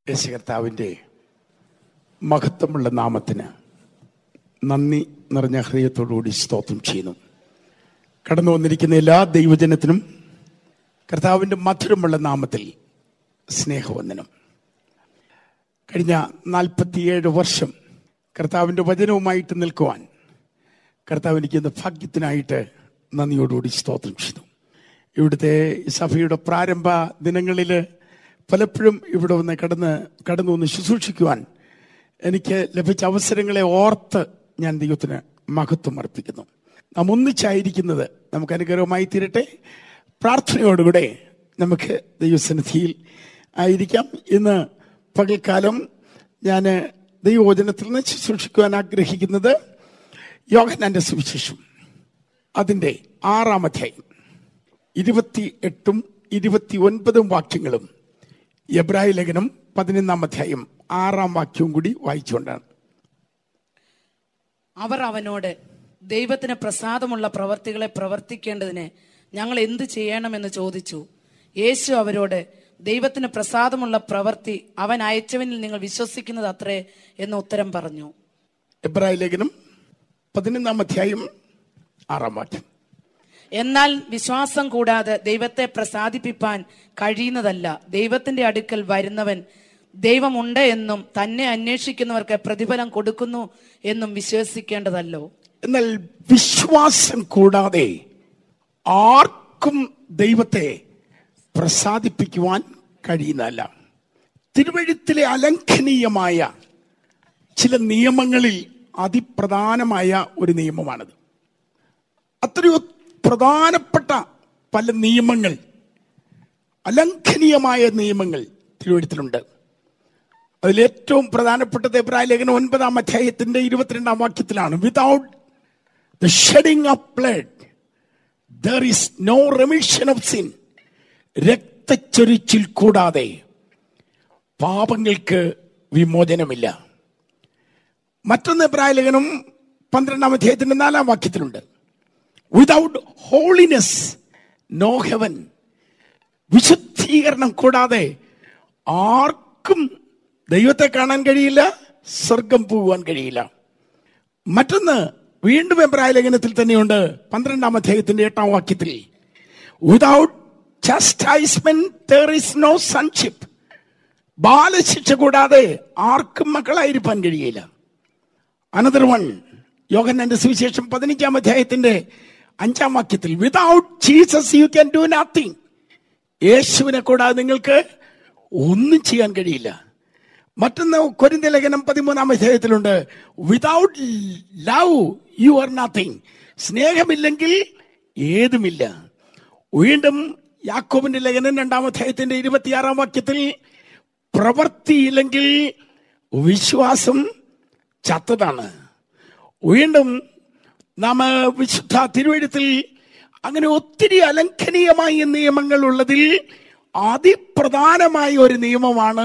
യേശു കർത്താവിൻ്റെ മഹത്വമുള്ള നാമത്തിന് നന്ദി നിറഞ്ഞ ഹൃദയത്തോടുകൂടി സ്തോത്രം ചെയ്യുന്നു കടന്നു വന്നിരിക്കുന്ന എല്ലാ ദൈവജനത്തിനും കർത്താവിൻ്റെ മധുരമുള്ള നാമത്തിൽ സ്നേഹവന്ദനം കഴിഞ്ഞ നാൽപ്പത്തിയേഴ് വർഷം കർത്താവിൻ്റെ വചനവുമായിട്ട് നിൽക്കുവാൻ കർത്താവ് എനിക്ക് ഇന്ന് ഭാഗ്യത്തിനായിട്ട് നന്ദിയോടുകൂടി സ്തോത്രം ചെയ്തു ഇവിടുത്തെ സഭയുടെ പ്രാരംഭ ദിനങ്ങളിൽ പലപ്പോഴും ഇവിടെ വന്ന് കടന്ന് കടന്നു വന്ന് ശുശ്രൂഷിക്കുവാൻ എനിക്ക് ലഭിച്ച അവസരങ്ങളെ ഓർത്ത് ഞാൻ ദൈവത്തിന് മഹത്വം അർപ്പിക്കുന്നു നാം ഒന്നിച്ചായിരിക്കുന്നത് നമുക്ക് അനുഗ്രഹമായി തീരട്ടെ പ്രാർത്ഥനയോടുകൂടെ നമുക്ക് ദൈവസന്നിധിയിൽ ആയിരിക്കാം ഇന്ന് പകൽക്കാലം ഞാൻ ദൈവവചനത്തിൽ നിന്ന് ശുശ്രൂഷിക്കുവാൻ ആഗ്രഹിക്കുന്നത് യോഹനാന്റെ സുവിശേഷം അതിൻ്റെ ആറാം അധ്യായം ഇരുപത്തി എട്ടും ഇരുപത്തി ഒൻപതും വാക്യങ്ങളും എബ്രായ ലേഖനം പതിനൊന്നാം അധ്യായം ആറാം വാക്യവും കൂടി വായിച്ചുകൊണ്ടാണ് അവർ അവനോട് ദൈവത്തിന് പ്രസാദമുള്ള പ്രവർത്തികളെ പ്രവർത്തിക്കേണ്ടതിന് ഞങ്ങൾ എന്തു ചെയ്യണമെന്ന് ചോദിച്ചു യേശു അവരോട് ദൈവത്തിന് പ്രസാദമുള്ള പ്രവൃത്തി അവൻ അയച്ചവനിൽ നിങ്ങൾ വിശ്വസിക്കുന്നത് അത്രേ എന്ന് ഉത്തരം പറഞ്ഞു എബ്രായ ലേഖനം പതിനൊന്നാം അധ്യായം ആറാം വാക്യം എന്നാൽ വിശ്വാസം കൂടാതെ ദൈവത്തെ പ്രസാദിപ്പിപ്പാൻ കഴിയുന്നതല്ല ദൈവത്തിന്റെ അടുക്കൽ വരുന്നവൻ ദൈവമുണ്ട് എന്നും തന്നെ അന്വേഷിക്കുന്നവർക്ക് പ്രതിഫലം കൊടുക്കുന്നു എന്നും വിശ്വസിക്കേണ്ടതല്ലോ എന്നാൽ വിശ്വാസം കൂടാതെ ആർക്കും ദൈവത്തെ പ്രസാദിപ്പിക്കുവാൻ കഴിയുന്നതല്ല തിരുവഴുത്തിലെ അലംഘനീയമായ ചില നിയമങ്ങളിൽ അതിപ്രധാനമായ ഒരു നിയമമാണത് അത്രയോ പ്രധാനപ്പെട്ട പല നിയമങ്ങൾ അലംഘനീയമായ നിയമങ്ങൾ തിരുവഴുത്തിലുണ്ട് അതിലേറ്റവും പ്രധാനപ്പെട്ടത് എബ്രായ ലേഖനം ഒൻപതാം അധ്യായത്തിന്റെ ഇരുപത്തിരണ്ടാം വാക്യത്തിലാണ് without the shedding of blood there is no remission of sin രക്തച്ചൊരിച്ചിൽ കൂടാതെ പാപങ്ങൾക്ക് വിമോചനമില്ല മറ്റൊന്ന് എബ്രായ ലേഖനം പന്ത്രണ്ടാം അധ്യായത്തിന്റെ നാലാം വാക്യത്തിലുണ്ട് വിതൗട്ട് ഹോളിനെസ് നോ ഹെവൻ വിശുദ്ധീകരണം കൂടാതെ ആർക്കും ദൈവത്തെ കാണാൻ കഴിയില്ല സ്വർഗം പോകാൻ കഴിയില്ല മറ്റൊന്ന് വീണ്ടും എബ്രായ ലേഖനത്തിൽ തന്നെയുണ്ട് പന്ത്രണ്ടാം അധ്യായത്തിന്റെ എട്ടാം വാക്യത്തിൽ without chastisement there is no sonship ബാലശിക്ഷ കൂടാതെ ആർക്കും മക്കളായിരിക്കാൻ കഴിയില്ല അനദർ വൺ യോഹന്നാന്റെ സുവിശേഷം പതിനഞ്ചാം അധ്യായത്തിന്റെ അഞ്ചാം വാക്യത്തിൽ without Jesus you can do nothing യേശുവിനെ കൂടാതെ നിങ്ങൾക്ക് ഒന്നും ചെയ്യാൻ കഴിയില്ല മറ്റൊന്ന് കൊരിന്ത ലേഖനം പതിമൂന്നാം അധ്യായത്തിലുണ്ട് without love you are nothing സ്നേഹമില്ലെങ്കിൽ ഏതുമില്ല വീണ്ടും യാക്കോബിന്റെ ലേഖനം രണ്ടാം അധ്യായത്തിന്റെ ഇരുപത്തിയാറാം വാക്യത്തിൽ പ്രവൃത്തിയില്ലെങ്കിൽ വിശ്വാസം ചത്തതാണ് വീണ്ടും നാം വിശുദ്ധ തിരുവഴുത്തിൽ അങ്ങനെ ഒത്തിരി അലംഘനീയമായ നിയമങ്ങൾ ഉള്ളതിൽ അതിപ്രധാനമായ ഒരു നിയമമാണ്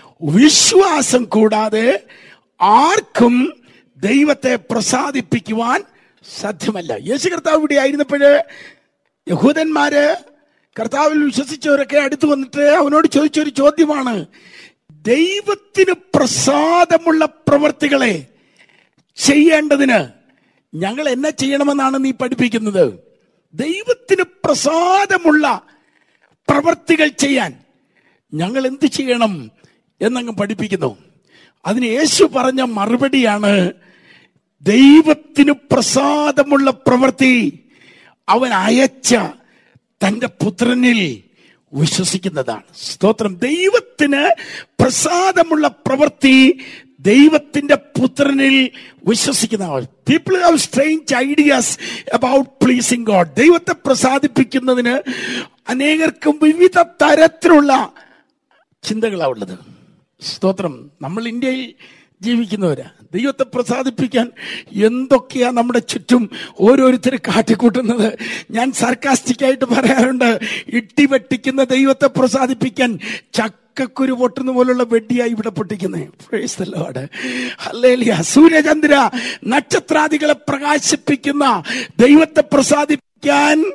വിശ്വാസം കൂടാതെ ആർക്കും ദൈവത്തെ പ്രസാദിപ്പിക്കുവാൻ സാധ്യമല്ല യേശു കർത്താവ് ഇവിടെ ആയിരുന്നപ്പോഴ് യഹൂദന്മാര് കർത്താവിൽ വിശ്വസിച്ചവരൊക്കെ അടുത്ത് വന്നിട്ട് അവനോട് ചോദിച്ചൊരു ചോദ്യമാണ് ദൈവത്തിന് പ്രസാദമുള്ള പ്രവർത്തികളെ ചെയ്യേണ്ടതിന് ഞങ്ങൾ എന്നെ ചെയ്യണമെന്നാണ് നീ പഠിപ്പിക്കുന്നത് ദൈവത്തിന് പ്രസാദമുള്ള പ്രവർത്തികൾ ചെയ്യാൻ ഞങ്ങൾ എന്ത് ചെയ്യണം എന്നങ്ങ് പഠിപ്പിക്കുന്നു അതിന് യേശു പറഞ്ഞ മറുപടിയാണ് ദൈവത്തിന് പ്രസാദമുള്ള പ്രവൃത്തി അവൻ അയച്ച തന്റെ പുത്രനിൽ വിശ്വസിക്കുന്നതാണ് സ്തോത്രം ദൈവത്തിന് പ്രസാദമുള്ള പ്രവൃത്തി ദൈവത്തിന്റെ പുത്രനിൽ വിശ്വസിക്കുന്നവർ people have strange ideas about pleasing God ദൈവത്തെ പ്രസാദിപ്പിക്കുന്നതിന് അനേകർക്കും വിവിധ തരത്തിലുള്ള ചിന്തകളാണ് ഉള്ളത് സ്തോത്രം നമ്മൾ ഇന്ത്യയിൽ ജീവിക്കുന്നവരാ ദൈവത്തെ പ്രസാദിപ്പിക്കാൻ എന്തൊക്കെയാ നമ്മുടെ ചുറ്റും ഓരോരുത്തർ കാട്ടിക്കൂട്ടുന്നത് ഞാൻ സർക്കാസ്റ്റിക് ആയിട്ട് പറയാറുണ്ട് ഇട്ടി വെട്ടിക്കുന്ന ദൈവത്തെ പ്രസാദിപ്പിക്കാൻ ചക്കക്കുരു പൊട്ടുന്ന പോലുള്ള വെടിയായി ഇവിടെ പൊട്ടിക്കുന്നത് അല്ലേലിയ സൂര്യചന്ദ്ര നക്ഷത്രാദികളെ പ്രകാശിപ്പിക്കുന്ന ദൈവത്തെ പ്രസാദിപ്പിക്കാൻ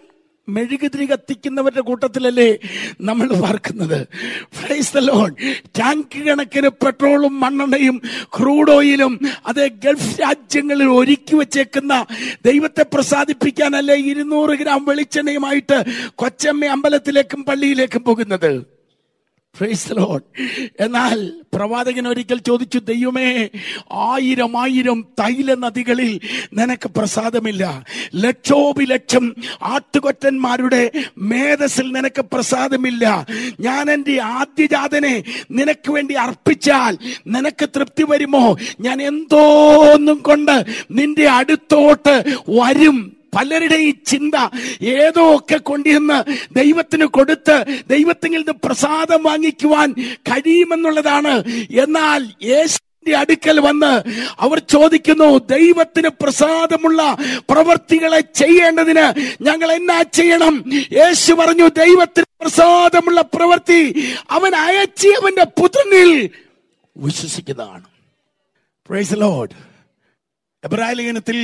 മെഴുകുതിരി കത്തിക്കുന്നവരുടെ കൂട്ടത്തിലല്ലേ നമ്മൾ പാർക്കുന്നത് Praise the Lord. ടാങ്ക് കണക്കിന് പെട്രോളും മണ്ണെണ്ണയും ക്രൂഡ് ഓയിലും അത് ഗൾഫ് രാജ്യങ്ങളിൽ ഒരുക്കി വെച്ചേക്കുന്ന ദൈവത്തെ പ്രസാദിപ്പിക്കാനല്ലേ ഇരുന്നൂറ് ഗ്രാം വെളിച്ചെണ്ണയുമായിട്ട് കൊച്ചമ്മ അമ്പലത്തിലേക്കും പള്ളിയിലേക്കും പോകുന്നത് Praise the Lord. എന്നാൽ പ്രവാചകൻ ഒരിക്കൽ ചോദിച്ചു ദൈവമേ ആയിരം ആയിരം തൈല നദികളിൽ നിനക്ക് പ്രസാദമില്ല ലക്ഷോപിലക്ഷം ആട്ടുകൊറ്റന്മാരുടെ മേധസ്സിൽ നിനക്ക് പ്രസാദമില്ല ഞാൻ എൻ്റെ ആദ്യജാതനെ നിനക്ക് വേണ്ടി അർപ്പിച്ചാൽ നിനക്ക് തൃപ്തി വരുമോ ഞാൻ എന്തോന്നും കൊണ്ട് നിന്റെ അടുത്തോട്ട് വരും പലരുടെയും ചിന്ത ഏതോ ഒക്കെ കൊണ്ടുവന്ന് ദൈവത്തിന് കൊടുത്ത് ദൈവത്തിൽ നിന്ന് പ്രസാദം വാങ്ങിക്കുവാൻ കഴിയുമെന്നുള്ളതാണ് എന്നാൽ യേശുവിന്റെ അടുക്കൽ വന്ന് അവർ ചോദിക്കുന്നു ദൈവത്തിന് പ്രസാദമുള്ള പ്രവർത്തികളെ ചെയ്യേണ്ടതിന് ഞങ്ങൾ എന്നാ ചെയ്യണം യേശു പറഞ്ഞു ദൈവത്തിന് പ്രസാദമുള്ള പ്രവൃത്തി അവൻ അയച്ചിയവന്റെ പുത്രനിൽ വിശ്വസിക്കുന്നതാണ് പ്രൈസ് ലോഡ് എബ്രായ ലേഖനത്തിൽ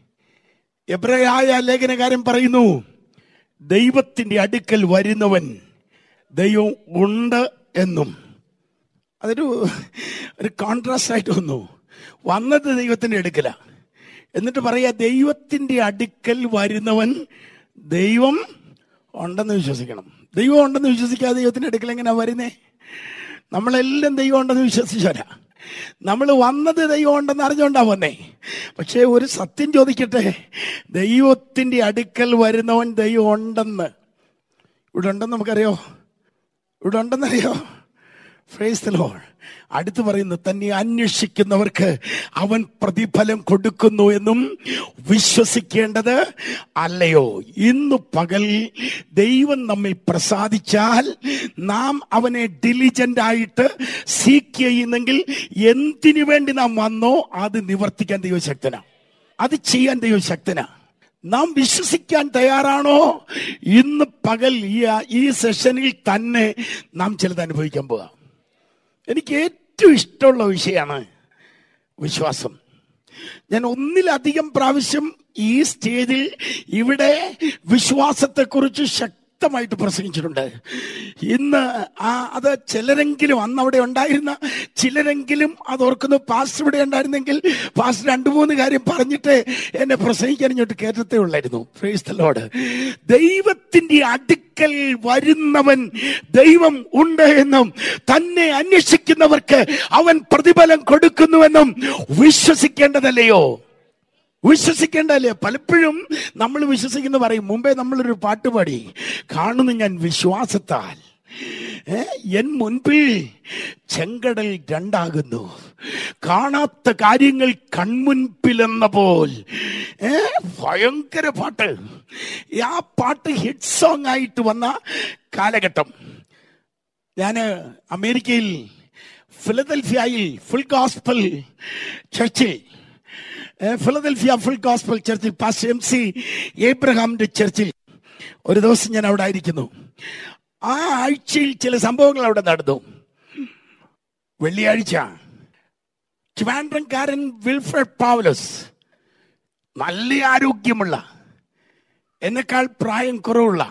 എബ്രയായ ലേഖനകാരൻ പറയുന്നു ദൈവത്തിന്റെ അടുക്കൽ വരുന്നവൻ ദൈവം ഉണ്ട് എന്നും അതൊരു ഒരു കോൺട്രാസ്റ്റ് ആയിട്ട് വന്നു വന്നത് ദൈവത്തിന്റെ അടുക്കല എന്നിട്ട് പറയാ ദൈവത്തിന്റെ അടുക്കൽ വരുന്നവൻ ദൈവം ഉണ്ടെന്ന് വിശ്വസിക്കണം ദൈവം ഉണ്ടെന്ന് വിശ്വസിക്കാതെ ദൈവത്തിന്റെ അടുക്കൽ എങ്ങനെയാ വരുന്നേ നമ്മളെല്ലാം ദൈവം ഉണ്ടെന്ന് വിശ്വസിച്ചവരാ നമ്മൾ വന്നത് ദൈവം ഉണ്ടെന്ന് അറിഞ്ഞുകൊണ്ടാ വന്നേ പക്ഷേ ഒരു സത്യം ചോദിക്കട്ടെ ദൈവത്തിന്റെ അടുക്കൽ വരുന്നവൻ ദൈവം ഉണ്ടെന്ന് ഇവിടെ ഉണ്ടെന്ന് നമുക്കറിയോ ഇവിടെ ഉണ്ടെന്നറിയോ ഫ്രേസ് ലോൾ അടുത്ത് പറയുന്നു തന്നെ അന്വേഷിക്കുന്നവർക്ക് അവൻ പ്രതിഫലം കൊടുക്കുന്നു എന്നും വിശ്വസിക്കേണ്ടത് അല്ലയോ ഇന്ന് പകൽ ദൈവം നമ്മിൽ പ്രസാദിച്ചാൽ നാം അവനെ ഡിലിജന്റ് ആയിട്ട് സീക്ക് ചെയ്യുന്നെങ്കിൽ എന്തിനു വേണ്ടി നാം വന്നോ അത് നിവർത്തിക്കാൻ ദൈവശക്തനാ അത് ചെയ്യാൻ ദൈവശക്തനാ നാം വിശ്വസിക്കാൻ തയ്യാറാണോ ഇന്ന് പകൽ ഈ ഈ സെഷനിൽ തന്നെ നാം ചിലത് അനുഭവിക്കാൻ പോകാം എനിക്ക് ഏറ്റവും ഇഷ്ടമുള്ള വിഷയമാണ് വിശ്വാസം ഞാൻ ഒന്നിലധികം പ്രാവശ്യം ഈ സ്റ്റേജിൽ ഇവിടെ വിശ്വാസത്തെക്കുറിച്ച് ശക്തമായിട്ട് പ്രസംഗിച്ചിട്ടുണ്ട് ഇന്ന് ആ അത് ചിലരെങ്കിലും അന്ന് അവിടെ ഉണ്ടായിരുന്ന ചിലരെങ്കിലും അത് ഓർക്കുന്നു പാസ്റ്റർ ഇവിടെ ഉണ്ടായിരുന്നെങ്കിൽ പാസ്റ്റർ രണ്ടു മൂന്ന് കാര്യം പറഞ്ഞിട്ട് എന്നെ പ്രസംഗിക്കാൻ ഇങ്ങോട്ട് കയറ്റത്തേ ഉള്ളായിരുന്നു ഫ്രേസ്തലോട് ദൈവത്തിന്റെ അടുക്കൽ വരുന്നവൻ ദൈവം ഉണ്ട് എന്നും തന്നെ അന്വേഷിക്കുന്നവർക്ക് അവൻ പ്രതിഫലം കൊടുക്കുന്നുവെന്നും വിശ്വസിക്കേണ്ടതല്ലയോ വിശ്വസിക്കേണ്ടല്ലേ പലപ്പോഴും നമ്മൾ വിശ്വസിക്കുന്ന പറയും മുമ്പേ നമ്മളൊരു പാട്ട് പാടി കാണുന്നു ഞാൻ വിശ്വാസത്താൽ ഏ, എൻ മുൻപിൽ ചെങ്കടൽ രണ്ടാകുന്നു കാണാത്ത കാര്യങ്ങൾ കൺമുൻപിലെന്ന പോൽ ഏ, ഭയങ്കര പാട്ട് ആ പാട്ട് ഹിറ്റ് സോങ് ആയിട്ട് വന്ന കാലഘട്ടം ഞാൻ അമേരിക്കയിൽ ഫിലദൽഫിയയിൽ ഫുൾ ഗോസ്പൽ ചർച്ചിൽ ഏ, ഫിലദൽഫിയ ഫുൾ ഗോസ്പൽ ചർച്ചിൽ പാസ് എം സി ഏബ്രഹാമിന്റെ ചർച്ചിൽ ഒരു ദിവസം ഞാൻ അവിടെ ആയിരിക്കുന്നു ആ ആഴ്ചയിൽ ചില സംഭവങ്ങൾ അവിടെ നടന്നു വെള്ളിയാഴ്ച ട്രിവാൻഡ്രംകാരൻ വിൽഫ്രഡ് പാവലസ് നല്ല ആരോഗ്യമുള്ള എന്നെക്കാൾ പ്രായം കുറവുള്ള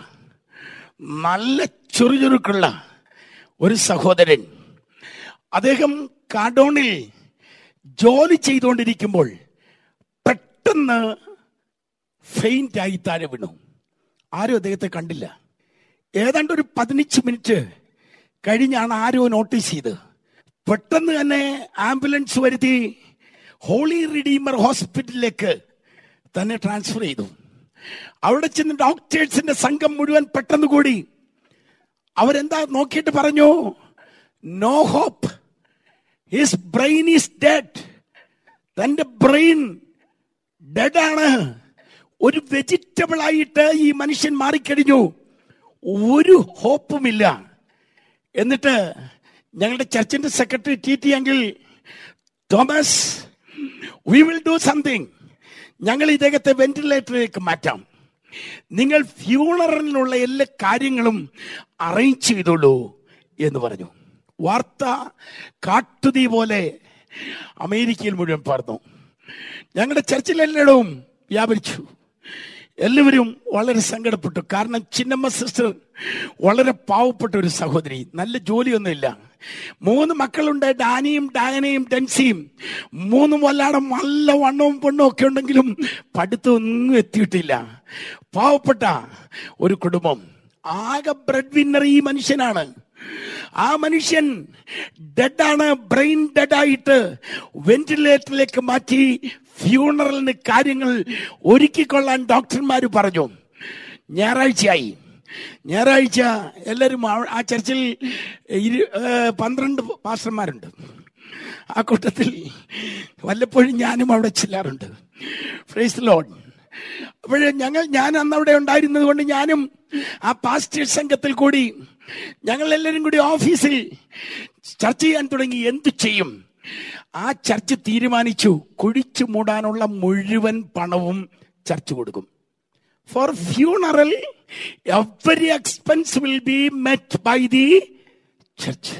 നല്ല ചുറുചുറുക്കുള്ള ഒരു സഹോദരൻ അദ്ദേഹം കാഡോണിൽ ജോലി ചെയ്തുകൊണ്ടിരിക്കുമ്പോൾ പെട്ടെന്ന് ഫെയിന്റ് ആയി താഴെ വീണു ആരും അദ്ദേഹത്തെ കണ്ടില്ല ഏതാണ്ട് ഒരു പതിനഞ്ച് മിനിറ്റ് കഴിഞ്ഞാണ് ആരോ നോട്ടീസ് ചെയ്ത് പെട്ടെന്ന് തന്നെ ആംബുലൻസ് വരുത്തി ഹോളി റിഡീമർ ഹോസ്പിറ്റലിലേക്ക് തന്നെ ട്രാൻസ്ഫർ ചെയ്തു അവിടെ ചെന്ന് ഡോക്ടേഴ്സിന്റെ സംഘം മുഴുവൻ പെട്ടെന്ന് കൂടി അവരെന്താ നോക്കിയിട്ട് പറഞ്ഞു no hope his brain is dead തന്റെ ബ്രെയിൻ ഡെഡ് ആണ് ഒരു വെജിറ്റബിൾ ആയിട്ട് ഈ മനുഷ്യൻ മാറിക്കഴിഞ്ഞു ഒരു ഹോപ്പുമില്ല എന്നിട്ട് ഞങ്ങളുടെ ചർച്ചിന്റെ സെക്രട്ടറി ടി ടി എങ്കിൽ Thomas we will do something ഞങ്ങൾ ഇദ്ദേഹത്തെ വെന്റിലേറ്ററിലേക്ക് മാറ്റാം നിങ്ങൾ ഫ്യൂണറലിനുള്ള എല്ലാ കാര്യങ്ങളും അറേഞ്ച് ചെയ്തോളൂ എന്ന് പറഞ്ഞു വാർത്ത കാട്ടുതീ പോലെ അമേരിക്കയിൽ മുഴുവൻ പടർന്നു ഞങ്ങളുടെ ചർച്ചിലെല്ലായിടവും വ്യാപരിച്ചു എല്ലാവരും വളരെ സങ്കടപ്പെട്ടു കാരണം ചിന്നമ്മ സിസ്റ്റർ വളരെ പാവപ്പെട്ട ഒരു സഹോദരി നല്ല ജോലിയൊന്നുമില്ല മൂന്ന് മക്കളുണ്ട് ഡാനിയും ഡാനയും ഡെൻസിയും മൂന്നും വല്ലാടെ നല്ല വണ്ണവും പെണ്ണും ഒക്കെ ഉണ്ടെങ്കിലും പഠിത്തമൊന്നും എത്തിയിട്ടില്ല പാവപ്പെട്ട ഒരു കുടുംബം ആകെ ബ്രെഡ് വിന്നർ ഈ മനുഷ്യനാണ് ആ മനുഷ്യൻ ഡെഡാണ് ബ്രെയിൻ ഡെഡായിട്ട് വെന്റിലേറ്ററിലേക്ക് മാറ്റി ഫ്യൂണറലിന് കാര്യങ്ങൾ ഒരുക്കിക്കൊള്ളാൻ ഡോക്ടർമാർ പറഞ്ഞു ഞായറാഴ്ചയായി ഞായറാഴ്ച എല്ലാവരും ആ- ആ ചർച്ചിൽ ഇരു ഏഹ് പന്ത്രണ്ട് പാസ്റ്റർമാരുണ്ട് ആ കൂട്ടത്തിൽ വല്ലപ്പോഴും ഞാനും അവിടെ ചെല്ലാറുണ്ട് ഫ്രൈസ് ലോഡ് അപ്പോഴേ ഞങ്ങൾ ഞാൻ അന്ന് അവിടെ ഉണ്ടായിരുന്നത് കൊണ്ട് ഞാനും ആ പാസ്റ്റേഴ്സ് സംഘത്തിൽ കൂടി ഞങ്ങൾ എല്ലാവരും കൂടി ഓഫീസിൽ ചർച്ച ചെയ്യാൻ തുടങ്ങി എന്തു ചെയ്യും ആ ചർച്ച് തീരുമാനിച്ചു കുഴിച്ചു മൂടാനുള്ള മുഴുവൻ പണവും ചർച്ച് കൊടുക്കും for funeral every expense will be met by the church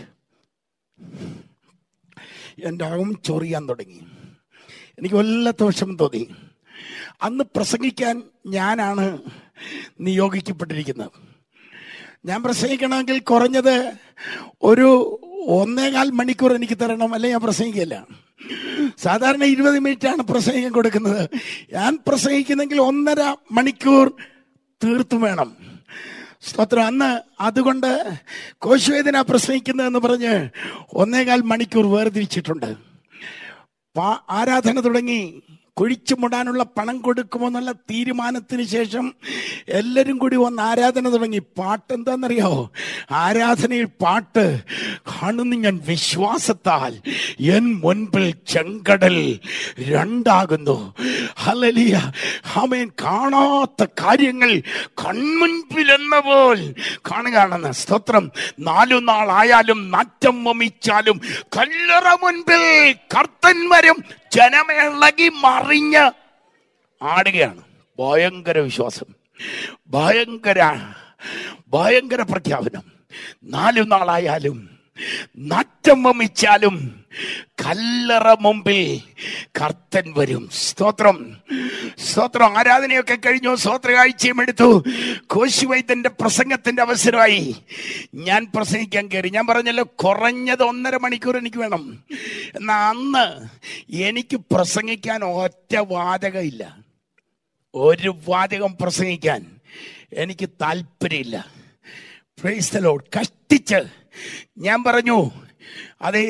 എൻ്റെ അകം ചൊറിയാൻ തുടങ്ങി എനിക്ക് വല്ലാത്ത വിഷമം തോന്നി അന്ന് പ്രസംഗിക്കാൻ ഞാനാണ് നിയോഗിക്കപ്പെട്ടിരിക്കുന്നത് ഞാൻ പ്രസംഗിക്കണമെങ്കിൽ കുറഞ്ഞത് ഒരു ഒന്നേകാൽ മണിക്കൂർ എനിക്ക് തരണം അല്ലെ ഞാൻ പ്രസംഗിക്കില്ല സാധാരണ ഇരുപത് മിനിറ്റാണ് പ്രസംഗിക്കാൻ കൊടുക്കുന്നത് ഞാൻ പ്രസംഗിക്കുന്നെങ്കിൽ ഒന്നര മണിക്കൂർ തീർത്തും വേണം സ്തോത്രം അന്ന് അതുകൊണ്ട് കോശവേദന പ്രസംഗിക്കുന്നതെന്ന് പറഞ്ഞ് ഒന്നേകാൽ മണിക്കൂർ വേർതിരിച്ചിട്ടുണ്ട് പാ- ആരാധന തുടങ്ങി കുഴിച്ചു മുടാനുള്ള പണം കൊടുക്കുമോ എന്നുള്ള തീരുമാനത്തിന് ശേഷം എല്ലാവരും കൂടി വന്ന് ആരാധന തുടങ്ങി പാട്ട് എന്താണെന്നറിയോ ആരാധനയിൽ പാട്ട് കാണുന്നു ഞാൻ വിശ്വാസത്താൽ എൻ മുൻപിൽ ചെങ്കടൽ രണ്ടാകുന്നു ഹലലിയ ആമേൻ കാണാത്ത കാര്യങ്ങൾ കൺമുൻപിൽ എന്ന പോൽ കാണുകയാണെന്ന് സ്തോത്രം നാലു നാളായാലും നാറ്റം വമിച്ചാലും കല്ലറ മുൻപിൽ കർത്തൻ വരും ജനമിളകി മറിഞ്ഞ് ആടുകയാണ് ഭയങ്കര വിശ്വാസം ഭയങ്കര ഭയങ്കര പ്രഖ്യാപനം നാലു നാളായാലും നാറ്റം വമിച്ചാലും കല്ലറ മുമ്പിൽ കർത്തൻ വരും സ്തോത്രം സ്തോത്രം ആരാധനയൊക്കെ കഴിഞ്ഞു സ്തോത്ര കാഴ്ചയും എടുത്തു കോശിവൈദ്യന്റെ പ്രസംഗത്തിന്റെ അവസരമായി ഞാൻ പ്രസംഗിക്കാൻ കയറി ഞാൻ പറഞ്ഞല്ലോ കുറഞ്ഞത് ഒന്നര മണിക്കൂർ എനിക്ക് വേണം എന്നാ അന്ന് എനിക്ക് പ്രസംഗിക്കാൻ ഒറ്റ വാചകമില്ല ഒരു വാചകം പ്രസംഗിക്കാൻ എനിക്ക് താല്പര്യമില്ല Praise the Lord. കഷ്ടിച്ച് ഞാൻ പറഞ്ഞു അതേ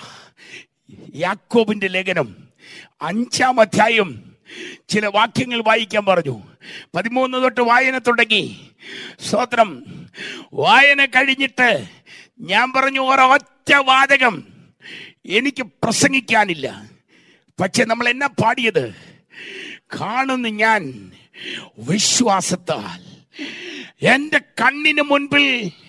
യാക്കോബിന്റെ ലേഖനം അഞ്ചാം അധ്യായം ചില വാക്യങ്ങൾ വായിക്കാൻ പറഞ്ഞു പതിമൂന്ന് തൊട്ട് വായന തുടങ്ങി സ്വത്രം വായന കഴിഞ്ഞിട്ട് ഞാൻ പറഞ്ഞു ഒരൊറ്റ വാചകം എനിക്ക് പ്രസംഗിക്കാനില്ല പക്ഷെ നമ്മൾ എന്നാ പാടിയത് കാണുന്നു ഞാൻ വിശ്വാസത്താൽ എന്റെ കണ്ണിന് മുൻപിൽ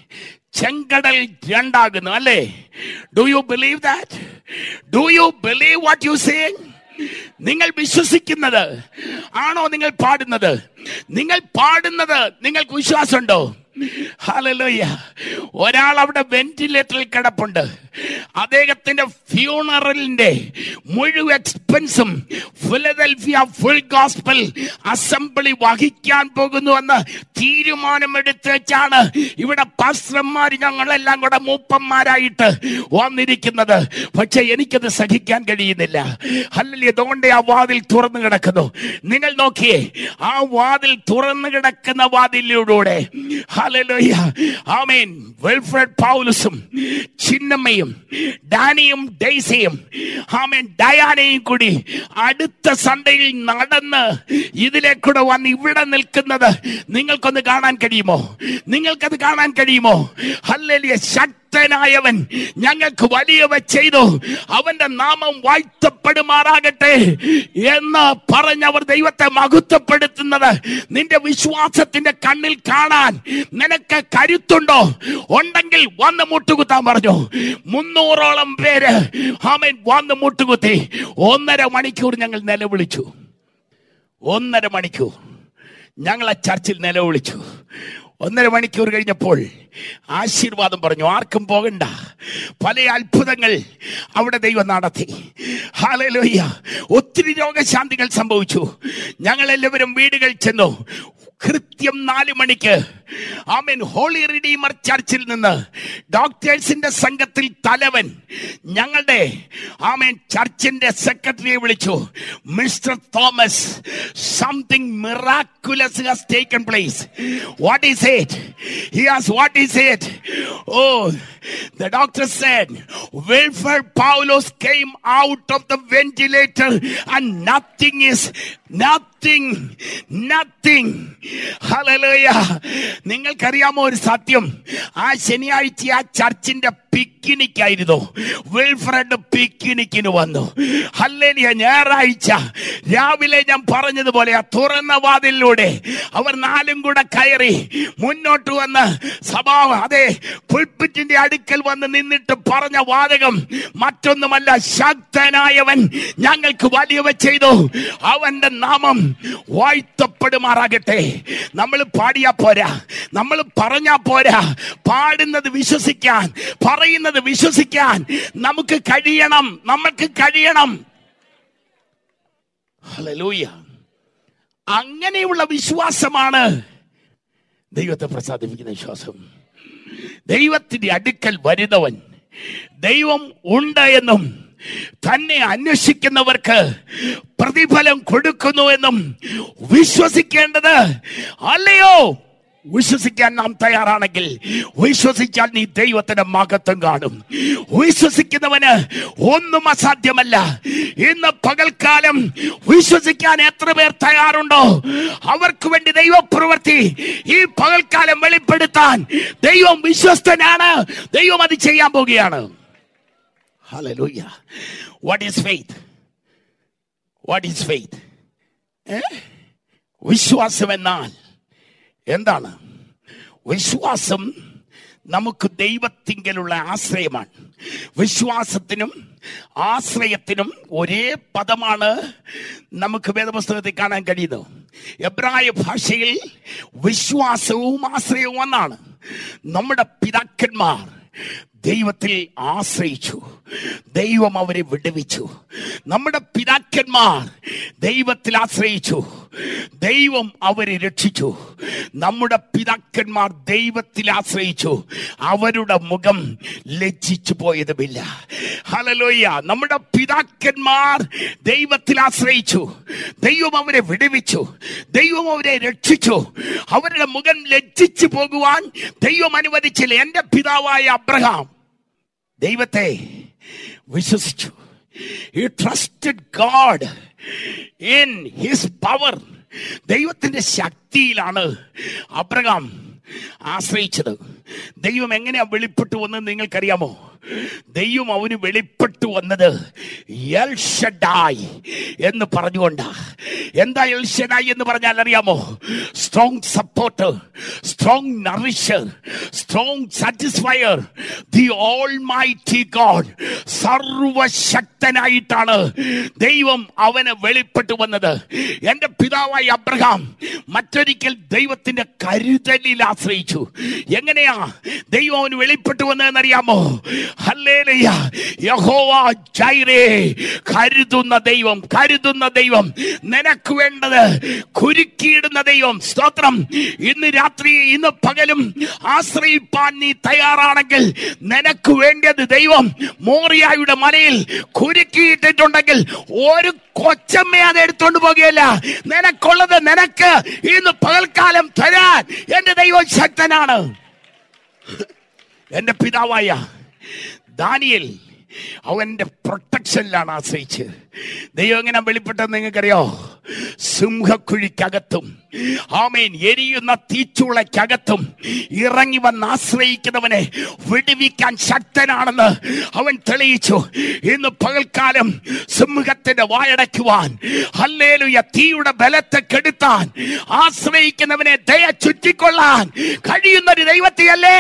ചെങ്കടൽ രണ്ടാകുന്നു അല്ലേ do you believe that do you believe what you say നിങ്ങൾ വിശ്വസിക്കുന്നത് ആണോ നിങ്ങൾ പാടുന്നത് നിങ്ങൾ പാടുന്നത് നിങ്ങൾക്ക് വിശ്വാസമുണ്ടോ ഹല്ലേലൂയ ഒരാൾ അവിടെ വെന്റിലേറ്ററിൽ കിടപ്പുണ്ട് അദ്ദേഹത്തിന്റെ ഫ്യൂണറലിന്റെ മുഴുവൻ എക്സ്പെൻസും ഫിലദൽഫിയ ഫുൾ ഗോസ്പൽ അസംബ്ലി വഹിക്കാൻ പോകുന്നുവെന്ന് തീരുമാനമെടുത്ത് വെച്ചാണ് ഇവിടെ പാസ്റ്റർമാർ ഞങ്ങളെല്ലാം കൂടെ മൂപ്പന്മാരായിട്ട് വന്നിരിക്കുന്നത് പക്ഷെ എനിക്കത് സഹിക്കാൻ കഴിയുന്നില്ല അല്ലെങ്കിൽ അതുകൊണ്ട് ആ വാതിൽ തുറന്നു കിടക്കുന്നു നിങ്ങൾ നോക്കിയേ ആ വാതിൽ തുറന്നു കിടക്കുന്ന വാതിലിലൂടെ ഹല്ലേലൂയ ആമേൻ വെൽഫ്രഡ് പൗലസും ചിന്നമ്മയും ഡാനിയും ഡെയ്സയും ആമേൻ ഡയാനയും കൂടി അടുത്ത സൺഡേയിൽ നടന്ന് ഇതിലേക്കൂടെ വന്ന് ഇവിടെ നിൽക്കുന്നത് നിങ്ങൾക്കൊന്ന് കാണാൻ കഴിയുമോ നിങ്ങൾക്കത് കാണാൻ കഴിയുമോ ഹല്ലേലൂയ ശക്തനായവൻ ഞങ്ങൾക്ക് വലിയവ ചെയ്തു അവന്റെ നാമം വാഴ്ത്തപ്പെടുമാറാകട്ടെ എന്ന് പറഞ്ഞവർ ദൈവത്തെ മഹത്വപ്പെടുത്തുന്നത് നിന്റെ വിശ്വാസത്തിന്റെ കണ്ണിൽ കാണാൻ നിനക്ക് കരുത്തുണ്ടോ ഉണ്ടെങ്കിൽ വന്ന് മുട്ടുകുത്താൻ പറഞ്ഞു മുന്നൂറോളം പേര് ആമേൻ വന്ന് മുട്ടുകുത്തി ഒന്നര മണിക്കൂർ ഞങ്ങൾ നിലവിളിച്ചു ഒന്നര മണിക്കൂർ ഞങ്ങൾ ആ ചർച്ചിൽ നിലവിളിച്ചു ഒന്നര മണിക്കൂർ കഴിഞ്ഞപ്പോൾ ആശീർവാദം പറഞ്ഞു ആർക്കും പോകണ്ട പല അത്ഭുതങ്ങൾ അവിടെ ദൈവം നടത്തി ഹാലലോയ്യ ഒത്തിരി രോഗശാന്തികൾ സംഭവിച്ചു ഞങ്ങൾ എല്ലാവരും വീടുകൾ ചെന്നു കൃത്യം നാല് മണിക്ക് ആമേൻ ഹോളി റിഡീമർ ചർച്ചിൽ നിന്ന് ഡോക്ടേഴ്സിന്റെ സംഘത്തിൽ തലവൻ ഞങ്ങളുടെ ആമേൻ ചർച്ചിന്റെ സെക്രട്ടറിയെ വിളിച്ചു mister Thomas something miraculous has taken place what is it he has what is it oh The doctor said, Wilfred Paulos came out of the ventilator and nothing is, nothing, nothing. Hallelujah. നിങ്ങൾക്കറിയാമോ ഒരു സത്യം ആ ശനിയാഴ്ച ആ ചർച്ചിന്റെ പിക്കിനിക്കായിരുന്നു Wilfred പിക്കിനിക്കിന് വന്നു hallelujah ഞായറാഴ്ച രാവിലെ ഞാൻ പറഞ്ഞതുപോലെ ആ തുറന്ന വാതിലിലൂടെ അവർ നാലും കൂടെ കയറി മുന്നോട്ട് വന്ന് സഭാ അതെ പുൽപ്പിറ്റിന്റെ അടുക്കൽ വന്ന് നിന്നിട്ട് പറഞ്ഞ വാചകം മറ്റൊന്നുമല്ല ശക്തനായവൻ ഞങ്ങൾക്ക് വലിയവ ചെയ്തു അവന്റെ നാമം വാഴ്ത്തപ്പെടുമാറാകട്ടെ നമ്മൾ പാടിയാ പോരാ നമ്മൾ പറഞ്ഞാ പോരാ പാടുന്നത് വിശ്വസിക്കാൻ പറയുന്നത് വിശ്വസിക്കാൻ നമുക്ക് കഴിയണം നമ്മൾക്ക് കഴിയണം ഹല്ലേലൂയ അങ്ങനെയുള്ള വിശ്വാസമാണ് ദൈവത്തെ പ്രസാദിപ്പിക്കുന്ന വിശ്വാസം ദൈവത്തിന്റെ അടുക്കൽ വരുന്നവൻ ദൈവം ഉണ്ട് എന്നും തന്നെ അന്വേഷിക്കുന്നവർക്ക് പ്രതിഫലം കൊടുക്കുന്നുവെന്നും വിശ്വസിക്കേണ്ടത് അല്ലയോ വിശ്വസിക്കാൻ നാം തയ്യാറാണെങ്കിൽ വിശ്വസിച്ചാൽ നീ ദൈവത്തിന്റെ മഹത്വം കാണും വിശ്വസിക്കുന്നവന് ഒന്നും അസാധ്യമല്ല ഇന്ന് പകൽക്കാലം വിശ്വസിക്കാൻ എത്ര പേർ തയ്യാറുണ്ടോ അവർക്ക് വേണ്ടി ദൈവപ്രവൃത്തി ഈ പകൽക്കാലം വെളിപ്പെടുത്താൻ ദൈവം വിശ്വസ്തനാണ് ദൈവം അത് ചെയ്യാൻ പോവുകയാണ് Hallelujah. What is faith? What is faith? ഏ? വിശ്വാസം എന്നാൽ എന്താണ് വിശ്വാസം നമുക്ക് ദൈവത്തിങ്കലുള്ള ആശ്രയമാണ് വിശ്വാസത്തിനും ആശ്രയത്തിനും ഒരേ പദമാണ് നമുക്ക് വേദപുസ്തകത്തിൽ കാണാൻ കഴിയുന്നത് എബ്രായ ഭാഷയിൽ വിശ്വാസവും ആശ്രയവും ഒന്നാണ് നമ്മുടെ പിതാക്കന്മാർ ദൈവത്തിൽ ആശ്രയിച്ചു ദൈവം അവരെ വിടുവിച്ചു നമ്മുടെ പിതാക്കന്മാർ ദൈവത്തിൽ ആശ്രയിച്ചു ദൈവം അവരെ രക്ഷിച്ചു നമ്മുടെ പിതാക്കന്മാർ ദൈവത്തിൽ ആശ്രയിച്ചു അവരുടെ മുഖം ലജ്ജിച്ചു പോയതുമില്ല ഹലലോയ്യ നമ്മുടെ പിതാക്കന്മാർ ദൈവത്തിൽ ആശ്രയിച്ചു ദൈവം അവരെ വിടുവിച്ചു ദൈവം അവരെ രക്ഷിച്ചു അവരുടെ മുഖം ലജ്ജിച്ചു പോകുവാൻ ദൈവം അനുവദിച്ചില്ല എന്റെ പിതാവായ അബ്രഹാം ദൈവത്തെ വിശ്വസിച്ചു he trusted God in his power ദൈവത്തിന്റെ ശക്തിയിലാണ് അബ്രഹാം ആശ്രയിച്ചത് ദൈവം എങ്ങനെയാ വെളിപ്പെട്ടു വന്നത് നിങ്ങൾക്കറിയാമോ ദൈവം അവന് വെളിപ്പെട്ടു വന്നത് എൽ ഷഡായ് എന്ന് പറഞ്ഞുകൊണ്ടാ എന്താ എൽ ഷഡായ് എന്ന് പറഞ്ഞാൽ അറിയാമോ strong supporter strong nourisher strong satisfier the almighty God സർവശക്തനായിട്ടാണ് ദൈവം അവന് വെളിപ്പെട്ടു വന്നത് എന്റെ പിതാവായി അബ്രഹാം മറ്റൊരിക്കൽ ദൈവത്തിന്റെ കരുതലിൽ ആശ്രയിച്ചു എങ്ങനെയാ ദൈവം അവന് വെളിപ്പെട്ടു വന്നതെന്നറിയാമോ ഹല്ലേലൂയ യഹോവ ജൈറേ കരുതുന്ന ദൈവം കരുതുന്ന ദൈവം നിനക്ക് വേണ്ടത് കുരുക്കിയിടുന്ന ദൈവം സ്തോത്രം ഇന്ന് രാത്രി ഇന്ന് പകലും ആശ്രയിപ്പാൻ നീ തയ്യാറാണെങ്കിൽ നിനക്ക് വേണ്ടത് ദൈവം മോറിയായുടെ മലയിൽ കുരുക്കിയിട്ടിട്ടുണ്ടെങ്കിൽ ഒരു കൊച്ചമ്മ അത് എടുത്തോണ്ട് പോകുകയല്ല നിനക്കുള്ളത് നിനക്ക് ഇന്ന് പകൽക്കാലം തരാൻ എന്റെ ദൈവം ശക്തനാണ് എന്റെ പിതാവായ ദാനിയൽ അവന്റെ പ്രൊട്ടക്ഷനിലാണ് ആശ്രയിച്ച് ദൈവം എങ്ങനെ വെളിപ്പെട്ടെന്ന് നിങ്ങൾക്കറിയോ സിംഹക്കുഴിക്കകത്തും ആമേൻ എരിയുന്ന തീച്ചുളയ്ക്കകത്തും ഇറങ്ങി വന്ന് ആശ്രയിക്കുന്നവനെ വിടുവിക്കാൻ ശക്തനാണെന്ന് അവൻ തെളിയിച്ചു ഇന്ന് പകൽക്കാലം സിംഹത്തിന്റെ വായടയ്ക്കുവാൻ ഹല്ലേലുയ തീയുടെ ബലത്തെ കെടുത്താൻ ആശ്രയിക്കുന്നവനെ ദയ ചുറ്റിക്കൊള്ളാൻ കഴിയുന്ന ഒരു ദൈവത്തെയല്ലേ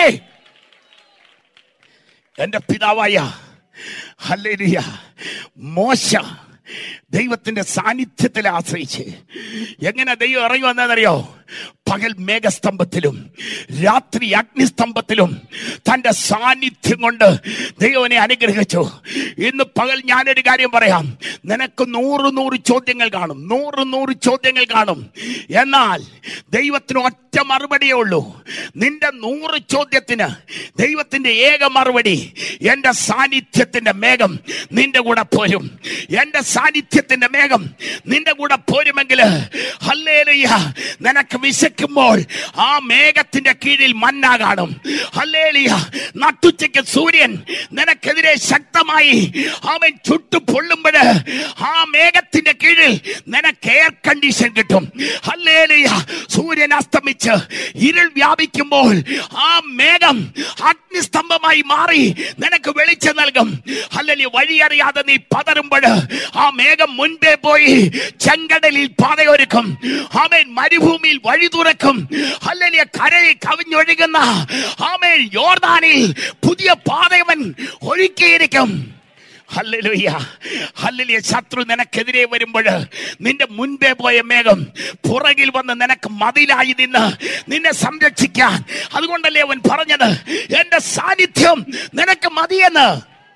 എന്റെ പിതാവായ ഹല്ലേലൂയ മോശ ദൈവത്തിന്റെ സാന്നിധ്യത്തിൽ ആശ്രയിച്ച് എങ്ങനെ ദൈവം ഇറങ്ങി വന്നതെന്നറിയോ പകൽ മേഘസ്തംഭത്തിലും രാത്രി അഗ്നിസ്തംഭത്തിലും തന്റെ സാന്നിധ്യം കൊണ്ട് ദൈവനെ അനുഗ്രഹിച്ചു ഇന്ന് പകൽ ഞാനൊരു കാര്യം പറയാം നിനക്ക് നൂറ് നൂറ് ചോദ്യങ്ങൾ കാണും നൂറ് നൂറ് ചോദ്യങ്ങൾ കാണും എന്നാൽ ദൈവത്തിന് ഒറ്റ മറുപടിയേ ഉള്ളൂ നിന്റെ നൂറ് ചോദ്യത്തിന് ദൈവത്തിന്റെ ഏക മറുപടി എന്റെ സാന്നിധ്യത്തിന്റെ മേഘം നിന്റെ കൂടെ പോരും എന്റെ സാന്നിധ്യത്തിന്റെ മേഘം നിന്റെ കൂടെ പോരുമെങ്കിൽ ഹല്ലേലയ്യ നിനക്ക് വിശക്കുമ്പോൾ ആ മേഘത്തിന്റെ കീഴിൽ മന്ന കാണും ഹല്ലേലിയ നട്ടുച്ചയ്ക്ക് സൂര്യൻ നിനക്കെതിരെ ശക്തമായി അവൻ ചുട്ടു പൊള്ളുമ്പോൾ ആ മേഘത്തിന്റെ കീഴിൽ നിനക്ക് എയർ കണ്ടീഷൻ കിട്ടും ഹല്ലേലിയ സൂര്യൻ അസ്തമിച്ച് ഇരുൾ വ്യാപിക്കുമ്പോൾ ആ മേഘം അഗ്നിസ്തംഭമായി മാറി നിനക്ക് വെളിച്ചം നൽകും അല്ലെങ്കിൽ വഴിയറിയാതെ നീ പതറുമ്പോൾ ആ മേഘം മുൻപേ പോയി ചെങ്കടലിൽ പാതയൊരുക്കും ആമേൻ മരുഭൂമിയിൽ വഴി തുറക്കും അല്ലെങ്കിൽ കരയിൽ കവിഞ്ഞൊഴുകുന്ന ആമേൻ യോർദാനിൽ പുതിയ പാതയവൻ ഒരുക്കിയിരിക്കും ഹല്ലേലൂയ ഹല്ലേലൂയ ശത്രു നിനക്കെതിരെ വരുമ്പോൾ നിന്റെ മുൻപേ പോയ മേഘം പുറകിൽ വന്ന് നിനക്ക് മതിലായി നിന്ന് നിന്നെ സംരക്ഷിക്കാൻ അതുകൊണ്ടല്ലേ അവൻ പറഞ്ഞത് എന്റെ സാന്നിധ്യം നിനക്ക് മതിയെന്ന്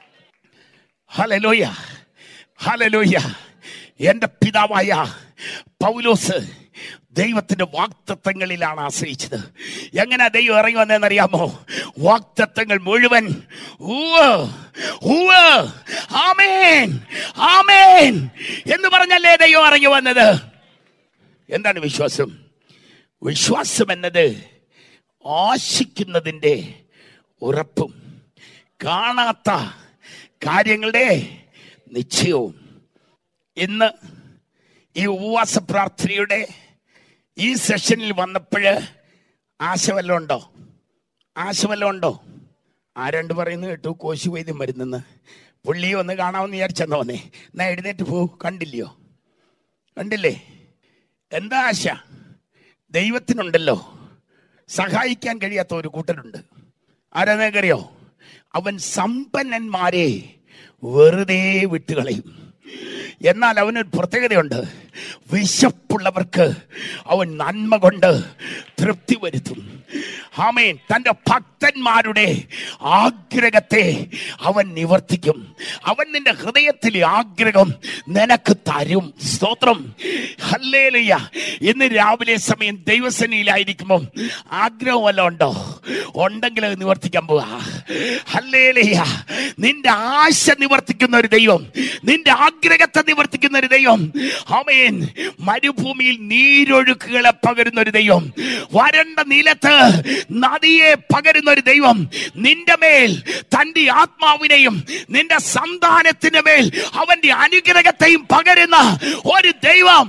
ഹല്ലേലൂയ ഹല്ലേലൂയ എന്റെ പിതാവായ പൗലോസ് ദൈവത്തിന്റെ വാക്തത്വങ്ങളിലാണ് ആശ്രയിച്ചത് എങ്ങനെ ദൈവം ഇറങ്ങി വന്നതെന്നറിയാമോ വാക്തത്വങ്ങൾ മുഴുവൻ ഉവ്വ്, ഉവ്വ്, ആമേൻ ആമേൻ എന്ന് പറഞ്ഞല്ലേ ദൈവം ഇറങ്ങി വന്നത് എന്താണ് വിശ്വാസം വിശ്വാസം എന്നത് ആശിക്കുന്നതിൻ്റെ ഉറപ്പും കാണാത്ത കാര്യങ്ങളുടെ നിശ്ചയവും ഇന്ന് ഈ ഉപവാസ പ്രാർത്ഥനയുടെ ഈ സെഷനിൽ വന്നപ്പോഴ് ആശ വല്ലതും ഉണ്ടോ ആശ വല്ലതും ഉണ്ടോ ആരണ്ട് പറയുന്നു കേട്ടു കോശി വൈദ്യം വരുന്നെന്ന് പുള്ളിയെ ഒന്ന് കാണാമെന്ന് വിചാരിച്ചെന്നോ വന്നേ എന്നാ എഴുന്നേറ്റ് പോ കണ്ടില്ലയോ കണ്ടില്ലേ എന്താ ആശ ദൈവത്തിനുണ്ടല്ലോ സഹായിക്കാൻ കഴിയാത്ത ഒരു കൂട്ടരുണ്ട് ആരാ നിങ്ങൾക്കറിയോ അവൻ സമ്പന്നന്മാരെ വെറുതെ വിട്ടുകളയും എന്നാൽ അവനൊരു പ്രത്യേകതയുണ്ട് വിശപ്പുള്ളവർക്ക് അവൻ നന്മ കൊണ്ട് തൃപ്തി വരുത്തും ആമേൻ തന്റെ ഭക്തന്മാരുടെ ആഗ്രഹത്തെ അവൻ നിവർത്തിക്കും അവൻ നിന്റെ ഹൃദയത്തിലെ ആഗ്രഹം നിനക്ക് തരും സ്തോത്രം ഹല്ലേലയ്യ ഇന്ന് രാവിലെ സമയം ദൈവസേനയിലായിരിക്കുമ്പോൾ ആഗ്രഹം വല്ല ഉണ്ടോ ഉണ്ടെങ്കിൽ അത് നിവർത്തിക്കാൻ പോവാ ഹല്ലേലയ്യ നിന്റെ ആശ നിവർത്തിക്കുന്ന ഒരു ദൈവം നിന്റെ ആഗ്രഹത്തെ നിവർത്തിക്കുന്ന ഒരു ദൈവം ആമേൻ മരുഭൂമിയിൽ നീരൊഴുക്കുകളെ പകരുന്ന ഒരു ദൈവം വരണ്ട നിലത്ത് നദിയെ പകരുന്ന ഒരു ദൈവം നിന്റെ മേൽ തന്റെ ആത്മാവിനെയും നിന്റെ സന്താനത്തിന്റെ മേൽ അവന്റെ അനുഗ്രഹത്തെയും പകരുന്ന ഒരു ദൈവം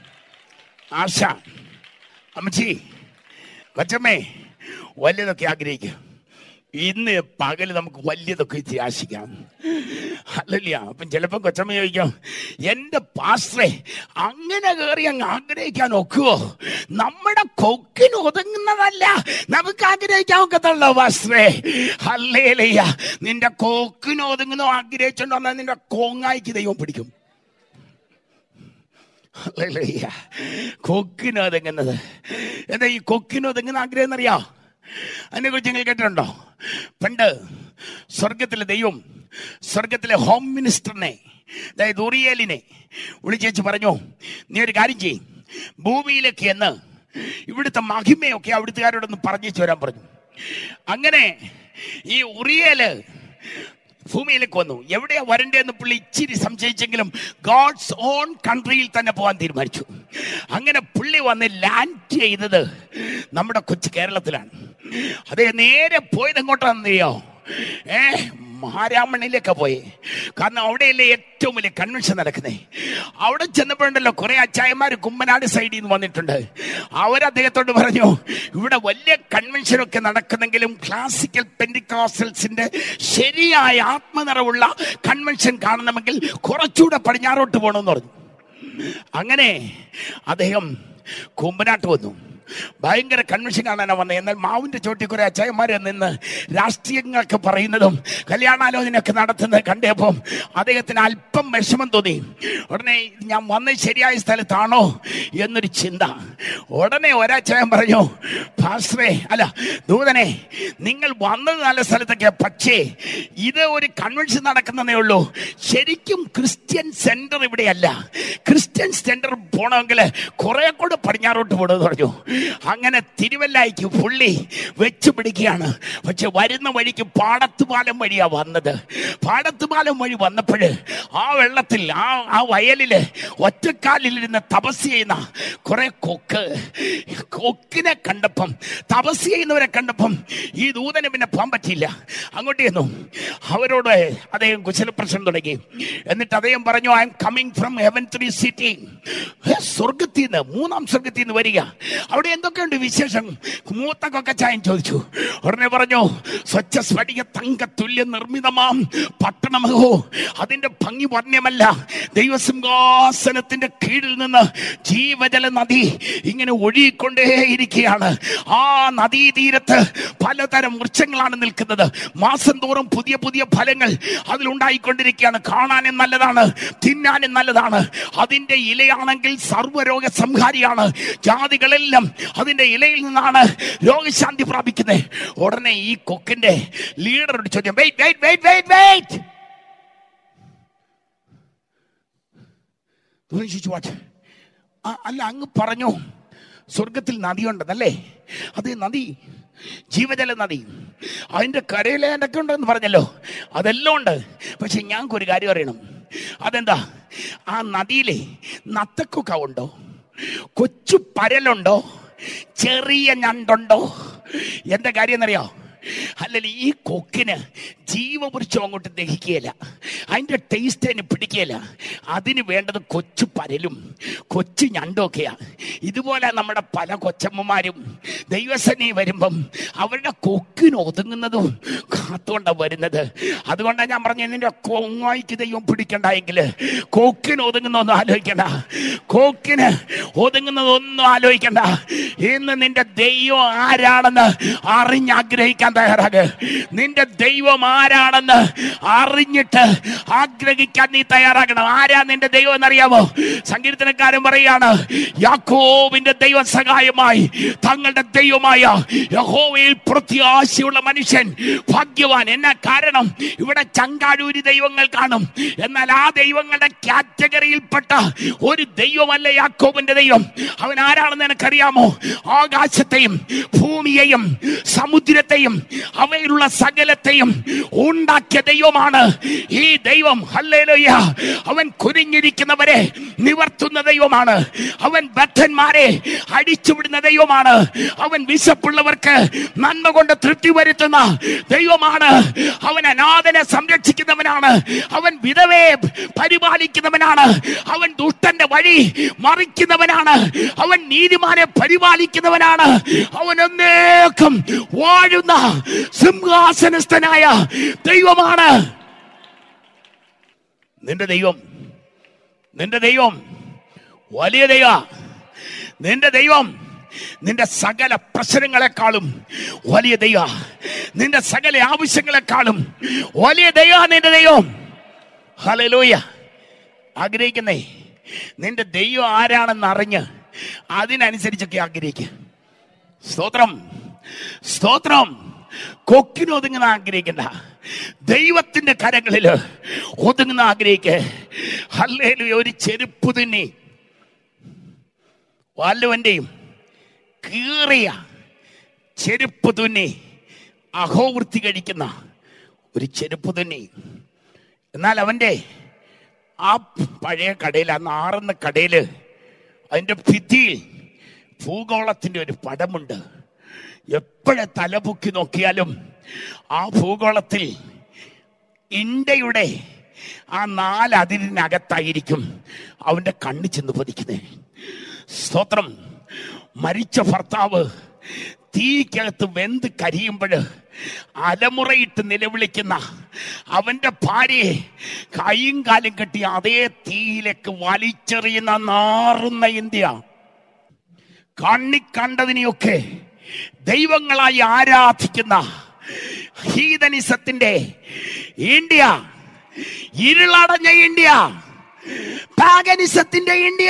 ആശ അമ്മച്ചി കൊച്ചമ്മേ വലിയതൊക്കെ ആഗ്രഹിക്കുക ഇന്ന് പകല് നമുക്ക് വലിയതൊക്കെ ഇച്ചിരി ആശിക്കാം അല്ലല്ല അപ്പം ചിലപ്പോൾ കൊച്ചമ്മ ചോദിക്കാം എൻ്റെ പാസ്റ്ററെ അങ്ങനെ കയറി അങ്ങ് ആഗ്രഹിക്കാൻ ഒക്കുവോ നമ്മുടെ കൊക്കിന് ഒതുങ്ങുന്നതല്ല നമുക്ക് ആഗ്രഹിക്കാൻ ഒക്കത്തുള്ളൂ പാസ്റ്ററെ അല്ലേലയ്യ നിന്റെ കൊക്കിന് ഒതുങ്ങുന്ന ആഗ്രഹിച്ചോണ്ട് വന്നാൽ നിന്റെ കോങ്ങായിക്ക് ദൈവം പിടിക്കും ഹല്ലേലൂയ. കൊക്കിന് ഒതുങ്ങുന്നത് എന്താ ഈ കൊക്കിന് ഒതുങ്ങുന്ന ആഗ്രഹം എന്നറിയാ അതിനെ കുറിച്ച് നിങ്ങൾ കേട്ടിട്ടുണ്ടോ പണ്ട് സ്വർഗത്തിലെ ദൈവം സ്വർഗത്തിലെ ഹോം മിനിസ്റ്ററിനെ അതായത് ഉറിയേലിനെ വിളിച്ചേച്ച് പറഞ്ഞു നീ ഒരു കാര്യം ചെയ്യും ഭൂമിയിലേക്ക് എന്ന് ഇവിടുത്തെ മഹിമയൊക്കെ അവിടുത്തുകാരോടൊന്ന് പറഞ്ഞു വരാൻ പറഞ്ഞു അങ്ങനെ ഈ ഉറിയേല് ഭൂമിയിലേക്ക് വന്നു എവിടെയാ വരണ്ടേന്ന് പുള്ളി ഇച്ചിരി സംശയിച്ചെങ്കിലും ഗോഡ്സ് ഓൺ കൺട്രിയിൽ തന്നെ പോകാൻ തീരുമാനിച്ചു അങ്ങനെ പുള്ളി വന്ന് ലാൻഡ് ചെയ്തത് നമ്മുടെ കൊച്ചു കേരളത്തിലാണ് അതേ നേരെ പോയത് എങ്ങോട്ടാണെന്നറിയോ ഏ മഹാരാമണിലേക്ക് പോയി കാരണം അവിടെയല്ലേ ഏറ്റവും വലിയ കൺവെൻഷൻ നടക്കുന്നേ അവിടെ ചെന്നപ്പോഴുണ്ടല്ലോ കുറെ അച്ചായന്മാർ കുമ്മനാട് സൈഡിൽ നിന്ന് വന്നിട്ടുണ്ട് അവർ അദ്ദേഹത്തോട് പറഞ്ഞു ഇവിടെ വലിയ കൺവെൻഷനൊക്കെ നടക്കുന്നെങ്കിലും ക്ലാസിക്കൽ പെൻഡിക്കാസൽസിന്റെ ശരിയായ ആത്മനിറവുള്ള കൺവെൻഷൻ കാണണമെങ്കിൽ കുറച്ചുകൂടെ പടിഞ്ഞാറോട്ട് പോകണമെന്ന് പറഞ്ഞു അങ്ങനെ അദ്ദേഹം കുമ്പനാട്ട് വന്നു ഭയങ്കര കൺവെൻഷൻ കാണാനാ വന്നത് എന്നാൽ മാവിന്റെ ചോട്ടി കുറെ അച്ചായന്മാരെ നിന്ന് രാഷ്ട്രീയങ്ങളൊക്കെ പറയുന്നതും കല്യാണാലോചനയൊക്കെ നടത്തുന്നത് കണ്ടപ്പം അദ്ദേഹത്തിന് അല്പം വിഷമം തോന്നി ഉടനെ ഞാൻ വന്നത് ശരിയായ സ്ഥലത്താണോ എന്നൊരു ചിന്ത ഉടനെ ഒരാച്ചായൻ പറഞ്ഞു ഭാസ്രേ അല്ല ദൂതനെ നിങ്ങൾ വന്നത് നല്ല സ്ഥലത്തൊക്കെ പക്ഷേ ഇത് ഒരു കൺവെൻഷൻ നടക്കുന്നതേ ഉള്ളൂ ശരിക്കും ക്രിസ്ത്യൻ സെന്റർ ഇവിടെയല്ല ക്രിസ്ത്യൻ സെന്റർ പോണമെങ്കിൽ കുറെ കൂടെ പടിഞ്ഞാറോട്ട് പോകണമെന്ന് പറഞ്ഞു അങ്ങനെ തിരുവല്ലായിക്ക് പുള്ളി വെച്ച് പിടിക്കുകയാണ് പക്ഷെ വരുന്ന വഴിക്ക് പാടത്തുപാലം വഴിയാ വന്നത് പാടത്തുപാലം വഴി വന്നപ്പോൾ ആ വെള്ളത്തിൽ ആ ആ വയലില് ഒറ്റക്കാലിലിരുന്ന് തപസ് ചെയ്യുന്ന കുറെ കൊക്ക് കൊക്കിനെ കണ്ടപ്പം തപസ് ചെയ്യുന്നവരെ കണ്ടപ്പം ഈ ദൂതന് പിന്നെ പോകാൻ പറ്റിയില്ല അങ്ങോട്ട് ചെന്നു അവരോട് അദ്ദേഹം കുശലപ്രശ്നം തുടങ്ങി എന്നിട്ട് അദ്ദേഹം പറഞ്ഞു I am coming from heaven three city സ്വർഗത്തിൽ നിന്ന് മൂന്നാം സ്വർഗത്തിൽ നിന്ന് വരിക അവിടെ എന്തൊക്കെയുണ്ട് വിശേഷം മൂത്ത കൊക്കച്ചായൻ ചോദിച്ചു ഉടനെ പറഞ്ഞു സ്വച്ഛ സ്ഫടിക തങ്ക തുല്യ നിർമ്മിതമാം പട്ടണമോ അതിന്റെ ഭംഗി വർണ്ണ്യമല്ല ദൈവസിംഹാസനത്തിന്റെ കീഴിൽ നിന്ന് ജീവജല നദി ഇങ്ങനെ ഒഴുകിക്കൊണ്ടേയിരിക്കുകയാണ് ആ നദീതീരത്ത് പലതരം വൃക്ഷങ്ങളാണ് നിൽക്കുന്നത് മാസം തോറും പുതിയ പുതിയ ഫലങ്ങൾ അതിലുണ്ടായിക്കൊണ്ടിരിക്കുകയാണ് കാണാനും നല്ലതാണ് തിന്നാനും നല്ലതാണ് അതിന്റെ ഇലയാണെങ്കിൽ സർവ്വരോഗ സംഹാരിയാണ് ജാതികളെല്ലാം അതിന്റെ ഇലയിൽ നിന്നാണ് രോഗശാന്തി പ്രാപിക്കുന്നത് ഉടനെ ഈ കൊക്കിന്റെ ലീഡറോട് ചോദ്യം wait wait wait wait wait what അല്ല അങ്ങ് പറഞ്ഞു സ്വർഗത്തിൽ നദിയുണ്ടെന്നല്ലേ അത് നദി ജീവജല നദി അതിന്റെ കരയിലെ എന്തൊക്കെ ഉണ്ടെന്ന് പറഞ്ഞല്ലോ അതെല്ലാം ഉണ്ട് പക്ഷെ ഞങ്ങൾക്ക് ഒരു കാര്യം അറിയണം അതെന്താ ആ നദിയിലെ നത്തക്കൊക്ക ഉണ്ടോ കൊച്ചു പരലുണ്ടോ ചെറിയ ഞണ്ടുണ്ടോ എന്താ കാര്യം എന്നറിയോ അല്ലെങ്കിൽ ഈ കൊക്കിന് ജീവവൃക്ഷം അങ്ങോട്ട് ദഹിക്കുകയില്ല അതിൻ്റെ ടേസ്റ്റ് അതിന് പിടിക്കുകയില്ല അതിന് വേണ്ടത് കൊച്ചു പരലും കൊച്ചു ഞണ്ടൊക്കെയാണ് ഇതുപോലെ നമ്മുടെ പല കൊച്ചമ്മമാരും ദൈവസേനയിൽ വരുമ്പം അവരുടെ കൊക്കിന് ഒതുങ്ങുന്നതും കാത്തുകൊണ്ടാണ് വരുന്നത് അതുകൊണ്ടാണ് ഞാൻ പറഞ്ഞത് നിന്റെ കൊങ്ങായിക്ക് ദൈവം പിടിക്കണ്ടെങ്കിൽ കൊക്കിന് ഒതുങ്ങുന്നൊന്നും ആലോചിക്കണ്ട കൊക്കിന് ഒതുങ്ങുന്നതൊന്നും ആലോചിക്കണ്ട ഇന്ന് നിന്റെ ദൈവം ആരാണെന്ന് അറിഞ്ഞാഗ്രഹിക്കാൻ തയ്യാറാക് നിന്റെ ദൈവം ആരാണെന്ന് അറിഞ്ഞിട്ട് ആഗ്രഹിക്കാൻ നീ തയ്യാറാകണം ആരാ നിന്റെ ദൈവം എന്നറിയാമോ സങ്കീർത്തനക്കാരൻ പറയാണ് യാക്കോവിന്റെ ദൈവ സഹായമായി തങ്ങളുടെ ദൈവമായ യഹോവയിൽ പ്രത്യാശയുള്ള മനുഷ്യൻ ഭാഗ്യവാൻ എന്നാ കാരണം ഇവിടെ ചങ്കാഴൂരി ദൈവങ്ങൾ കാണും എന്നാൽ ആ ദൈവങ്ങളുടെ കാറ്റഗറിയിൽപ്പെട്ട ഒരു ദൈവമല്ല യാക്കോബിന്റെ ദൈവം അവൻ ആരാണെന്ന് എനിക്കറിയാമോ ആകാശത്തെയും ഭൂമിയെയും സമുദ്രത്തെയും അവയിലുള്ള സകലത്തെയും ഉണ്ടാക്കിയ ദൈവമാണ് ഈ ദൈവം ഹല്ലേലൂയ അവൻ കുനിഞ്ഞിരിക്കുന്നവരെ നിവർത്തുന്ന ദൈവമാണ് അവൻ ബദ്ധന്മാരെ അടിച്ചുവിടുന്ന ദൈവമാണ് അവൻ വിശപ്പുള്ളവർക്ക് നന്മ കൊണ്ട് തൃപ്തി വരുത്തുന്ന ദൈവമാണ് അവൻ അനാഥനെ സംരക്ഷിക്കുന്നവനാണ് അവൻ വിധവയെ പരിപാലിക്കുന്നവനാണ് അവൻ ദുഷ്ടന്റെ വഴി മറിക്കുന്നവനാണ് അവൻ നീതിമാനെ പരിപാലിക്കുന്നവനാണ് അവൻ എന്നേക്കും വാഴുന്ന സിംഹാസനസ്ഥനായ ദൈവമാണ് നിന്റെ ദൈവം നിന്റെ ദൈവം വലിയ ദൈവ നിന്റെ ദൈവം നിന്റെ സകല പ്രശ്നങ്ങളെക്കാളും വലിയ ദൈവ നിന്റെ സകല ആവശ്യങ്ങളെക്കാളും വലിയ ദൈവ നിന്റെ ദൈവം ഹലലൂയ ആഗ്രഹിക്കുന്നേ നിന്റെ ദൈവം ആരാണെന്ന് അറിഞ്ഞ് അതിനനുസരിച്ചൊക്കെ ആഗ്രഹിക്കുക സ്തോത്രം സ്തോത്രം കൊക്കിന് ഒതുങ്ങുന്ന ആഗ്രഹിക്കണ്ട ദൈവത്തിന്റെ കരങ്ങളിൽ ഒതുങ്ങുന്ന ആഗ്രഹിക്ക് ഹല്ലേലൂയ ഒരു ചെരുപ്പ് തുന്നി വല്ലവന്റെയും കീറിയ ചെരുപ്പ് തുന്നി അഹോവൃത്തി കഴിക്കുന്ന ഒരു ചെരുപ്പ് തുന്നി എന്നാൽ അവന്റെ ആ പഴയ കടയിൽ ആ നാറുന്ന കടയില് അതിന്റെ ഭിത്തിയിൽ ഭൂഗോളത്തിന്റെ ഒരു പടമുണ്ട് എപ്പോഴെ തലപൊക്കി നോക്കിയാലും ആ ഭൂഗോളത്തിൽ ഇന്ത്യയുടെ ആ നാലതിരിനകത്തായിരിക്കും അവന്റെ കണ്ണ് ചെന്ന് പതിക്കുന്നത് സ്തോത്രം മരിച്ച ഭർത്താവ് തീക്കകത്ത് വെന്ത് കരിയുമ്പോൾ അലമുറയിട്ട് നിലവിളിക്കുന്ന അവന്റെ ഭാര്യയെ കൈയും കാലും കെട്ടി അതേ തീയിലേക്ക് വലിച്ചെറിയുന്ന നാറുന്ന ഇന്ത്യ കണ്ണി കണ്ടതിനെയൊക്കെ ദൈവങ്ങളായി ആരാധിക്കുന്ന ഹീതനിസത്തിന്റെ ഇന്ത്യ ഇരുളടഞ്ഞ ഇന്ത്യ പാഗനിസത്തിന്റെ ഇന്ത്യ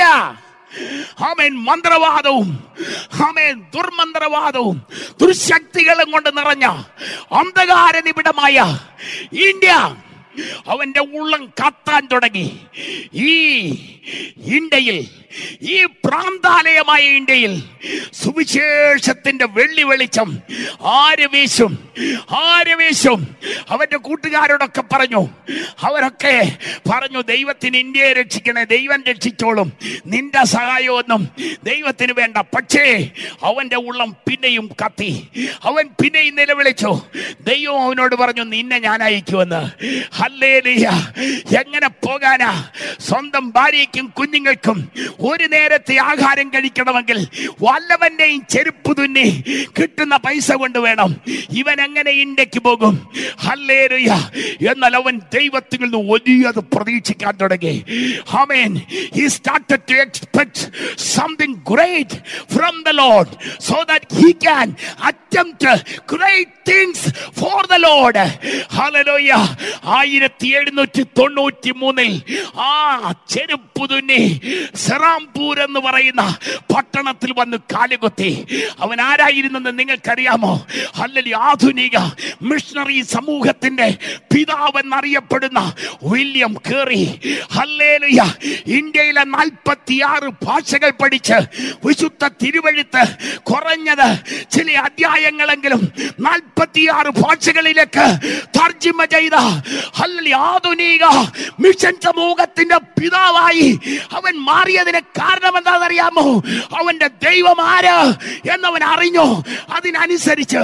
ആമേൻ മന്ത്രവാദവും ആമേൻ ദുർമന്ത്രവാദവും ദുർശക്തികളും കൊണ്ട് നിറഞ്ഞ അന്ധകാര നിബിഡമായ ഇന്ത്യ അവന്റെ ഉള്ളം കത്താൻ തുടങ്ങി ഈ ഇന്ത്യയിൽ ഈ പ്രാന്താലയമായ ഇന്ത്യയിൽ സുവിശേഷത്തിന്റെ വെള്ളി വെളിച്ചം ആര് വീശും ആര് വീശും അവന്റെ കൂട്ടുകാരോടൊക്കെ പറഞ്ഞു അവരൊക്കെ പറഞ്ഞു ദൈവത്തിന് ഇന്ത്യയെ രക്ഷിക്കണേ ദൈവം രക്ഷിച്ചോളും നിന്റെ സഹായമൊന്നും ദൈവത്തിന് വേണ്ട പക്ഷേ അവന്റെ ഉള്ളം പിന്നെയും കത്തി അവൻ പിന്നെയും നിലവിളിച്ചു ദൈവം അവനോട് പറഞ്ഞു നിന്നെ ഞാൻ അയക്കുമെന്ന് ഹല്ലേലൂയ എങ്ങനെ പോകാനാ സ്വന്തം ഭാര്യയ്ക്കും കുഞ്ഞുങ്ങൾക്കും ഒരു നേരത്തെ ആഹാരം കഴിക്കണമെങ്കിൽ വല്ലവന്റെയും ചെരുപ്പ് തുന്നി കിട്ടുന്ന പൈസ കൊണ്ട് വേണം ഇവൻ എങ്ങനെ ഇന്ത്യക്ക് പോകും ഹല്ലേലൂയ എന്നാൽ അവൻ ദൈവത്തിൽ നിന്ന് വലിയത് പ്രതീക്ഷിക്കാൻ തുടങ്ങി ആമേൻ he started to expect something great from the lord so that he can attempt great things for the lord hallelujah ആയിരത്തി എഴുന്നൂറ്റി തൊണ്ണൂറ്റി മൂന്നിൽ ആ ചെരുപ്പ് തുന്നി സെറാംപൂർ എന്ന് പറയുന്ന പട്ടണത്തിൽ വന്ന് കാലുകുത്തി അവൻ ആരായിരുന്നെന്ന് നിങ്ങൾക്കറിയാമോ അല്ലെങ്കിൽ ആധുനിക മിഷണറി സമൂഹത്തിന്റെ പിതാവ് എന്നറിയപ്പെടുന്ന വില്യം കേറി ഹല്ലേലൂയ ഇന്ത്യയിലെ നാൽപ്പത്തിയാറ് ഭാഷകൾ പഠിച്ച് വിശുദ്ധ തിരുവഴുത്ത് കുറഞ്ഞത് ചില അധ്യായങ്ങളെങ്കിലും നാൽപ്പത്തിയാറ് ഭാഷകളിലേക്ക് തർജിമ ചെയ്ത ഹല്ലി ആധുനിക മിഷൻ സമൂഹത്തിന്റെ പിതാവായി അവൻ മാറിയതിന് കാരണം എന്താണെന്നറിയാമോ അവന്റെ ദൈവം ആര് എന്നവൻ അറിഞ്ഞു അതിനനുസരിച്ച്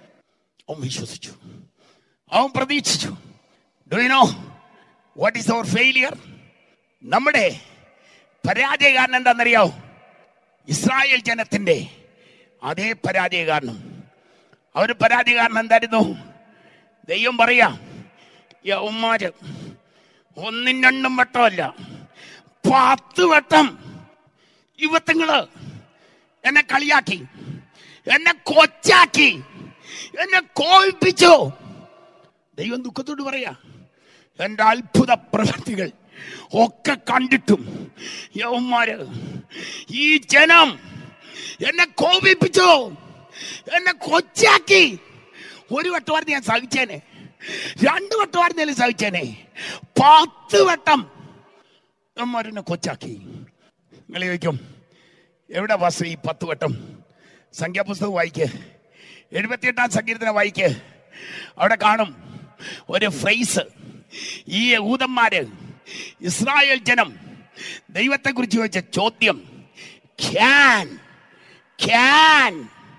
അവൻ വിശ്വസിച്ചു അവൻ പ്രതീക്ഷിച്ചു do you know what is our failure നമ്മുടെ പരാജയ കാരണം എന്താണെന്നറിയാവോ ഇസ്രായേൽ ജനത്തിന്റെ അതേ പരാജയ കാരണം അവർ പരാജയ കാരണം എന്തായിരുന്നു ദൈവം പറയാ യൗമാര് ഒന്നും രണ്ടും വട്ടമല്ല പത്ത് വട്ടം യുവത്തങ്ങള് എന്നെ കളിയാക്കി എന്നെ കൊച്ചാക്കി എന്നെ കോപിപ്പിച്ചു ദൈവം ദുഃഖത്തോട് പറയാ എന്റെ അത്ഭുത പ്രവൃത്തികൾ ഒക്കെ കണ്ടിട്ടും യവന്മാര് ഈ ജനം എന്നെ കോപിപ്പിച്ചു എന്നെ കൊച്ചാക്കി ഒരു വട്ടമായിരുന്നു ഞാൻ സഹിച്ചേനെ രണ്ട് വട്ടമായിരുന്നേലും സഹിച്ചേനെ പത്ത് വട്ടം യവന്മാരെന്നെ കൊച്ചാക്കി നിങ്ങൾ ചോദിക്കും എവിടെ വാസു ഈ പത്ത് വട്ടം സംഖ്യാപുസ്തകം വായിക്ക് എഴുപത്തിയെട്ടാം സങ്കീർത്തനം വായിക്ക് അവിടെ കാണും ഒരു ഫ്രൈസ് ഈ യഹൂദന്മാര് ഇസ്രായേൽ ജനം ദൈവത്തെ കുറിച്ച് ചോദിച്ച ചോദ്യം can can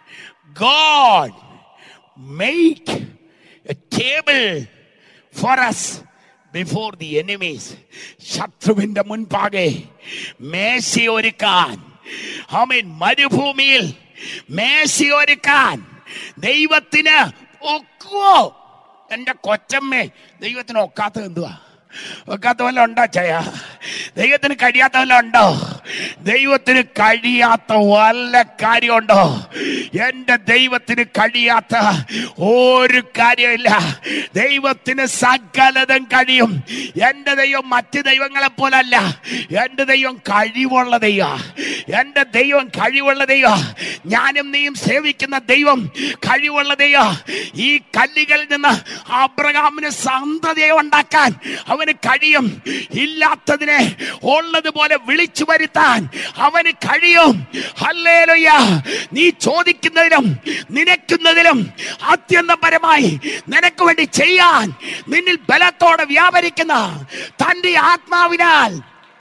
God make a table for us before the enemies ശത്രുവിന്റെ മുൻപാകെ മേശയൊരുക്കാൻ ആമേൻ മരുഭൂമിയിൽ മേശയൊരുക്കാൻ ദൈവത്തിന് ഒക്കുവോ എന്റെ കൊച്ചമ്മേ ദൈവത്തിന് ഒക്കാത്തത് എന്തുവാ ഒക്കാത്ത വല്ല ഉണ്ടോ ചയ ദൈവത്തിന് കഴിയാത്ത വല്ല ഉണ്ടോ ദൈവത്തിന് കഴിയാത്ത വല്ല കാര്യമുണ്ടോ എന്റെ ദൈവത്തിന് കഴിയാത്ത ഒരു കാര്യമില്ല ദൈവത്തിന് സകലതും കഴിയും എന്റെ ദൈവം മറ്റ് ദൈവങ്ങളെ പോലല്ല എന്റെ ദൈവം കഴിവുള്ള ദൈവ എന്റെ ദൈവം കഴിവുള്ള ദൈവ ഞാനും നീയും സേവിക്കുന്ന ദൈവം കഴിവുള്ള ദൈവ ഈ കല്ലുകളിൽ നിന്ന് അബ്രഹാമിന് സന്തതിയെ ഉണ്ടാക്കാൻ അവന് കഴിയും ഇല്ലാത്തതിനെ ഉള്ളതുപോലെ വിളിച്ചു വരുത്താൻ അവന് കഴിയും ഹല്ലേലൂയ നീ ചോദിക്കുന്നതിലും നിനക്കുന്നതിലും അത്യന്തപരമായി നിനക്ക് വേണ്ടി ചെയ്യാൻ നിന്നിൽ ബലത്തോടെ വ്യാപരിക്കുന്ന തന്റെ ആത്മാവിനാൽ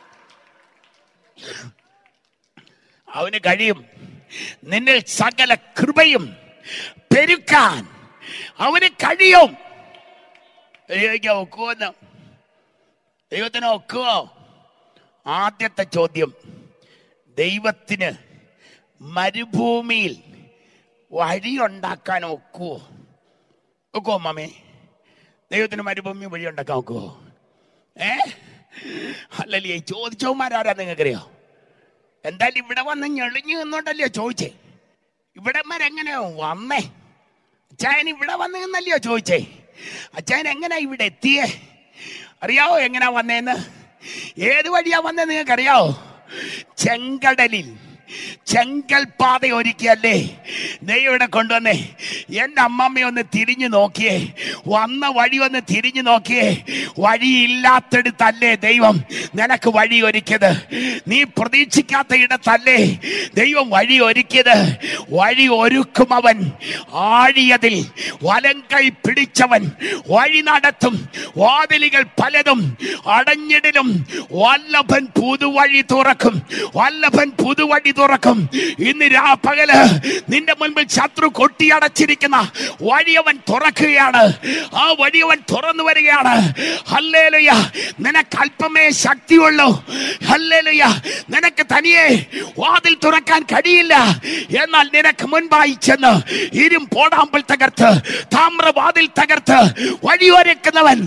അവന് കഴിയും നിന്നിൽ സകല കൃപയും പെരുക്കാൻ അവന് കഴിയും ദൈവയ്ക്ക് ഒക്കുമെന്ന് ദൈവത്തിന് ഒക്കുവോ ആദ്യത്തെ ചോദ്യം ദൈവത്തിന് മരുഭൂമിയിൽ വഴിയുണ്ടാക്കാൻ ഒക്കുവോ ഒക്കുവോ മാമേ ദൈവത്തിന് മരുഭൂമി വഴി ഉണ്ടാക്കാൻ ഒക്കുവോ ഏ അല്ലല്ലേ ചോദിച്ചവന്മാരാരാ നിങ്ങൾക്കറിയോ എന്തായാലും ഇവിടെ വന്ന് ഞെളിഞ്ഞു നിന്നോണ്ടല്ലയോ ചോദിച്ചേ ഇവിടെ വരെ എങ്ങനെയോ വന്നേ അച്ചായൻ ഇവിടെ വന്ന് നിന്നല്ലയോ ചോദിച്ചേ അച്ചായൻ എങ്ങനെയാ ഇവിടെ എത്തിയേ അറിയാവോ എങ്ങനെയാ വന്നേന്ന് ഏത് വഴിയാ വന്നേ നിങ്ങൾക്ക് അറിയാവോ ചെങ്കടലിൽ ചെങ്കൽ പാത ഒരുക്കിയല്ലേ ദൈവം ഇവിടെ കൊണ്ടുവന്നേ എൻ്റെ അമ്മമ്മ ഒന്ന് തിരിഞ്ഞു നോക്കിയേ വന്ന വഴി ഒന്ന് തിരിഞ്ഞു നോക്കിയേ വഴിയില്ലാത്തടുത്തല്ലേ ദൈവം നിനക്ക് വഴി ഒരുക്കിയത് നീ പ്രതീക്ഷിക്കാത്ത ഇടത്തല്ലേ ദൈവം വഴി ഒരുക്കിയത് വഴി ഒരുക്കും അവൻ ആഴിയതിൽ വലം കൈ പിടിച്ചവൻ വഴി നടത്തും വാതിലുകൾ പലതും അടഞ്ഞിടലും വല്ലഭൻ പുതുവഴി തുറക്കും വല്ലഭൻ പുതുവഴി തുറക്കും ഇന്ന് രാ പകല് നിന്റെ മുൻപിൽ ശത്രു കൊട്ടിയടച്ചിരിക്കുന്ന വഴി അവൻ തുറക്കുകയാണ് ആ വഴി അവൻ തുറന്നു വരികയാണ് ഹല്ലേലുയ നിനക്ക് അല്പമേ ശക്തിയുള്ളൂ ഹല്ലേലുയ നിനക്ക് തനിയെ വാതിൽ തുറക്കാൻ കഴിയില്ല എന്നാൽ നിനക്ക് മുൻപായി ചെന്ന് ഇരും പോടാമ്പൽ തകർത്ത് താമ്രവാതിൽ തകർത്ത് വഴിയൊരുക്കുന്നവൻ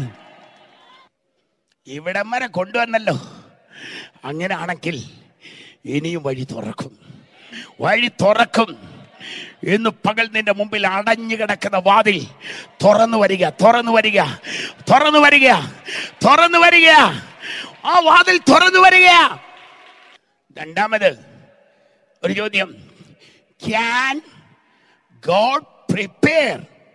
ഇവിടം വരെ കൊണ്ടുവന്നല്ലോ അങ്ങനെയാണെങ്കിൽ ഇനിയും വഴി തുറക്കും വഴി തുറക്കും ഇന്ന് പകൽ നിന്റെ മുമ്പിൽ അടഞ്ഞു കിടക്കുന്ന വാതിൽ തുറന്നു വരിക തുറന്നു വരിക തുറന്നു വരിക തുറന്നു വരിക ആ വാതിൽ തുറന്നു വരിക രണ്ടാമത് ഒരു ചോദ്യം can God prepare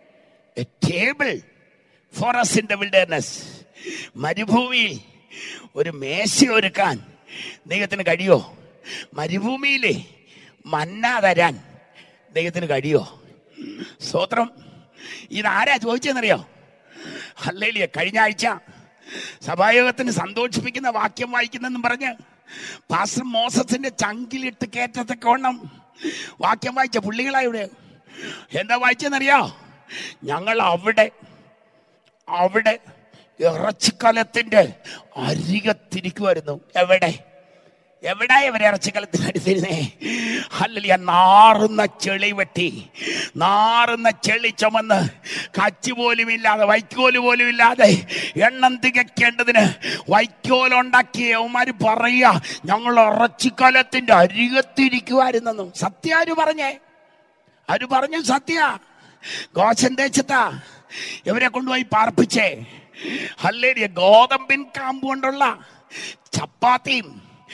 a table for us in the wilderness മരുഭൂമിയിൽ ഒരു മേശ ഒരുക്കാൻ ദൈവത്തിന് കഴിയോ മരുഭൂമിയിലെ മന്ന തരാൻ ദൈവത്തിന് കഴിയോ സ്തോത്രം ഇതാരാ ചോദിച്ചെന്നറിയോ അല്ലേലിയ കഴിഞ്ഞ ആഴ്ച സഭായോഗത്തിന് സന്തോഷിപ്പിക്കുന്ന വാക്യം വായിക്കുന്നെന്നും പറഞ്ഞ് പാസ്റ്റർ മോസസിന്റെ ചങ്കിലിട്ട് കയറ്റത്തക്കവണ്ണം വാക്യം വായിച്ച പുള്ളികളാ ഇവിടെ എന്താ വായിച്ചെന്നറിയോ ഞങ്ങൾ അവിടെ അവിടെ ഇറച്ചിക്കലത്തിന്റെ അരികത്തിരിക്കുമായിരുന്നു എവിടെ എവിടെ ഇവർ ഇറച്ചിക്കലത്തിന് അടുത്തിരുന്നേ അല്ലല്ല നാറുന്ന ചെളി വെട്ടി നാറുന്ന ചെളി ചുമന്ന് കച്ചി പോലും ഇല്ലാതെ വൈക്കോല് പോലും ഇല്ലാതെ എണ്ണം തികയ്ക്കേണ്ടതിന് വൈക്കോലുണ്ടാക്കിയ യവന്മാര് പറയുക ഞങ്ങൾ ഇറച്ചിക്കലത്തിന്റെ അരികത്തിരിക്കുമായിരുന്നെന്നും സത്യ ആര് പറഞ്ഞേ അവര് പറഞ്ഞു സത്യ ഗോശൻ ദേശത്താ ഇവരെ കൊണ്ടുപോയി പാർപ്പിച്ചേ അല്ലേരിയ ഗോതമ്പിൻ കാമ്പ് കൊണ്ടുള്ള ചപ്പാത്തിയും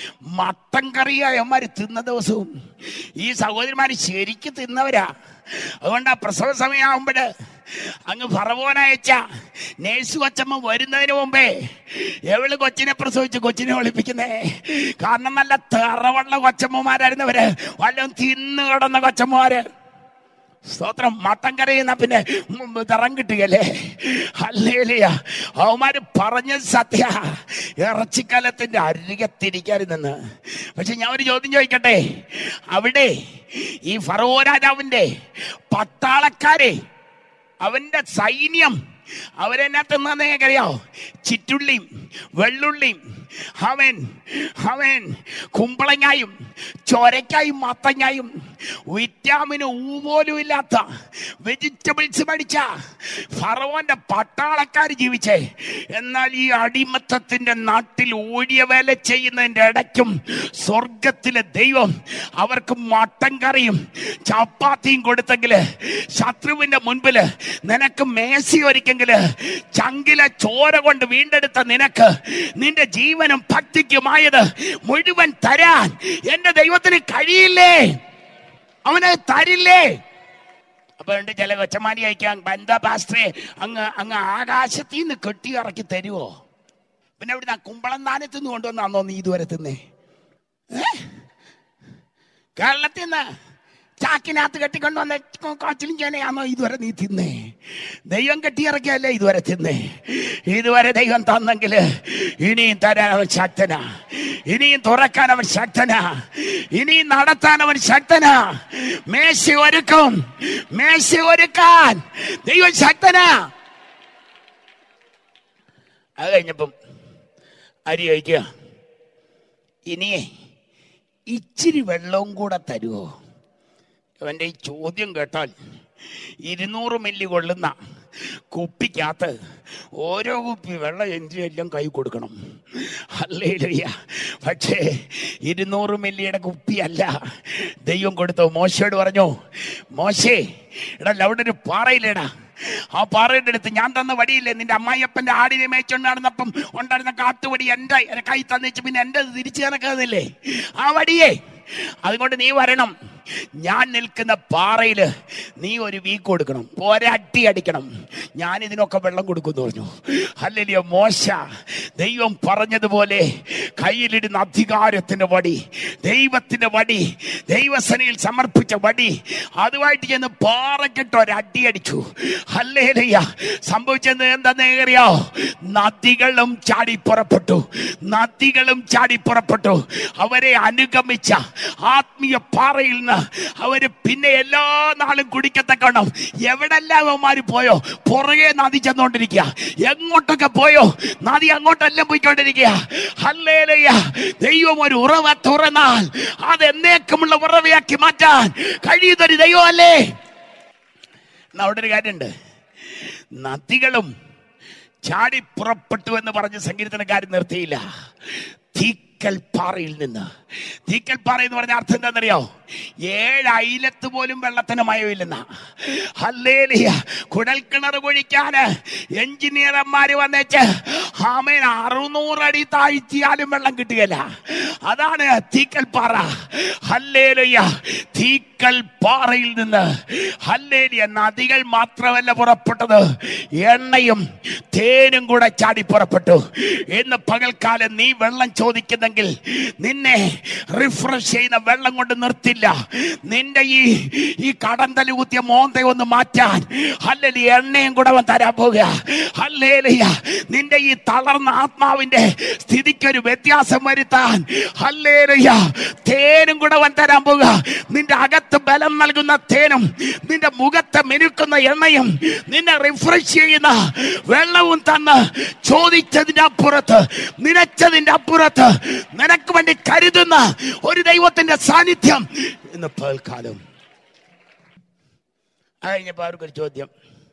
മട്ടൻ കറിയായമാര് തിന്ന ദിവസവും ഈ സഹോദരിമാര് ശരിക്ക് തിന്നവരാ അതുകൊണ്ട് ആ പ്രസവ സമയമാകുമ്പോഴ് അങ്ങ് ഫറവോനയച്ച നേഴ്സ് കൊച്ചമ്മ വരുന്നതിന് മുമ്പേ എവള് കൊച്ചിനെ പ്രസവിച്ച് കൊച്ചിനെ ഒളിപ്പിക്കുന്നേ കാരണം നല്ല തെറവള്ള കൊച്ചമ്മമാരായിരുന്നവര് വല്ലതും തിന്നു കിടന്ന കൊച്ചമ്മമാര് സ്തോത്രം മട്ടൻ കരയുന്ന പിന്നെ ഉം തറം കിട്ടുകയല്ലേ അല്ലേലിയ അവന്മാര് പറഞ്ഞ സത്യ ഇറച്ചിക്കാലത്തിന്റെ അരികത്തിരിക്കാരുന്നെന്ന് പക്ഷെ ഞാൻ ഒരു ചോദ്യം ചോദിക്കട്ടെ അവിടെ ഈ ഫറോ രാജാവിന്റെ പട്ടാളക്കാരെ അവന്റെ സൈന്യം അവരെന്നാ തിന്നറിയാവോ ചിറ്റുള്ളിയും വെള്ളുള്ളിയും അവൻ അവൻ കുമ്പളങ്ങായും ചൊരക്കായും മത്തങ്ങായും വിറ്റാമിന് ഊ പോലും ഇല്ലാത്ത വെജിറ്റബിൾസ് പഠിച്ച ഫറവോന്റെ പട്ടാളക്കാർ ജീവിച്ചേ എന്നാൽ ഈ അടിമത്തത്തിന്റെ നാട്ടിൽ ഓടിയ വേല ചെയ്യുന്നതിന്റെ ഇടയ്ക്കും സ്വർഗത്തിലെ ദൈവം അവർക്ക് മട്ടൻ കറിയും ചപ്പാത്തിയും കൊടുത്തെങ്കില് ശത്രുവിന്റെ മുൻപില് നിനക്ക് മേശി ഒരുക്കെങ്കില് ചങ്കിലെ ചോര കൊണ്ട് വീണ്ടെടുത്ത നിനക്ക് നിന്റെ ജീവനും ഭക്തിക്കുമായത് മുഴുവൻ തരാൻ എന്റെ ദൈവത്തിന് കഴിയില്ലേ അവന് തരില്ലേ അപ്പൊ ഉണ്ട് ചില കൊച്ചമാരി അയക്കാൻ എന്താ പാസ്റ്ററെ അങ്ങ് അങ്ങ് ആകാശത്തിൽ നിന്ന് കെട്ടി ഇറക്കി തരുവോ പിന്നെ ഇവിടെ കുമ്പളം താനത്ത് നിന്ന് കൊണ്ടുവന്നാന്നോ നീ ഇതുവരെ തിന്നേ ഏ? കേരളത്തിൽ നിന്ന് ചാക്കിനകത്ത് കെട്ടിക്കൊണ്ട് വന്ന കാച്ചിലും ചേനയാണോ ഇതുവരെ നീ തിന്നേ ദൈവം കെട്ടിയിറക്കിയല്ലേ ഇതുവരെ തിന്നേ ഇതുവരെ ദൈവം തന്നെങ്കിൽ ഇനിയും തരാൻ അവൻ ശക്തനാ ഇനിയും തുറക്കാൻ അവൻ ശക്തനാ ഇനിയും നടത്താൻ അവൻ ശക്തനാ മേശ ഒരുക്കും മേശ ഒരുക്കാൻ ദൈവം ശക്തനാ അത് കഴിഞ്ഞപ്പം അരി കഴിക്കുക ഇനിയേ ഇച്ചിരി വെള്ളവും കൂടെ തരുമോ അവൻ്റെ ഈ ചോദ്യം കേട്ടാൽ ഇരുന്നൂറ് മില്ലി കൊള്ളുന്ന കുപ്പിക്കകത്ത് ഓരോ കുപ്പി വെള്ളം എല്ലാം കൈ കൊടുക്കണം അല്ലേലയ്യ പക്ഷേ ഇരുന്നൂറ് മില്ലിയുടെ കുപ്പിയല്ല ദൈവം കൊടുത്തു മോശയോട് പറഞ്ഞു മോശേ എടാ അവിടെ ഒരു പാറയില്ലേടാ ആ പാറയുടെ അടുത്ത് ഞാൻ തന്ന വടിയില്ലേ നിന്റെ അമ്മായിയപ്പന്റെ ആടിനെ മേച്ചോണ്ട് നടന്നപ്പം ഉണ്ടായിരുന്ന കാട്ടുവടി എന്റെ കൈ തന്നിച്ച് പിന്നെ എന്റെ തിരിച്ചു കണക്കാന്നില്ലേ ആ വടിയേ അതുകൊണ്ട് നീ വരണം ഞാൻ നിൽക്കുന്ന പാറയില് നീ ഒരു വീക്ക് കൊടുക്കണം ഒരട്ടി അടിക്കണം ഞാൻ ഇതിനൊക്കെ വെള്ളം കൊടുക്കുമെന്ന് പറഞ്ഞു അല്ലല്ലയോ മോശ ദൈവം പറഞ്ഞതുപോലെ കയ്യിലിടുന്ന അധികാരത്തിന്റെ വടി ദൈവത്തിന്റെ വടി ദൈവസനയിൽ സമർപ്പിച്ച വടി അതുമായിട്ട് ചെന്ന് പാറക്കിട്ട് ഒരടി അടിച്ചു അല്ലേലയ്യ സംഭവിച്ചത് എന്താന്ന് അറിയോ നദികളും ചാടി പുറപ്പെട്ടു നദികളും ചാടി പുറപ്പെട്ടു അവരെ അനുഗമിച്ച ആത്മീയ പാറയിൽ നിന്ന് അവര് പിന്നെ എല്ലാ നാളും കുടിക്കത്തക്കണം എവിടെല്ലാം അവന്മാര് പോയോ പുറകെ നദി ചെന്നോണ്ടിരിക്കുക എങ്ങോട്ടൊക്കെ പോയോ നദി അങ്ങോട്ടെല്ലാം പോയിക്കൊണ്ടിരിക്കുക ഹല്ലേലയ്യ ദൈവം ഒരു ഉറവ തുറന്നാൽ അത് എന്നേക്കുമുള്ള ഉറവയാക്കി മാറ്റാൻ കഴിയുന്നൊരു ദൈവമല്ലേ എന്നാ അവിടെ ഒരു കാര്യമുണ്ട് നദികളും ചാടി പുറപ്പെട്ടു എന്ന് പറഞ്ഞ് സങ്കീർത്തനക്കാരൻ നിർത്തിയില്ല തീക്കൽ പാറയിൽ നിന്ന് തീക്കൽ പാറ എന്ന് പറഞ്ഞ അർത്ഥം എന്താണെന്നറിയോ ഏഴ് അയിലത്ത് പോലും വെള്ളത്തിന് മയമില്ലെന്ന ഹല്ലേലിയ കുഴൽക്കിണർ കുഴിക്കാന് എഞ്ചിനീയർമാര് വന്നേച്ച് ആമേൻ അറുന്നൂറടി താഴ്ത്തിയാലും വെള്ളം കിട്ടുകയില്ല അതാണ് തീക്കൽ പാറ ഹല്ലേലിയ തീക്കൽ പാറയിൽ നിന്ന് ഹല്ലേലിയ നദികൾ മാത്രമല്ല പുറപ്പെട്ടത് എണ്ണയും തേനും കൂടെ ചാടി പുറപ്പെട്ടു ഇന്ന് പകൽക്കാലം നീ വെള്ളം ചോദിക്കുന്നെങ്കിൽ നിന്നെ റിഫ്രഷ് ചെയ്യുന്ന വെള്ളം കൊണ്ട് നിർത്തില്ല നിന്റെ ഈ ഈ കടന്തല് കുത്തിയ മോന്തെ ഒന്ന് മാറ്റാൻ അല്ലല്ലേ എണ്ണയും കൂടെ അവൻ തരാൻ പോകുക അല്ലേലയ്യ നിന്റെ ഈ തളർന്ന ആത്മാവിന്റെ സ്ഥിതിക്കൊരു വ്യത്യാസം വരുത്താൻ അല്ലേലയ്യ തേനും കൂടെ അവൻ തരാൻ പോകുക നിന്റെ അകത്ത് ബലം നൽകുന്ന തേനും നിന്റെ മുഖത്തെ മിനുക്കുന്ന എണ്ണയും നിന്നെ റിഫ്രഷ് ചെയ്യുന്ന വെള്ളവും തന്ന് ചോദിച്ചതിന്റെ അപ്പുറത്ത് നിനച്ചതിന്റെ അപ്പുറത്ത് നിനക്ക് വേണ്ടി കരുതുന്ന ഒരു ദൈവത്തിന്റെ സാന്നിധ്യം ഇന്ന് പകൽക്കാലം അത് കഴിഞ്ഞപ്പോ അവർക്കൊരു ചോദ്യം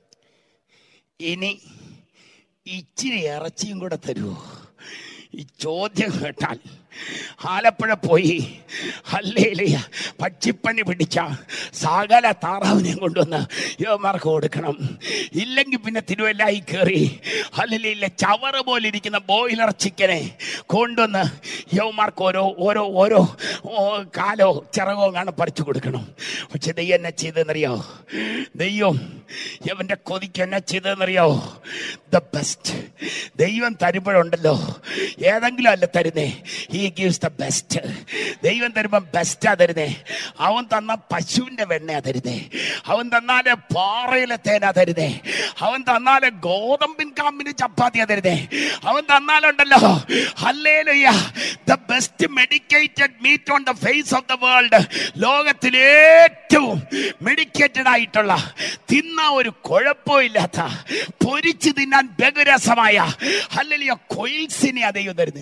ഇനി ഇച്ചിരി ഇറച്ചിയും കൂടെ തരുമോ ഈ ചോദ്യം കേട്ടാൽ ആലപ്പുഴ പോയി അല്ലേലിയ പക്ഷിപ്പണി പിടിച്ച സകല താറാവിനെയും കൊണ്ടുവന്ന് യുവമാർക്ക് കൊടുക്കണം ഇല്ലെങ്കിൽ പിന്നെ തിരുവല്ലായി കയറി അല്ലില്ല ചവറ് പോലെ ഇരിക്കുന്ന ബോയിലർ ചിക്കനെ കൊണ്ടുവന്ന് യവന്മാർക്ക് ഓരോ ഓരോ ഓരോ ഓ, കാലോ ചിറകോ കാണാൻ പറിച്ചു കൊടുക്കണം പക്ഷെ ദൈവം എന്നെ ചെയ്തെന്നറിയോ ദൈവം യവന്റെ കൊതിക്ക് എന്നെ ചെയ്തെന്നറിയോ ദ ബെസ്റ്റ് ദൈവം തരുമ്പോഴുണ്ടല്ലോ ഏതെങ്കിലും അല്ല തരുന്നേ ഹി ഗീവ്സ് ദ ബെസ്റ്റ് ദൈവം തരുമ്പം ബെസ്റ്റാ തരുന്നേ അവൻ തന്ന പശുവിന്റെ വെണ്ണയാ തരുന്നേ അവൻ തന്നാല് പാറയിലെ തേനാ തരുന്നേ അവൻ തന്നാല് ഗോതമ്പിൻ കാമ്പിന് ചപ്പാത്തിയാ തരുന്നേ അവൻ തന്നാലുണ്ടല്ലോ ഹല്ലേലൂയ the best medicated meat on the face of the world ലോകത്തിൽ ഏറ്റവും മെഡിക്കേറ്റഡ് ആയിട്ടുള്ള തിന്ന ഒരു കുഴപ്പമില്ലാത്ത പൊരിച്ചു തിന്നാൻ ബഹുരസമായ ഹല്ലേലൂയ കൊയിൽസിനെ ദൈവം തരുന്നത്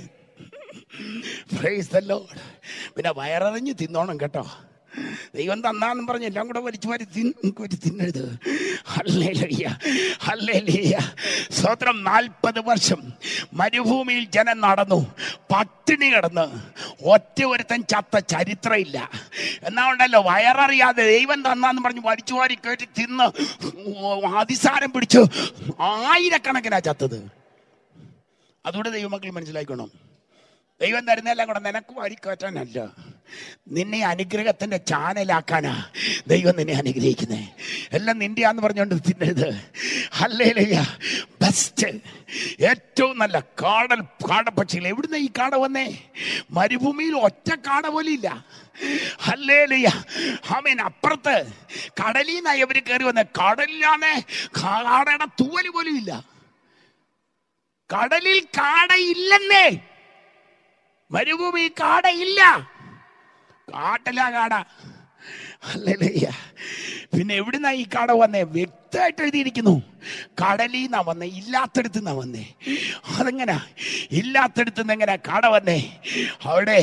Praise the Lord. പിന്നെ വയററിഞ്ഞ് തിന്നോണം കേട്ടോ ദൈവം തന്നാന്നും പറഞ്ഞ് എല്ലാം കൂടെ വലിച്ചു വാരി തിന്ന് തിന്നരുത് ഹല്ലേലൂയ ഹല്ലേലൂയ സ്വത്രം നാൽപ്പത് വർഷം മരുഭൂമിയിൽ ജനം നടന്നു പട്ടിണി കിടന്ന് ഒറ്റ ഒരുത്തൻ ചത്ത ചരിത്രമില്ല എന്നാ ഉണ്ടല്ലോ വയററിയാതെ ദൈവം തന്നാന്ന് പറഞ്ഞ് വലിച്ചു വാരി കയറ്റി തിന്ന് അതിസാരം പിടിച്ചു ആയിരക്കണക്കിനാ ചത്തത് അതുകൊണ്ട് ദൈവമക്കൾ മനസ്സിലാക്കണം ദൈവം തരുന്നതെല്ലാം കൂടെ നിനക്ക് വാരിക്കയറ്റാനല്ല നിന്നെ അനുഗ്രഹത്തിന്റെ ചാനലാക്കാനാ ദൈവം നിന്നെ അനുഗ്രഹിക്കുന്നേ എല്ലാം നിന്റെയാന്ന് പറഞ്ഞുകൊണ്ട് തിന്നരുത് അല്ലേലയ്യ ബെസ്റ്റ് ഏറ്റവും നല്ല കാടൽ കാടപ്പക്ഷികൾ എവിടുന്ന ഈ കാട വന്നേ മരുഭൂമിയിൽ ഒറ്റ കാട പോലും ഇല്ല ഹല്ലേലൂയ ആമേൻ അപ്പുറത്ത് കടലിൽ നിന്നായി അവര് കയറി വന്നത് കടലിലാണ് കാടയുടെ തൂവല് പോലും ഇല്ല കടലിൽ കാടയില്ലെന്നേ മരുഭൂമി കാടയില്ല കാട്ടില കാട ഹല്ലേലൂയ പിന്നെ എവിടുന്നാ ഈ കാട വന്നേ വ്യക്തമായിട്ട് എഴുതിയിരിക്കുന്നു കടലിൽ നിന്നാ വന്നേ ഇല്ലാത്തടത്ത് നിന്നാ വന്നേ അതെങ്ങനാ ഇല്ലാത്തടത്ത് നിന്ന് എങ്ങനെ കാട വന്നേ അവിടെ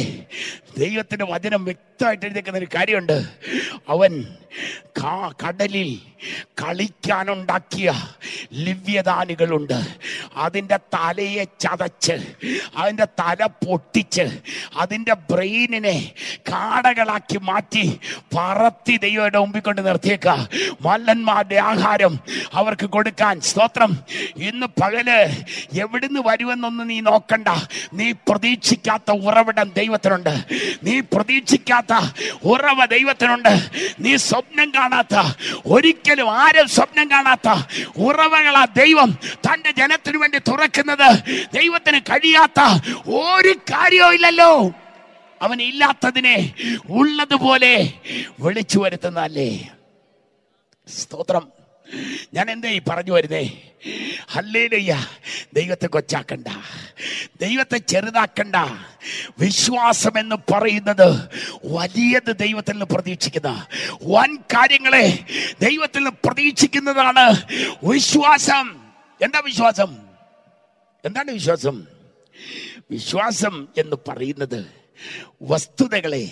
ദൈവത്തിന്റെ വചനം വ്യക്തമായിട്ട് എഴുതിയിരിക്കുന്ന ഒരു കാര്യമുണ്ട് അവൻ കാ- കടലിൽ കളിക്കാനുണ്ടാക്കിയ ലിവ്യദാനികളുണ്ട് അതിൻ്റെ തലയെ ചതച്ച് അതിൻ്റെ തല പൊട്ടിച്ച് അതിൻ്റെ ബ്രെയിനിനെ കാടകളാക്കി മാറ്റി പറത്തി ദൈവയുടെ മുമ്പിൽ കൊണ്ട് നിർത്തിയേക്ക മല്ലന്മാരുടെ ആഹാരം അവർക്ക് കൊടുക്കാൻ സ്തോത്രം ഇന്ന് പകല് എവിടുന്ന് വരുമെന്നൊന്നും നീ നോക്കണ്ട നീ പ്രതീക്ഷിക്കാത്ത ഉറവിടം ദൈവത്തിനുണ്ട് നീ പ്രതീക്ഷിക്കാത്ത ഉറവ ദൈവത്തിനുണ്ട് നീ സ്വപ്നം കാണാത്ത ഒരിക്കലും ആരും സ്വപ്നം കാണാത്ത ഉറവകളാ ദൈവം തന്റെ ജനത്തിനു വേണ്ടി തുറക്കുന്നത് ദൈവത്തിന് കഴിയാത്ത ഒരു കാര്യവും ഇല്ലല്ലോ അവൻ ഇല്ലാത്തതിനെ ഉള്ളതുപോലെ വിളിച്ചു വരുത്തുന്നല്ലേ സ്തോത്രം ഞാൻ എന്താ ഈ പറഞ്ഞു വരുന്നേ ഹല്ലേലയ്യ ദൈവത്തെ കൊച്ചാക്കണ്ട ദൈവത്തെ ചെറുതാക്കണ്ട വിശ്വാസം എന്ന് പറയുന്നത് വലിയത് ദൈവത്തിൽ നിന്ന് പ്രതീക്ഷിക്കുന്ന വൻ കാര്യങ്ങളെ ദൈവത്തിൽ നിന്ന് പ്രതീക്ഷിക്കുന്നതാണ് വിശ്വാസം എന്താ വിശ്വാസം എന്താണ് വിശ്വാസം വിശ്വാസം എന്ന് പറയുന്നത് വസ്തുതകളെ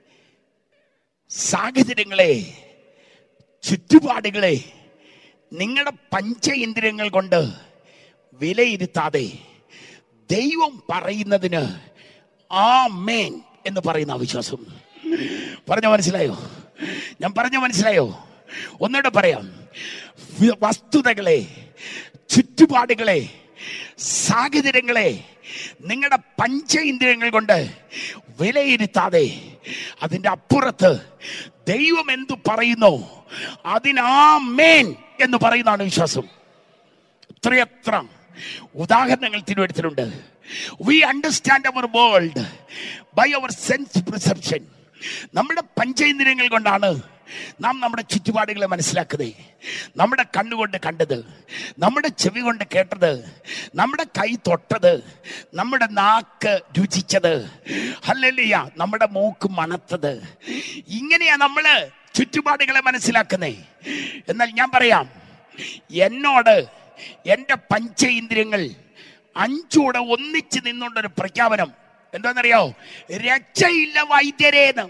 സാഹചര്യങ്ങളെ ചുറ്റുപാടുകളെ നിങ്ങളുടെ പഞ്ചേന്ദ്രിയങ്ങൾ കൊണ്ട് വിലയിരുത്താതെ ദൈവം പറയുന്നതിന് ആ മേൻ എന്ന് പറയുന്ന ആ വിശ്വാസം പറഞ്ഞ മനസ്സിലായോ ഞാൻ പറഞ്ഞ മനസ്സിലായോ ഒന്നുകൂടെ പറയാം വി- വസ്തുതകളെ ചുറ്റുപാടുകളെ സാഹചര്യങ്ങളെ നിങ്ങളുടെ പഞ്ചേന്ദ്രിയങ്ങൾ കൊണ്ട് വിലയിരുത്താതെ അതിൻ്റെ അപ്പുറത്ത് ദൈവം എന്തു പറയുന്നു അതിനാ മേൻ എന്ന് പറയുന്നതാണ് വിശ്വാസം എത്രയെത്ര ഉദാഹരണങ്ങൾ തിരുവനന്തപുരത്തിലുണ്ട് we understand our world by our sense perception നമ്മുടെ പഞ്ചേന്ദ്രിയങ്ങൾ കൊണ്ടാണ് നാം നമ്മുടെ ചുറ്റുപാടുകളെ മനസ്സിലാക്കുന്നത് നമ്മുടെ കണ്ണുകൊണ്ട് കണ്ടത് നമ്മുടെ ചെവി കൊണ്ട് കേട്ടത് നമ്മുടെ കൈ തൊട്ടത് നമ്മുടെ നാക്ക് രുചിച്ചത് അല്ലല്ലയ്യ നമ്മുടെ മൂക്ക് മണത്തത് ഇങ്ങനെയാ നമ്മള് ചുറ്റുപാടുകളെ മനസ്സിലാക്കുന്നേ എന്നാൽ ഞാൻ പറയാം എന്നോട് എൻ്റെ പഞ്ചേന്ദ്രിയങ്ങൾ അഞ്ചൂടെ ഒന്നിച്ച് നിന്നുകൊണ്ടൊരു പ്രഖ്യാപനം എന്താണെന്നറിയോ രക്ഷയില്ല വൈദ്യരേന്ന്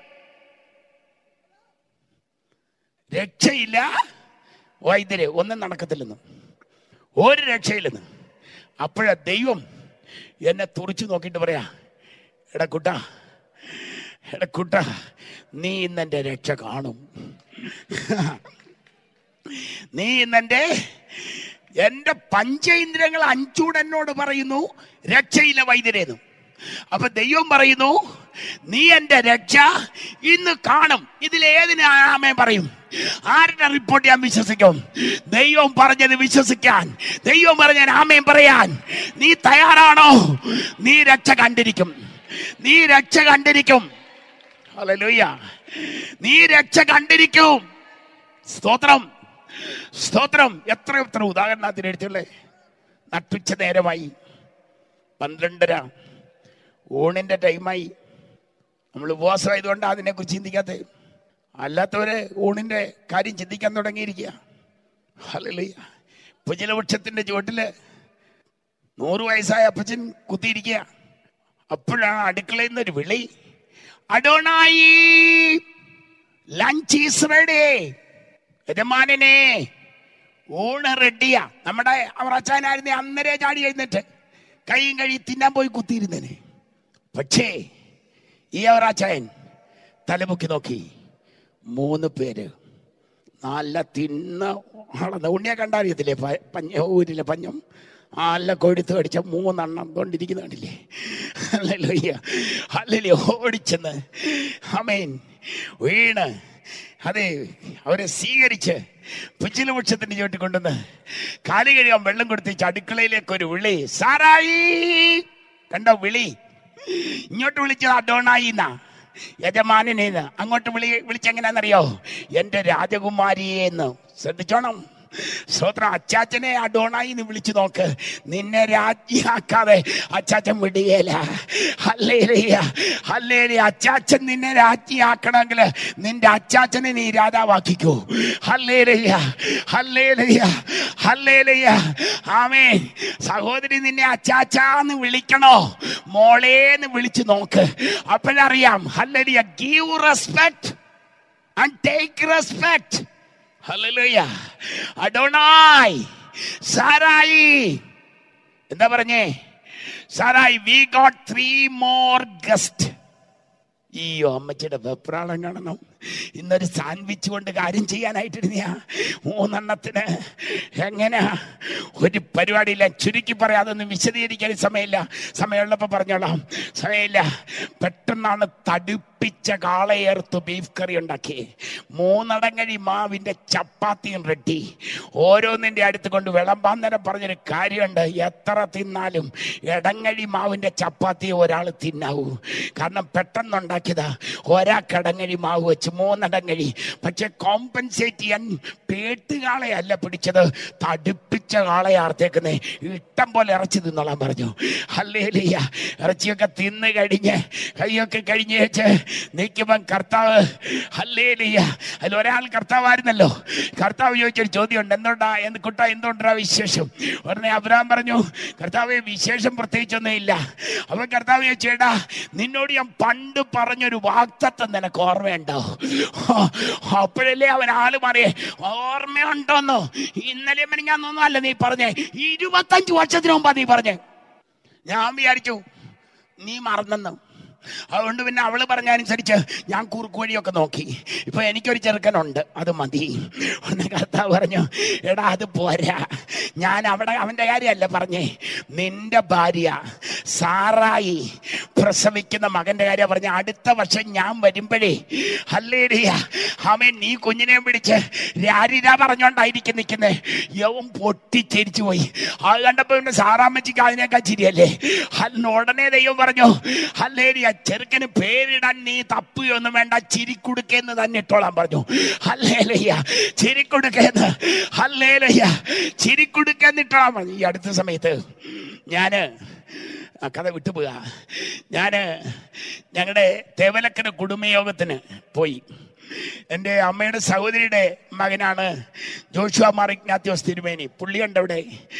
രക്ഷയില്ല വൈദ്യരെ ഒന്നും നടക്കത്തില്ലെന്ന് ഒരു രക്ഷയില്ലെന്ന് അപ്പോഴാ ദൈവം എന്നെ തുറിച്ചു നോക്കിയിട്ട് പറയാ എടാ കുട്ട എടാ കുട്ട നീ ഇന്നെൻ്റെ രക്ഷ കാണും നീ ഇന്നെൻ്റെ എന്റെ പഞ്ചേന്ദ്രങ്ങൾ അഞ്ചൂടെ എന്നോട് പറയുന്നു രക്ഷയില്ല വൈദ്യരേന്നു അപ്പൊ ദൈവം പറയുന്നു നീ എന്റെ രക്ഷ ഇന്ന് കാണും ഇതിലേതിന് ആമേ പറയും ആരുടെ റിപ്പോർട്ട് ഞാൻ വിശ്വസിക്കും ദൈവം പറഞ്ഞത് വിശ്വസിക്കാൻ ദൈവം പറഞ്ഞ ആമയും പറയാൻ നീ തയ്യാറാണോ നീ രക്ഷ കണ്ടിരിക്കും നീ രക്ഷ കണ്ടിരിക്കും ഹല്ലേലൂയ നീ രക്ഷ കണ്ടിരിക്കും സ്തോത്രം സ്തോത്രം എത്ര എത്ര ഉദാഹരണത്തിന് എഴുത്തുള്ളേ നട്ടുച്ച നേരമായി പന്ത്രണ്ടര ഊണിന്റെ ടൈമായി നമ്മൾ ഉപവാസമായതുകൊണ്ട് അതിനെക്കുറിച്ച് ചിന്തിക്കാത്ത അല്ലാത്തവര് ഊണിന്റെ കാര്യം ചിന്തിക്കാൻ തുടങ്ങിയിരിക്കുക ഹല്ലേലൂയ പുജലവൃക്ഷത്തിന്റെ ചുവട്ടില് നൂറ് വയസ്സായ അപ്പച്ചൻ കുത്തിയിരിക്കുക അപ്പോഴാണ് അടുക്കളയിൽ നിന്നൊരു വിളി അടോണായി ലഞ്ച് ഈസ് റെഡി യജമാനനെ ഊണ് റെഡിയാ നമ്മുടെ അവറാച്ചാനായിരുന്നെ അന്നേരെ ചാടി എഴുന്നേറ്റ് കൈയും കഴി തിന്നാൻ പോയി കുത്തിയിരുന്നേനെ പക്ഷേ ഈ അവറാച്ചായൻ തലമുക്കി നോക്കി മൂന്ന് പേര് നല്ല തിന്ന ആളെന്ന് ഉണ്ണിയെ കണ്ടറിയത്തില്ലേ പ- പഞ്ഞ ഊരിലെ പഞ്ഞം നല്ല കൊഴുത്ത് കടിച്ച മൂന്നെണ്ണം കൊണ്ടിരിക്കുന്ന കണ്ടില്ലേ അല്ലല്ലോ അല്ലല്ലേ ഓടിച്ചെന്ന് അമേൻ വീണ് അതെ അവരെ സ്വീകരിച്ച് പുച്ചിലവൃക്ഷത്തിന്റെ ചോട്ടി കൊണ്ടുവന്ന് കാലി കഴിയാൻ വെള്ളം കൊടുത്തേച്ച് അടുക്കളയിലേക്ക് ഒരു വിളി സാറായി കണ്ടോ വിളി ഇങ്ങോട്ട് വിളിച്ചത് അഡോണായി എന്നാ യജമാനനേന്ന് അങ്ങോട്ട് വിളി വിളിച്ചെങ്ങനെയാണെന്നറിയോ എന്റെ രാജകുമാരിയേന്ന് ശ്രദ്ധിച്ചോണം സ്വത്രം അച്ചാച്ചനെ അഡോണായി എന്ന് വിളിച്ചു നോക്ക് നിന്നെ രാജ്യാക്കാതെ അച്ചാച്ചൻ വിടുകയില്ല ഹല്ലേലൂയ ഹല്ലേലൂയ അച്ചാച്ചൻ നിന്നെ രാജ്യാക്കണമെങ്കിൽ നിന്റെ അച്ചാച്ചനെ നീ രാജാവാക്കിക്കോ ഹല്ലേലൂയ ഹല്ലേലൂയ ഹല്ലേലൂയ ആമേ സഹോദരി നിന്നെ അച്ചാച്ചാന്ന് വിളിക്കണോ മോളേന്ന് വിളിച്ചു നോക്ക് അപ്പോഴറിയാം ഹല്ലേലൂയ give respect and take respect ഹല്ലേലൂയ അഡോണായി സാറായി എന്താ പറഞ്ഞേ Sarai we got three more guest അയ്യോ അമ്മച്ചിയുടെ വെപ്രാളം കാണണം ഇന്നൊരു സാൻഡ്വിച്ച് കൊണ്ട് കാര്യം ചെയ്യാനായിട്ടിരുന്ന മൂന്നെണ്ണത്തിന് എങ്ങനെയാ ഒരു പരിപാടിയില്ല ചുരുക്കി പറയാം അതൊന്നും വിശദീകരിക്കാൻ സമയമില്ല സമയമുള്ളപ്പോൾ പറഞ്ഞോളാം സമയമില്ല പെട്ടെന്നാണ് തടുപ്പിച്ച കാളയേർത്ത് ബീഫ് കറി ഉണ്ടാക്കി മൂന്നടങ്ങഴി മാവിൻ്റെ ചപ്പാത്തിയും റെഡി ഓരോന്നിൻ്റെ അടുത്ത് കൊണ്ട് വിളമ്പാൻ നേരം പറഞ്ഞൊരു കാര്യമുണ്ട് എത്ര തിന്നാലും ഇടങ്ങഴി മാവിൻ്റെ ചപ്പാത്തി ഒരാൾ തിന്നാവൂ കാരണം പെട്ടെന്നുണ്ടാക്കിയതാ ഒരാൾക്ക് ഇടങ്ങഴി മാവ് വെച്ച് മൂന്നടങ്ങഴി പക്ഷെ കോമ്പൻസേറ്റ് ചെയ്യാൻ പേട്ടുകാളയല്ല പിടിച്ചത് തടുപ്പിച്ച കാളയാർത്തേക്കുന്നേ ഇഷ്ടം പോലെ ഇറച്ചി തിന്നോളാൻ പറഞ്ഞു ഹല്ലേലിയ ഇറച്ചിയൊക്കെ തിന്ന് കഴിഞ്ഞ് കൈയൊക്കെ കഴിഞ്ഞ് വെച്ച് നിൽക്കുമ്പം കർത്താവ് ഹല്ലേലിയ അതിൽ ഒരാൾ കർത്താവായിരുന്നല്ലോ കർത്താവ് ചോദിച്ചൊരു ചോദ്യമുണ്ട് എന്തുകൊണ്ടാ എന്ത് കുട്ട എന്തുകൊണ്ടാ വിശേഷം ഉടനെ അബ്രാം പറഞ്ഞു കർത്താവ് വിശേഷം പ്രത്യേകിച്ചൊന്നും ഇല്ല അപ്പൊ കർത്താവ് ചോദിച്ചേടാ നിന്നോട് ഞാൻ പണ്ട് പറഞ്ഞൊരു വാക്തത്വം നിനക്ക് ഓർമ്മയുണ്ടോ അപ്പോഴല്ലേ അവൻ ആള് മാറിയേ ഓർമ്മയുണ്ടോന്നോ ഇന്നലെ മെനിങ്ങാന്നൊന്നും അല്ല നീ പറഞ്ഞേ ഇരുപത്തഞ്ച് വർഷത്തിന് മുമ്പാ നീ പറഞ്ഞേ ഞാൻ വിചാരിച്ചു നീ മറന്നെന്ന് അതുകൊണ്ട് പിന്നെ അവള് പറഞ്ഞനുസരിച്ച് ഞാൻ കുറുക്ക് വഴിയൊക്കെ നോക്കി ഇപ്പൊ എനിക്കൊരു ചെറുക്കനുണ്ട് അത് മതി ഒന്ന് കർത്താവ് പറഞ്ഞു എടാ അത് പോരാ ഞാൻ അവിടെ അവന്റെ കാര്യമല്ല പറഞ്ഞേ നിന്റെ ഭാര്യ സാറായി പ്രസവിക്കുന്ന മകന്റെ കാര്യം പറഞ്ഞ അടുത്ത വർഷം ഞാൻ വരുമ്പോഴേ അല്ലേടിയ അവൻ നീ കുഞ്ഞിനെ പിടിച്ച് രാരിര പറഞ്ഞോണ്ടായിരിക്കും നിൽക്കുന്നേ യവൻ പൊട്ടിച്ചിരിച്ചു പോയി അത് കണ്ടപ്പോ പിന്നെ സാറാമ്മച്ചിക്ക് അതിനേക്കാൾ ചിരിയല്ലേ അന്ന് ഉടനെ ദൈവം പറഞ്ഞു അല്ലേടിയ ചെറുക്കന് പേരിടാൻ നീ തപ്പുകയൊന്നും വേണ്ട ചിരിക്കുടുക്കെന്ന് തന്നെ ഇട്ടോളാൻ പറഞ്ഞു ഹല്ലേലയ്യ ചിരിക്കുടുക്കെന്ന് ഹല്ലേലയ്യ ചിരിക്കുടുക്കെന്ന് ഇട്ടോളാൻ പറഞ്ഞു ഈ അടുത്ത സമയത്ത് ഞാന് ആ കഥ വിട്ടുപോക ഞാൻ ഞങ്ങളുടെ തേവലക്കര കുടുംബയോഗത്തിന് പോയി എൻ്റെ അമ്മയുടെ സഹോദരിയുടെ മകനാണ് ജോഷുവ മാർ ഇഗ്നാത്യോസ് തിരുമേനി പുള്ളിയുണ്ട് അവിടെ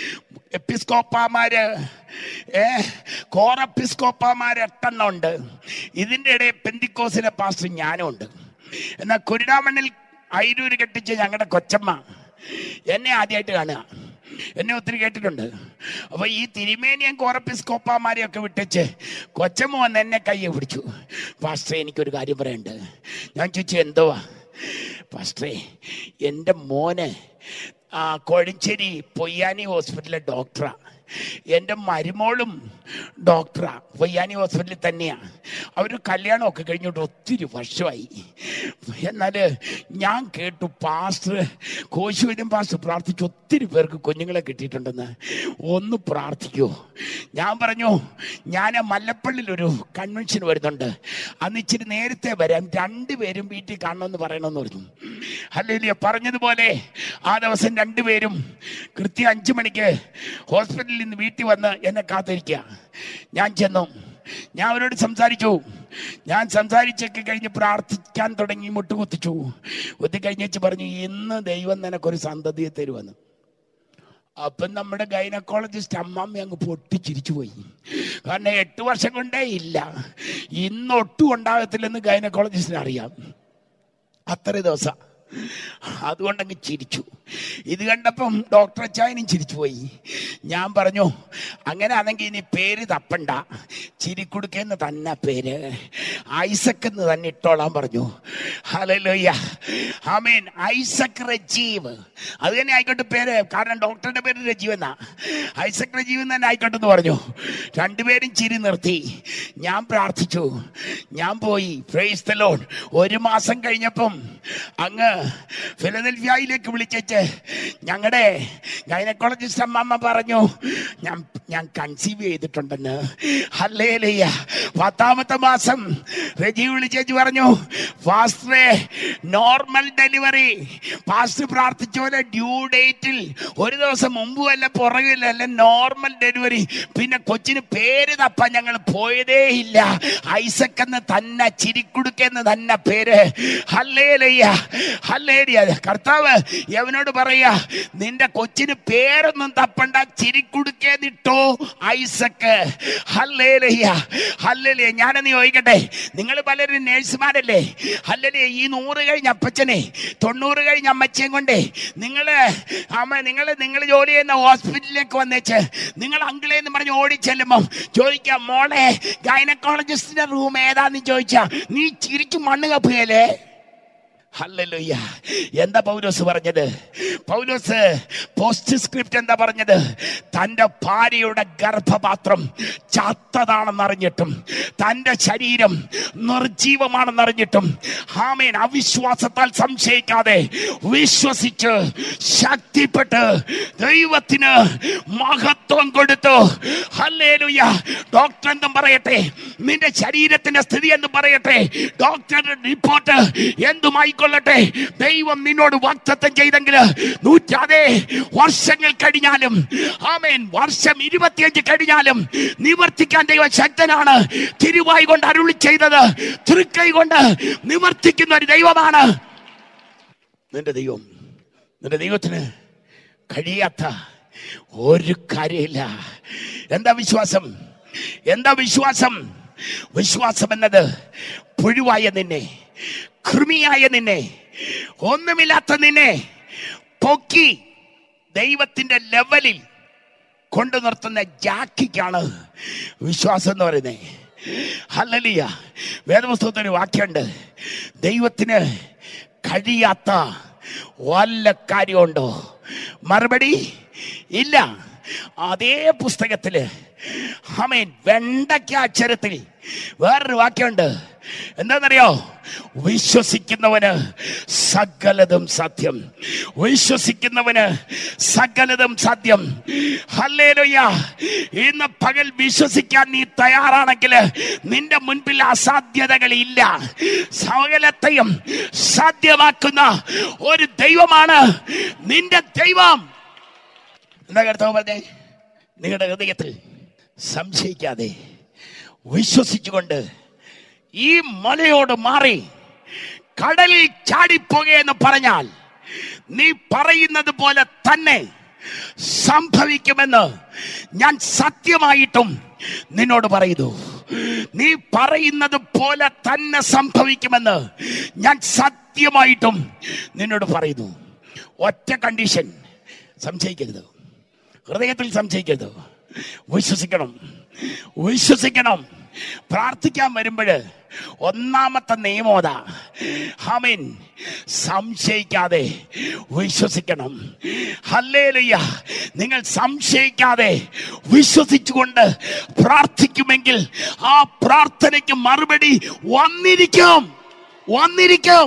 എപ്പിസ്കോപ്പാമാര് ഏ കോറപ്പിസ്കോപ്പാമാര് എട്ടെണ്ണം ഉണ്ട് ഇതിൻ്റെ ഇടയിൽ പെന്തിക്കോസിലെ പാസ്റ്റർ ഞാനും ഉണ്ട് എന്നാൽ കുരുടാമണ്ണിൽ അയിരൂര് കെട്ടിച്ച ഞങ്ങളുടെ കൊച്ചമ്മ എന്നെ ആദ്യമായിട്ട് കാണുക എന്നെ ഒത്തിരി കേട്ടിട്ടുണ്ട് അപ്പൊ ഈ തിരുമേനിയും കോറപ്പിസ്കോപ്പാമാരെയും ഒക്കെ വിട്ടിച്ച് കൊച്ചമ്മ വന്ന് എന്നെ കയ്യെ പിടിച്ചു പാസ്റ്ററെ എനിക്കൊരു കാര്യം പറയണ്ട് ഞാൻ ചോദിച്ചു എന്തുവാ പാസ്റ്ററെ എൻ്റെ മോന് ആ കോഴഞ്ചേരി പൊയ്യാനി ഹോസ്പിറ്റലിലെ ഡോക്ടറാ എൻ്റെ മരുമോളും ഡോക്ടറാ പൊയ്യാനി ഹോസ്പിറ്റലിൽ തന്നെയാണ് അവർ കല്യാണമൊക്കെ കഴിഞ്ഞിട്ട് ഒത്തിരി വർഷമായി എന്നാൽ ഞാൻ കേട്ടു പാസ്റ്റർ കോശുവരും പാസ്റ്റർ പ്രാർത്ഥിച്ചു ഒത്തിരി പേർക്ക് കുഞ്ഞുങ്ങളെ കിട്ടിയിട്ടുണ്ടെന്ന് ഒന്ന് പ്രാർത്ഥിക്കൂ ഞാൻ പറഞ്ഞു ഞാൻ മല്ലപ്പള്ളിയിൽ ഒരു കൺവെൻഷൻ വരുന്നുണ്ട് അന്ന് ഇച്ചിരി നേരത്തെ വരാം രണ്ടുപേരും വീട്ടിൽ കാണണമെന്ന് പറയണമെന്ന് പറഞ്ഞു അല്ലെങ്കിൽ പറഞ്ഞതുപോലെ ആ ദിവസം രണ്ടുപേരും കൃത്യം അഞ്ചു മണിക്ക് ഹോസ്പിറ്റലിൽ നിന്ന് വീട്ടിൽ വന്ന് എന്നെ കാത്തിരിക്കുക ഞാൻ ചെന്നു ഞാൻ അവരോട് സംസാരിച്ചു ഞാൻ സംസാരിച്ചൊക്കെ കഴിഞ്ഞ് പ്രാർത്ഥിക്കാൻ തുടങ്ങി മുട്ടുകുത്തിച്ചു ഒത്തി കഴിഞ്ഞേച്ച് പറഞ്ഞു ഇന്ന് ദൈവം നിനക്കൊരു സന്തതിയെ തരുമെന്ന് അപ്പം നമ്മുടെ ഗൈനക്കോളജിസ്റ്റ് അമ്മമ്മ അങ്ങ് പൊട്ടിച്ചിരിച്ചു പോയി കാരണം എട്ട് വർഷം കൊണ്ടേ ഇല്ല ഇന്ന് ഒട്ടും ഉണ്ടാകത്തില്ലെന്ന് ഗൈനക്കോളജിസ്റ്റിന് അറിയാം അത്ര ദിവസം അതുകൊണ്ടങ്ങ് ചിരിച്ചു ഇത് കണ്ടപ്പം ഡോക്ടർ അച്ചായനും ചിരിച്ചു പോയി ഞാൻ പറഞ്ഞു അങ്ങനെ ആണെങ്കിൽ ഇനി പേര് തപ്പണ്ട ചിരിക്കുടുക്കെന്ന് തന്നെ പേര് ഐസക് എന്ന് തന്നെ ഇട്ടോളാൻ പറഞ്ഞു ഹലലോയ്യ ആമേൻ ഐസക് റജീവ് അത് തന്നെ ആയിക്കോട്ടെ പേര് കാരണം ഡോക്ടറുടെ പേര് രജീവ് എന്നാ ഐസക് രജീവ് എന്ന് തന്നെ ആയിക്കോട്ടെ എന്ന് പറഞ്ഞു രണ്ടുപേരും ചിരി നിർത്തി ഞാൻ പ്രാർത്ഥിച്ചു ഞാൻ പോയി പ്രൈസ് ദ ലോർഡ് ഒരു മാസം കഴിഞ്ഞപ്പം അങ്ങ് ഫിലദൽഫിയയിലേക്ക് വിളിച്ചേച്ച് ഞങ്ങളുടെ ഗൈനക്കോളജിസ്റ്റ് അമ്മമ്മ പറഞ്ഞു ഞാൻ ഞാൻ കൺസീവ് ചെയ്തിട്ടുണ്ടെന്ന് ഹല്ലേലയ്യ പത്താമത്തെ മാസം റജി വിളിച്ചേച്ച് പറഞ്ഞു ഫാസ്റ്ററെ നോർമൽ ഡെലിവറി പാസ്റ്റ് പ്രാർത്ഥിച്ച പോലെ ഡ്യൂ ഡേറ്റിൽ ഒരു ദിവസം മുമ്പ് വല്ല പുറകിലല്ല നോർമൽ ഡെലിവറി പിന്നെ കൊച്ചിന് പേര് തപ്പാൻ ഞങ്ങൾ പോയതേ ഇല്ല ഐസക് എന്ന് തന്നെ ചിരിക്കുടുക്കെന്ന് തന്നെ പേര് ഹല്ലേലയ്യ ഹല്ലേലിയ കർത്താവ് യവനോട് പറയാ നിന്റെ കൊച്ചിന് പേരൊന്നും തപ്പണ്ട ചിരിക്കുടുക്കേന്നിട്ടോ ഐസക്ക് ഹല്ലേലയ്യ ഹല്ലേലിയ ഞാനെന്ന് ചോദിക്കട്ടെ നിങ്ങൾ പലരും നേഴ്സുമാരല്ലേ ഹല്ലേലൂയ അല്ലെങ്കിൽ ഈ നൂറ് കഴിഞ്ഞ അപ്പച്ചനെ തൊണ്ണൂറ് കഴിഞ്ഞ അമ്മച്ചയും കൊണ്ടേ നിങ്ങള് അമ്മ നിങ്ങൾ നിങ്ങൾ ജോലി ചെയ്യുന്ന ഹോസ്പിറ്റലിലേക്ക് വന്നേച്ച് നിങ്ങൾ അങ്കിളെ എന്ന് പറഞ്ഞ് ഓടിച്ചെല്ലുമ്പം ചോദിക്കാം മോളെ ഗൈനക്കോളജിസ്റ്റിന്റെ റൂം ഏതാന്ന് ചോദിച്ചാ നീ ചിരിച്ചു മണ്ണ് കപ്പുകയല്ലേ ഹല്ലേലൂയ എന്താ പൗലോസ് പറഞ്ഞത് പൗലോസ് പോസ്റ്റ് സ്ക്രിപ്റ്റ് എന്താ പറഞ്ഞത് തന്റെ ഭാര്യയുടെ ഗർഭപാത്രം ചാത്തതാണെന്നറിഞ്ഞിട്ടും തന്റെ ശരീരം നിർജീവമാണെന്നറിഞ്ഞിട്ടും ഹാമേൻ അവിശ്വാസത്താൽ സംശയിക്കാതെ വിശ്വസിച്ച് ശക്തിപ്പെട്ട് ദൈവത്തിന് മഹത്വം കൊടുത്തു ഹല്ലേലൂയ ഡോക്ടർ എന്തും പറയട്ടെ നിന്റെ ശരീരത്തിന്റെ സ്ഥിതി എന്ന് പറയട്ടെ ഡോക്ടറുടെ റിപ്പോർട്ട് എന്തുമായിക്കൊള്ളട്ടെ ദൈവം നിന്നോട് വാക്തത്വം ചെയ്തെങ്കിൽ നൂറ്റാതെ വർഷങ്ങൾ കഴിഞ്ഞാലും ആമേൻ വർഷം ഇരുപത്തിയഞ്ച് കഴിഞ്ഞാലും നിവർത്തിക്കാൻ ദൈവം ശക്തനാണ് തിരുവായി കൊണ്ട് അരുളി ചെയ്തത് തൃക്കൈ കൊണ്ട് നിവർത്തിക്കുന്ന ഒരു ദൈവമാണ് നിന്റെ ദൈവം നിന്റെ ദൈവത്തിന് കഴിയാത്ത ഒരു കാര്യമില്ല എന്താ വിശ്വാസം എന്താ വിശ്വാസം വിശ്വാസം എന്നത് പുഴുവായ നിന്നെ കൃമിയായ നിന്നെ ഒന്നുമില്ലാത്ത നിന്നെ പൊക്കി ദൈവത്തിന്റെ ലെവലിൽ കൊണ്ടു നിർത്തുന്ന ജാക്കിക്കാണ് വിശ്വാസം എന്ന് പറയുന്നത് ഹല്ലലിയ വേദപുസ്തകത്തിൽ ഒരു വാക്യമുണ്ട് ദൈവത്തിന് കഴിയാത്ത വല്ല കാര്യമുണ്ടോ മറുപടി ഇല്ല അതേ പുസ്തകത്തില് ഹമേൻ വെണ്ടയ്ക്ക അക്ഷരത്തിൽ വേറൊരു വാക്യമുണ്ട് എന്താണെന്നറിയോ വിശ്വസിക്കുന്നവന് സകലതും സത്യം വിശ്വസിക്കുന്നവന് സകലതും സത്യം ഹല്ലേലൂയ ഇന്ന് പകൽ വിശ്വസിക്കാൻ നീ തയ്യാറാണെങ്കിൽ നിന്റെ മുൻപിൽ അസാധ്യതകളില്ല സകലത്തെയും സാധ്യമാക്കുന്ന ഒരു ദൈവമാണ് നിന്റെ ദൈവം എന്താ കർത്താവ് പറഞ്ഞേ നിങ്ങളുടെ ഹൃദയത്തിൽ സംശയിക്കാതെ വിശ്വസിച്ചുകൊണ്ട് ഈ മലയോട് മാറി കടലിൽ ചാടിപ്പോകയെന്ന് പറഞ്ഞാൽ നീ പറയുന്നത് പോലെ തന്നെ സംഭവിക്കുമെന്ന് ഞാൻ സത്യമായിട്ടും നിന്നോട് പറയുന്നു നീ പറയുന്നത് പോലെ തന്നെ സംഭവിക്കുമെന്ന് ഞാൻ സത്യമായിട്ടും നിന്നോട് പറയുന്നു ഒറ്റ കണ്ടീഷൻ സംശയിക്കരുത് ഹൃദയത്തിൽ സംശയിക്കരുത് വിശ്വസിക്കണം വിശ്വസിക്കണം പ്രാർത്ഥിക്കാൻ വരുമ്പോൾ ഒന്നാമത്തെ നിയമോത ഹമീൻ സംശയിക്കാതെ വിശ്വസിക്കണം ഹല്ലേലയ്യ നിങ്ങൾ സംശയിക്കാതെ വിശ്വസിച്ചുകൊണ്ട് പ്രാർത്ഥിക്കുമെങ്കിൽ ആ പ്രാർത്ഥനയ്ക്ക് മറുപടി വന്നിരിക്കും വന്നിരിക്കും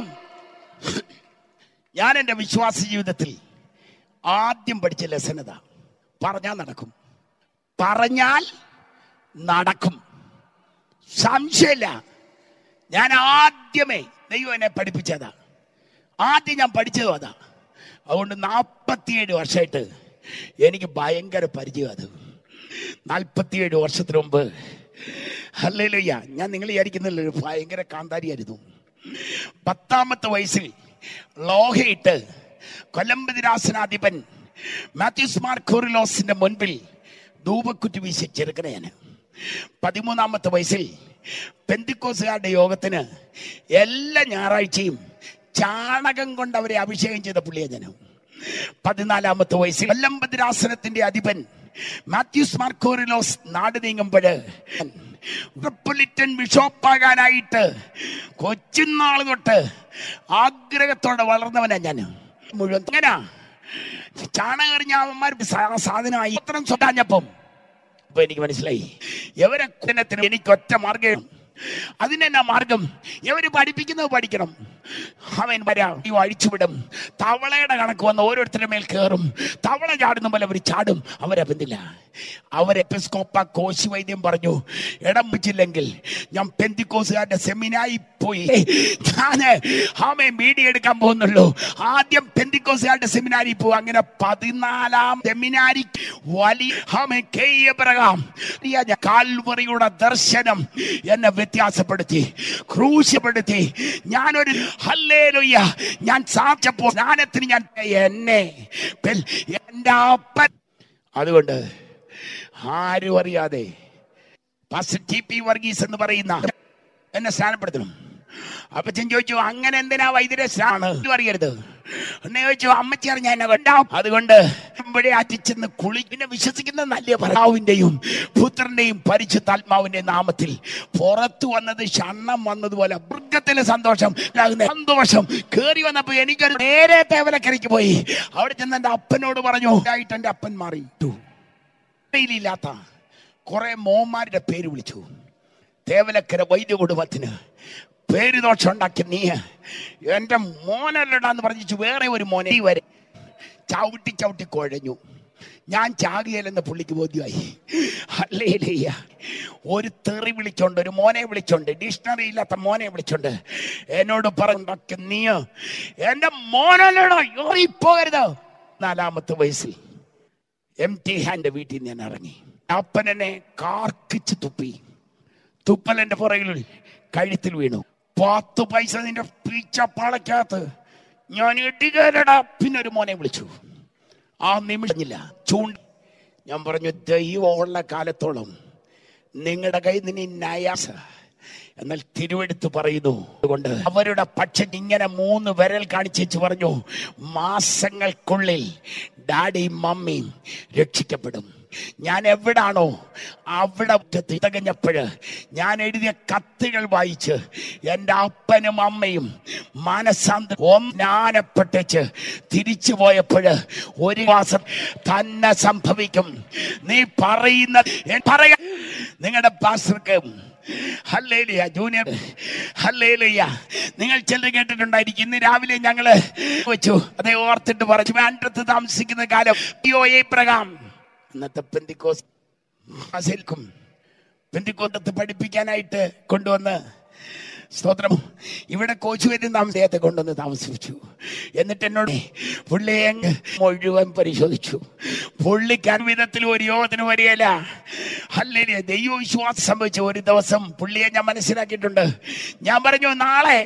ഞാൻ എൻ്റെ വിശ്വാസ ജീവിതത്തിൽ ആദ്യം പഠിച്ച ലെസൺ ഇതാ പറഞ്ഞാൽ നടക്കും പറഞ്ഞാൽ നടക്കും സംശയമില്ല ഞാൻ ആദ്യമേ ദൈവം എന്നെ പഠിപ്പിച്ചതാ ആദ്യം ഞാൻ പഠിച്ചതും അതാ അതുകൊണ്ട് നാൽപ്പത്തിയേഴ് വർഷമായിട്ട് എനിക്ക് ഭയങ്കര പരിചയം അത് നാൽപ്പത്തിയേഴ് വർഷത്തിന് മുമ്പ് ഹല്ലേലൂയ്യ ഞാൻ നിങ്ങൾ വിചാരിക്കുന്നില്ല ഒരു ഭയങ്കര കാന്താരിയായിരുന്നു പത്താമത്തെ വയസ്സിൽ ലോഹയിട്ട് കൊല്ലമ്പതിരാസനാധിപൻ മാത്യൂസ് മാർ കോറിലോസിന്റെ മുൻപിൽ ധൂപക്കുറ്റി വീശി ചെറുക്കണ ഞാൻ പതിമൂന്നാമത്തെ വയസ്സിൽ പെന്തിക്കോസുകാരുടെ യോഗത്തിന് എല്ലാ ഞായറാഴ്ചയും ചാണകം കൊണ്ട് അവരെ അഭിഷേകം ചെയ്ത പുള്ളിയെ ഞാൻ പതിനാലാമത്തെ വയസ്സിൽ കൊല്ലമ്പതിരാസനത്തിന്റെ അധിപൻ മാത്യൂസ് മാർക്കോറിലോസ് നാട് നീങ്ങുമ്പോൾ മെട്രോപൊളിറ്റൻ ബിഷോപ്പാകാനായിട്ട് കൊച്ചുനാൾ തൊട്ട് ആഗ്രഹത്തോടെ വളർന്നവനാ ഞാൻ മുഴുവൻ എങ്ങനാ ചാണകറിഞ്ഞാവന്മാർ സാധനമായി അത്രയും സ്വട്ടാഞ്ഞപ്പം അപ്പൊ എനിക്ക് മനസ്സിലായി എവരെ കുന്നത്തിന് എനിക്ക് ഒറ്റ മാർഗം അതിനെന്നാ മാർഗം എവര് പഠിപ്പിക്കുന്നത് പഠിക്കണം അവൻ വരാ ഈ അഴിച്ചുവിടും തവളയുടെ കണക്ക് വന്ന് ഓരോരുത്തരുടെ മേൽ കയറും തവള ചാടുന്ന പോലെ അവർ ചാടും അവരെ ബന്ധില്ല അവരെ എപ്പിസ്കോപ്പ കോശി വൈദ്യം പറഞ്ഞു ഇടം വെച്ചില്ലെങ്കിൽ ഞാൻ പെന്തിക്കോസുകാരുടെ സെമിനായി പോയി ഞാന് ആമേ മീഡിയ എടുക്കാൻ പോകുന്നുള്ളൂ ആദ്യം പെന്തിക്കോസുകാരുടെ സെമിനാരി പോകും അങ്ങനെ പതിനാലാം സെമിനാരി വലിയ ആമേ കെ എബ്രഹാം കാൽവറിയുടെ ദർശനം എന്നെ വ്യത്യാസപ്പെടുത്തി ക്രൂശപ്പെടുത്തി ഞാനൊരു ഹല്ലേലൂയ ഞാൻ സാധിച്ചപ്പോൾ സ്നാനത്തിന് ഞാൻ എന്നെ പെൽ- എന്റെ അപ്പൻ അതുകൊണ്ട് ആരും അറിയാതെ പാസ്റ്റർ ടി പി വർഗീസ് എന്ന് പറയുന്ന എന്നെ സ്നാനപ്പെടുത്തണം അപ്പച്ചൻ ചോദിച്ചു അങ്ങനെ എന്തിനാ വൈദ്യരസാണ് അറിയരുത് എന്നെ ചോദിച്ചു അമ്മച്ചി അറിഞ്ഞ എന്നെ കൊണ്ടാവും അതുകൊണ്ട് ഇവിടെ അറ്റിച്ചെന്ന് കുളി പിന്നെ വിശ്വസിക്കുന്ന നല്ല ഭർത്താവിന്റെയും പുത്രന്റെയും പരിശുദ്ധാത്മാവിന്റെയും നാമത്തിൽ പുറത്തു വന്നത് ഷണ്ണം വന്നതുപോലെ മൃഗത്തിലെ സന്തോഷം ഉണ്ടാകുന്ന സന്തോഷം കേറി വന്നപ്പോ എനിക്കൊരു നേരെ തേവലക്കരയ്ക്ക് പോയി അവിടെ ചെന്ന് എന്റെ അപ്പനോട് പറഞ്ഞു ആയിട്ട് എന്റെ അപ്പൻ മാറി ഇല്ലാത്ത കുറെ മോന്മാരുടെ പേര് വിളിച്ചു തേവലക്കര വൈദ്യ കുടുംബത്തിന് പേര് ദോഷം ഉണ്ടാക്കി നീ എന്റെ മോനല്ലടാന്ന് പറഞ്ഞു വേറെ ഒരു മോനെ ഈ വരെ ചവിട്ടി ചവിട്ടി കുഴഞ്ഞു ഞാൻ ചാകിയല്ലെന്ന് പുള്ളിക്ക് ബോധ്യമായി അല്ലേലയ്യ ഒരു തെറി വിളിച്ചോണ്ട് ഒരു മോനെ വിളിച്ചോണ്ട് ഡിക്ഷണറി ഇല്ലാത്ത മോനെ വിളിച്ചോണ്ട് എന്നോട് പറഞ്ഞുണ്ടാക്കി നീ എന്റെ മോനല്ലടോ പോകരുത് നാലാമത്തെ വയസ്സിൽ എം ടി ഹാന്റെ വീട്ടിൽ നിന്ന് ഞാൻ ഇറങ്ങി അപ്പനെന്നെ കാർക്കിച്ച് തുപ്പി തുപ്പൽ എന്റെ പുറകിൽ കഴുത്തിൽ വീണു പത്ത് പൈസ നിന്റെ പിച്ചപ്പാളക്കകത്ത് ഞാൻ ഇടുകയല്ലടാ പിന്നെ ഒരു മോനെ വിളിച്ചു ആ നിമിഷമില്ല ചൂണ്ട ഞാൻ പറഞ്ഞു ദൈവമുള്ള കാലത്തോളം നിങ്ങളുടെ കയ്യിൽ നിന്ന് ഈ നയാസ എന്നാൽ തിരുവെടുത്ത് പറയുന്നു അതുകൊണ്ട് അവരുടെ പക്ഷം ഇങ്ങനെ മൂന്ന് വിരൽ കാണിച്ചേച്ച് പറഞ്ഞു മാസങ്ങൾക്കുള്ളിൽ ഡാഡിയും മമ്മിയും രക്ഷിക്കപ്പെടും ഞാൻ എവിടാണോ അവിടെ തികഞ്ഞപ്പോഴ് ഞാൻ എഴുതിയ കത്തുകൾ വായിച്ച് എൻ്റെ അപ്പനും അമ്മയും മനസാന്തരം ഒന്നാനപ്പെട്ടേച്ച് തിരിച്ചു പോയപ്പോഴ് ഒരു മാസം തന്നെ സംഭവിക്കും നീ പറയുന്ന പറയാ നിങ്ങളുടെ പാസ്റ്റർക്ക് ഹല്ലേലിയ ജൂനിയർ ഹല്ലേലിയ നിങ്ങൾ ചിലർ കേട്ടിട്ടുണ്ടായിരിക്കും ഇന്ന് രാവിലെ ഞങ്ങള് വെച്ചു അതേ ഓർത്തിട്ട് പറഞ്ഞു വേണ്ടത്ത് താമസിക്കുന്ന കാലം യോ ഏപ്രകാം ഇന്നത്തെ പെന്തിക്കോസ് ആസേൽക്കും പെന്തിക്കോട്ടത്ത് പഠിപ്പിക്കാനായിട്ട് കൊണ്ടുവന്ന് സ്തോത്രം ഇവിടെ കോച്ച് വരുന്ന അദ്ദേഹത്തെ കൊണ്ടുവന്ന് താമസിപ്പിച്ചു എന്നിട്ട് എന്നോട് പുള്ളിയെ അങ്ങ് മുഴുവൻ പരിശോധിച്ചു പുള്ളിക്ക് വിധത്തിൽ ഒരു യോഗത്തിന് വരികയില്ല അല്ലേ ദൈവവിശ്വാസം സംഭവിച്ച ഒരു ദിവസം പുള്ളിയെ ഞാൻ മനസ്സിലാക്കിയിട്ടുണ്ട് ഞാൻ പറഞ്ഞു നാളെ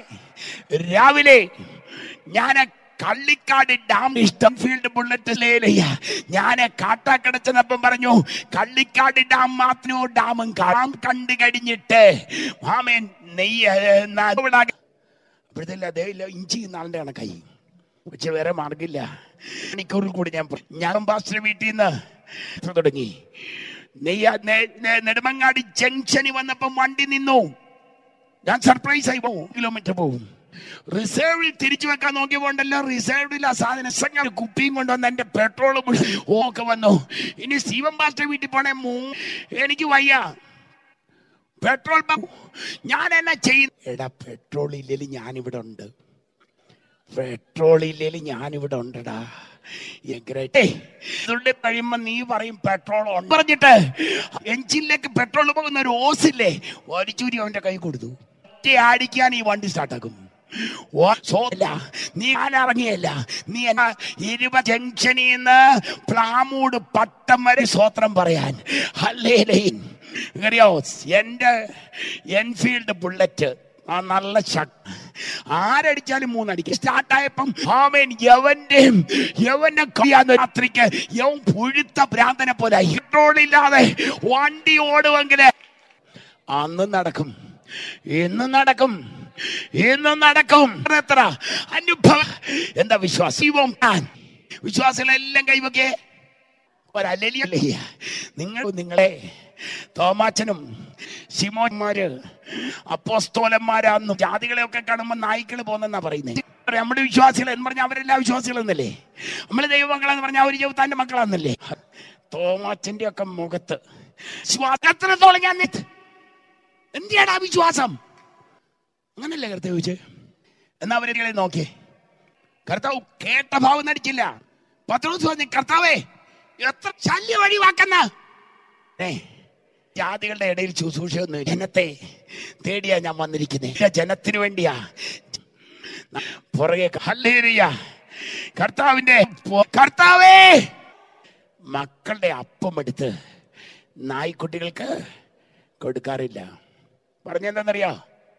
രാവിലെ ഞാൻ കള്ളിക്കാട് ഡാം ഇഷ്ടം ഫീൽഡ് ബുള്ളറ്റ് ലേലയ്യ ഞാന് കാട്ടാക്കട ചെന്നപ്പം പറഞ്ഞു കള്ളിക്കാട് ഡാം മാത്രമോ ഡാമും ഡാം കണ്ടു കഴിഞ്ഞിട്ട് മാമേൻ നെയ്യ് അപ്പോഴത്തെ അതേയില്ല ഇഞ്ചി നാളിന്റെ കണക്കായി പക്ഷെ വേറെ മാർഗില്ല മണിക്കൂറിൽ കൂടി ഞാൻ പോയി. ഞാൻ പാസ്റ്റർ വീട്ടിൽ നിന്ന് തുടങ്ങി നെയ്യ നെ- നെ- നെടുമങ്ങാടി ജംഗ്ഷനിൽ വന്നപ്പം വണ്ടി നിന്നു ഞാൻ സർപ്രൈസ് ആയി പോകും കിലോമീറ്റർ പോകും റിസർവിൽ തിരിച്ചു വെക്കാൻ നോക്കിയപ്പോണ്ടല്ലോ റിസർവിൽ ആ സാധനം സംഘം കുപ്പിയും കൊണ്ടുവന്ന് എന്റെ പെട്രോൾ ഒക്കെ വന്നു ഇനി സ്റ്റീവൻ പാസ്റ്റർ വീട്ടിൽ പോണേ മൂ എനിക്ക് വയ്യ പെട്രോൾ പമ്പ് ഞാൻ എന്നാ ചെയ്യുന്നു എടാ പെട്രോൾ ഇല്ലെങ്കിൽ ഞാനിവിടെ ഉണ്ട് പെട്രോൾ ഇല്ലെങ്കിൽ ഞാനിവിടെ ഉണ്ടടാ ഇതുകൊണ്ട് കഴിയുമ്പോ നീ പറയും പെട്രോൾ ഉണ്ട് പറഞ്ഞിട്ട് എഞ്ചിനിലേക്ക് പെട്രോൾ പോകുന്ന ഒരു ഓസില്ലേ ഒരിച്ചൂരി അവന്റെ കൈ കൊടുത്തു ഒറ്റ ആടിക്കാൻ ഈ വണ്ടി സ്റ്റാർട്ടാക്കും ഓ, സോല്ല നീ ഞാൻ ഇറങ്ങിയല്ല നീ എന്നാ ഇരുപ ജംഗ്ഷനിൽ നിന്ന് പ്ലാമൂട് പട്ടം വരെ സ്വത്രം പറയാൻ ഹല്ലേലൈൻ അറിയോ എന്റെ എൻഫീൽഡ് ബുള്ളറ്റ് ആ നല്ല ശക്തി ആരടിച്ചാലും മൂന്നടിക്കും സ്റ്റാർട്ടായപ്പം ആമേൻ യവന്റെയും യവന്റെ കഴിയാന്ന് രാത്രിക്ക് യവൻ പുഴുത്ത ഭ്രാന്തനെ പോലെ പെട്രോൾ ഇല്ലാതെ വണ്ടി ഓടുമെങ്കില് അന്ന് നടക്കും ഇന്ന് നടക്കും ഇന്ന് നടക്കും എത്ര അനുഭവം എന്താ വിശ്വാസം വിശ്വാസികളെല്ലാം കൈവക്കേ ഒരല്ലേ നിങ്ങൾ നിങ്ങളെ തോമാച്ചനും ശിമോന്മാര് അപ്പോസ്തോലന്മാരാന്ന് ജാതികളെയൊക്കെ കാണുമ്പോൾ നായ്ക്കൾ പോകുന്നെന്നാ പറയുന്നത് നമ്മുടെ വിശ്വാസികൾ എന്ന് പറഞ്ഞാൽ അവരെല്ലാം വിശ്വാസികളെന്നല്ലേ നമ്മൾ ദൈവമക്കളെന്ന് പറഞ്ഞാൽ അവർ ചെറുത്താന്റെ മക്കളാന്നല്ലേ തോമാച്ചന്റെ ഒക്കെ മുഖത്ത് വിശ്വാസത്തോളം ഞാൻ നിത്ത്. എന്തിനാണ് ആ വിശ്വാസം അങ്ങനല്ലേ കർത്താവ് ചോദിച്ചേ എന്നാ അവരെ നോക്കിയേ കർത്താവ് കേട്ട ഭാവം നടിച്ചില്ല പത്രോസ് പറഞ്ഞു കർത്താവേ എത്ര ശല്യം ഒഴിവാക്കുന്ന ഏ ജാതികളുടെ ഇടയിൽ ശുശ്രൂഷയൊന്നും ജനത്തെ തേടിയാ ഞാൻ വന്നിരിക്കുന്നത് ജനത്തിന് വേണ്ടിയാ പുറകെ ഹല്ലേലൂയ കർത്താവിന്റെ പോ- കർത്താവേ മക്കളുടെ അപ്പം എടുത്ത് നായ്ക്കുട്ടികൾക്ക് കൊടുക്കാറില്ല പറഞ്ഞെന്താണെന്നറിയോ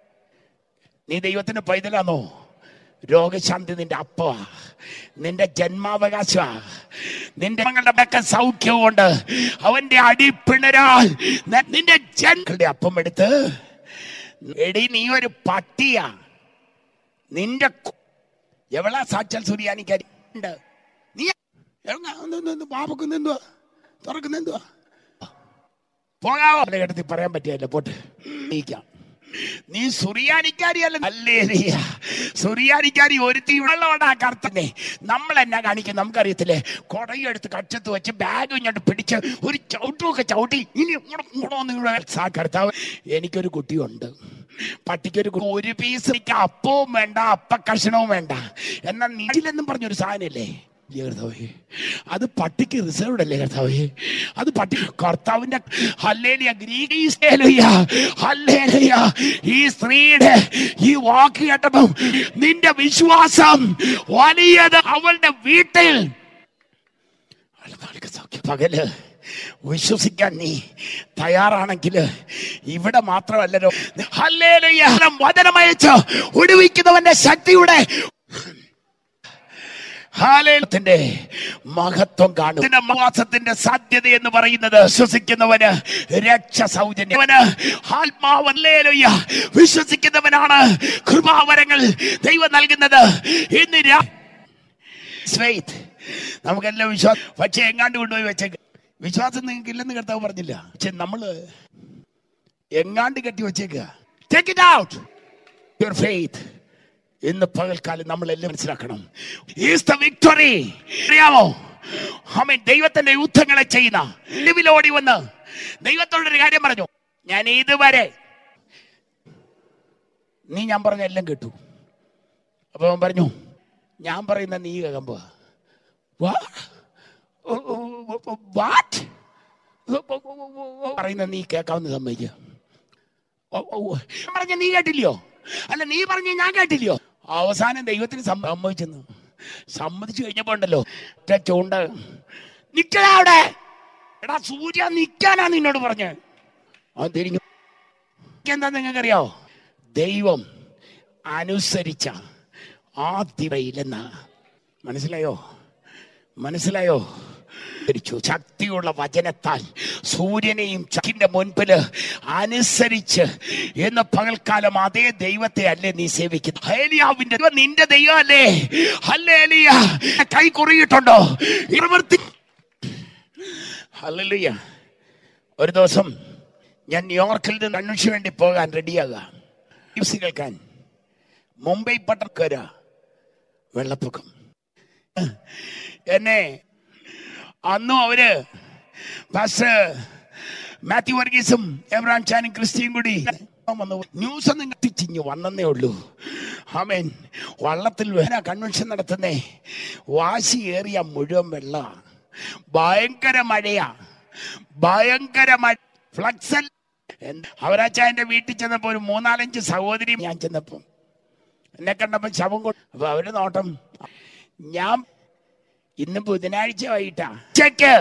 നീ ദൈവത്തിന് പൈതലാണോ രോഗശാന്തി നിന്റെ അപ്പവാ നിന്റെ ജന്മാവകാശമാ നിന്റെ മകളുടെ ഒക്കെ സൗഖ്യവും കൊണ്ട് അവന്റെ അടിപ്പിണരാൽ ന- നിന്റെ ജന്മയുടെ അപ്പം എടുത്ത് എടി നീ ഒരു പട്ടിയാ നിന്റെ കു- എവളാ സാക്ഷാൽ സൂര്യാനിക്കാരി ഉണ്ട് നീ ബാബക്ക് നിന്തുവാ തുറക്കുന്ന എന്തുവാ പോകാവോ ഘട്ടത്തിൽ പറയാൻ പറ്റിയല്ല പോട്ട് നീക്കാം നീ സുറിയാനിക്കാരിയല്ല അല്ലേറിയ സുറിയാനിക്കാരി ഒരുത്തി വെള്ളമാണ് ആ കറുത്തന്നെ നമ്മൾ എന്നാ കാണിക്കും നമുക്കറിയത്തില്ലേ കൊടയെടുത്ത് കച്ചത്ത് വെച്ച് ബാഗ് ഇങ്ങോട്ട് പിടിച്ച് ഒരു ചവിട്ടുമൊക്കെ ചവിട്ടി ഇനി ഇങ്ങോട്ട് ഇങ്ങോട്ടൊന്ന് ഇവിടെ സാ കർത്താവ് എനിക്കൊരു കുട്ടിയുണ്ട് പട്ടിക്കൊരു കു- ഒരു പീസ് എനിക്ക് അപ്പവും വേണ്ട അപ്പ കഷണവും വേണ്ട എന്നാൽ നീട്ടിലെന്നും പറഞ്ഞൊരു സാധനമില്ലേ ഇല്ലേ കർത്താവേ അത് പട്ടിക്ക് റിസർവ്ഡ് അല്ലേ കർത്താവേ അത് പട്ടി കർത്താവിന്റെ ഹല്ലേലിയ ഗ്രീസ് ഹല്ലേലിയ ഈ സ്ത്രീയുടെ ഈ വാക്ക് കേട്ടപ്പം നിന്റെ വിശ്വാസം വലിയത് അവളുടെ വീട്ടിൽ അവൾക്ക് സൗഖ്യം. പകല് വിശ്വസിക്കാൻ നീ തയ്യാറാണെങ്കിൽ ഇവിടെ മാത്രമല്ലല്ലോ ഹല്ലേലൂയ വചനമയച്ച് ഒടുവിക്കുന്നവന്റെ ശക്തിയുടെ ഹാലേലത്തിന്റെ മഹത്വം കാണും ഇതിന്റെ മാസത്തിന്റെ സാധ്യത എന്ന് പറയുന്നത് വിശ്വസിക്കുന്നവന് രക്ഷ സൗജന്യവന് ആത്മാവല്ലേലയ്യ വിശ്വസിക്കുന്നവനാണ് കൃപാവരങ്ങൾ ദൈവം നൽകുന്നത് ഇന്ന് രാ- Faith. നമുക്കെല്ലാം വിശ്വാസം പക്ഷെ എങ്ങാണ്ട് കൊണ്ടുപോയി വെച്ചേക്ക് വിശ്വാസം നിങ്ങൾക്ക് ഇല്ലെന്ന് കർത്താവ് പറഞ്ഞില്ല പക്ഷെ നമ്മള് എങ്ങാണ്ട് കെട്ടി വെച്ചേക്കുക take it out your faith ഇന്ന് പകൽക്കാലം നമ്മളെല്ലാം മനസ്സിലാക്കണം ഈസ് ദ വിക്ടറി അറിയാമോ അമ്മ ദൈവത്തിന്റെ യുദ്ധങ്ങളെ ചെയ്യുന്ന നിലവിലോടി വന്ന് ദൈവത്തോടൊരു കാര്യം പറഞ്ഞു ഞാൻ ഇതുവരെ നീ ഞാൻ പറഞ്ഞ എല്ലാം കേട്ടു അപ്പൊ അവൻ പറഞ്ഞു ഞാൻ പറയുന്ന നീ കേൾക്കുമ്പോ വാട്ട് പറയുന്ന നീ കേൾക്കാവുന്ന സമ്മതിക്കുക ഓ, ഓ, ഓ. ഞാൻ പറഞ്ഞ നീ കേട്ടില്ലയോ അല്ല നീ പറഞ്ഞ ഞാൻ കേട്ടില്ലയോ അവസാനം ദൈവത്തിന് സമ്മതിച്ചെന്ന് സമ്മതിച്ചു കഴിഞ്ഞപ്പോ ഉണ്ടല്ലോ ഒറ്റ ചൂണ്ട നിക്കടാ അവിടെ എടാ സൂര്യ നിക്കാനാ നിന്നോട് പറഞ്ഞ് അവൻ തിരിഞ്ഞു എന്താ നിങ്ങൾക്കറിയാവോ ദൈവം അനുസരിച്ച ആദ്യയിലെന്ന മനസ്സിലായോ മനസ്സിലായോ ധരിച്ചു ശക്തിയുള്ള വചനത്താൽ സൂര്യനെയും ചക്കിന്റെ മുൻപില് അനുസരിച്ച് എന്ന് പകൽക്കാലം അതേ ദൈവത്തെ അല്ലേ നീ സേവിക്കുന്നത് ഹേലിയാവിന്റെ ദൈവം നിന്റെ ദൈവം അല്ലേ ഹല്ലേലിയ കൈ കുറിയിട്ടുണ്ടോ പ്രവൃത്തി ഹല്ലേലൂയ ഒരു ദിവസം ഞാൻ ന്യൂയോർക്കിൽ നിന്ന് അന്വേഷിച്ചു വേണ്ടി പോകാൻ റെഡിയാകുക ന്യൂസ് കേൾക്കാൻ മുംബൈ പട്ടക്കര വെള്ളപ്പൊക്കം എന്നെ അന്നും അവര് പാസ്റ്റർ മാത്യു വർഗീസും എബ്രാം ചാനും ക്രിസ്റ്റിയും കൂടി വന്നു ന്യൂസ് ഒന്നും കത്തിച്ചിഞ്ഞു വന്നേ ഉള്ളൂ ആമേൻ വള്ളത്തിൽ വേന കൺവെൻഷൻ നടത്തുന്നേ വാശി ഏറിയ മുഴുവൻ വെള്ള ഭയങ്കര മഴയാ ഭയങ്കര മഴ ഫ്ലക്സൽ അവരാച്ചാന്റെ വീട്ടിൽ ചെന്നപ്പോ ഒരു മൂന്നാലഞ്ച് സഹോദരി ഞാൻ ചെന്നപ്പോ എന്നെ കണ്ടപ്പോ ശവം കൊണ്ട് അപ്പൊ അവര് നോട്ടം ഞാൻ ഇന്ന് ബുധനാഴ്ച വൈകിട്ടാ ഉച്ചക്ക്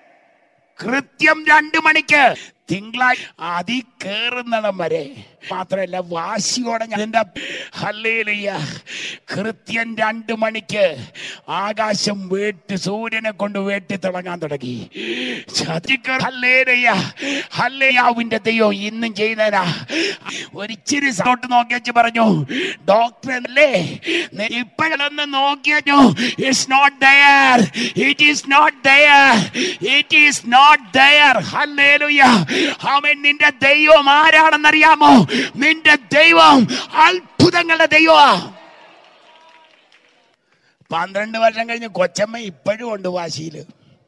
കൃത്യം രണ്ടു മണിക്ക് തിങ്കളാഴ്ച അതി കേറുന്നിടം വരെ മാത്രമല്ല വാശിയോടെ ഞാൻ എന്റെ ഹല്ലേലൂയ കൃത്യം രണ്ടു മണിക്ക് ആകാശം വേട്ടി സൂര്യനെ കൊണ്ട് വേട്ടി തിളങ്ങാൻ തുടങ്ങി ചതിക്കർ ഹല്ലേലൂയ ഹല്ലേയാവിന്റെ ദൈവം ഇന്നും ചെയ്യുന്നതിനാ ഒരിച്ചിരി സോട്ട് നോക്കി വെച്ച് പറഞ്ഞു ഡോക്ടർ അല്ലേ ഇപ്പോഴൊന്ന് നോക്കിയോ it's not there it is not there it is not there ഹല്ലേലൂയ അവൻ നിന്റെ ദൈവം ആരാണെന്നറിയാമോ നിന്റെ ദൈവം അത്ഭുതങ്ങളുടെ ദൈവമാ പന്ത്രണ്ട് വർഷം കഴിഞ്ഞ് കൊച്ചമ്മ ഇപ്പോഴും ഉണ്ട് വാശിയില്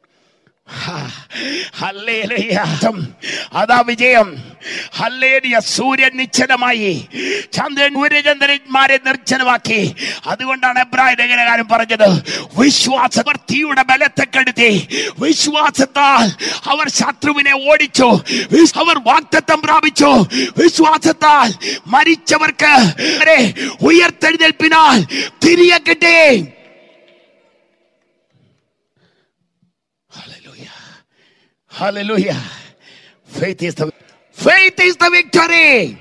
ഹല്ലേലൂയ. അതാ വിജയം ഹല്ലേലിയ സൂര്യൻ നിശ്ചലമായി ചന്ദ്രൻ സൂര്യചന്ദ്രന്മാരെ നിർജ്ജനമാക്കി അതുകൊണ്ടാണ് എബ്രായ ലേഖനകാരൻ പറഞ്ഞത് വിശ്വാസവർത്തിയുടെ ബലത്തെ കെടുത്തി വിശ്വാസത്താൽ അവർ ശത്രുവിനെ ഓടിച്ചു വിസ്- അവർ വാക്തത്വം പ്രാപിച്ചു വിശ്വാസത്താൽ മരിച്ചവർക്ക് അവരെ ഉയർത്തെഴുന്നേൽപ്പിനാൽ തിരികെ കിട്ടി Hallelujah. Hallelujah. Faith is the faith is the victory.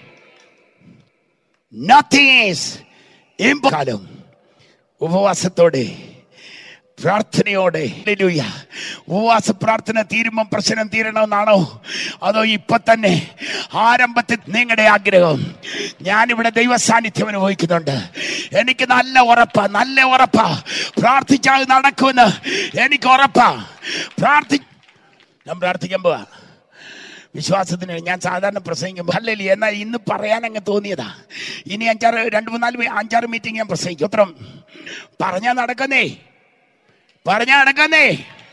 Nothing is impossible. ഉപവാസത്തോടെ പ്രാർത്ഥനയോടെ ഹല്ലേലൂയ. ഉപവാസ പ്രാർത്ഥന തീരുമ്പം പ്രശ്നം തീരണമെന്നാണോ അതോ ഇപ്പൊ തന്നെ ആരംഭത്തിൽ നിങ്ങളുടെ ആഗ്രഹം ഞാനിവിടെ ദൈവ സാന്നിധ്യം അനുഭവിക്കുന്നുണ്ട് എനിക്ക് നല്ല ഉറപ്പാ നല്ല ഉറപ്പാ പ്രാർത്ഥിച്ചാൽ നടക്കുമെന്ന് എനിക്ക് ഉറപ്പാ പ്രാർത്ഥി ഞാൻ പ്രാർത്ഥിക്കാൻ പോവാ വിശ്വാസത്തിന് ഞാൻ സാധാരണ പ്രസംഗിക്കുമ്പോൾ അല്ലല്ലേ എന്നാൽ ഇന്ന് പറയാൻ അങ്ങ് തോന്നിയതാ ഇനി അഞ്ചാറ് രണ്ട് മൂന്നാല് മീ- അഞ്ചാറ് മീറ്റിംഗ് ഞാൻ പ്രസംഗിക്കും ഉത്തരം പറഞ്ഞാ നടക്കുന്നേ പറഞ്ഞാ നടക്കുന്നേ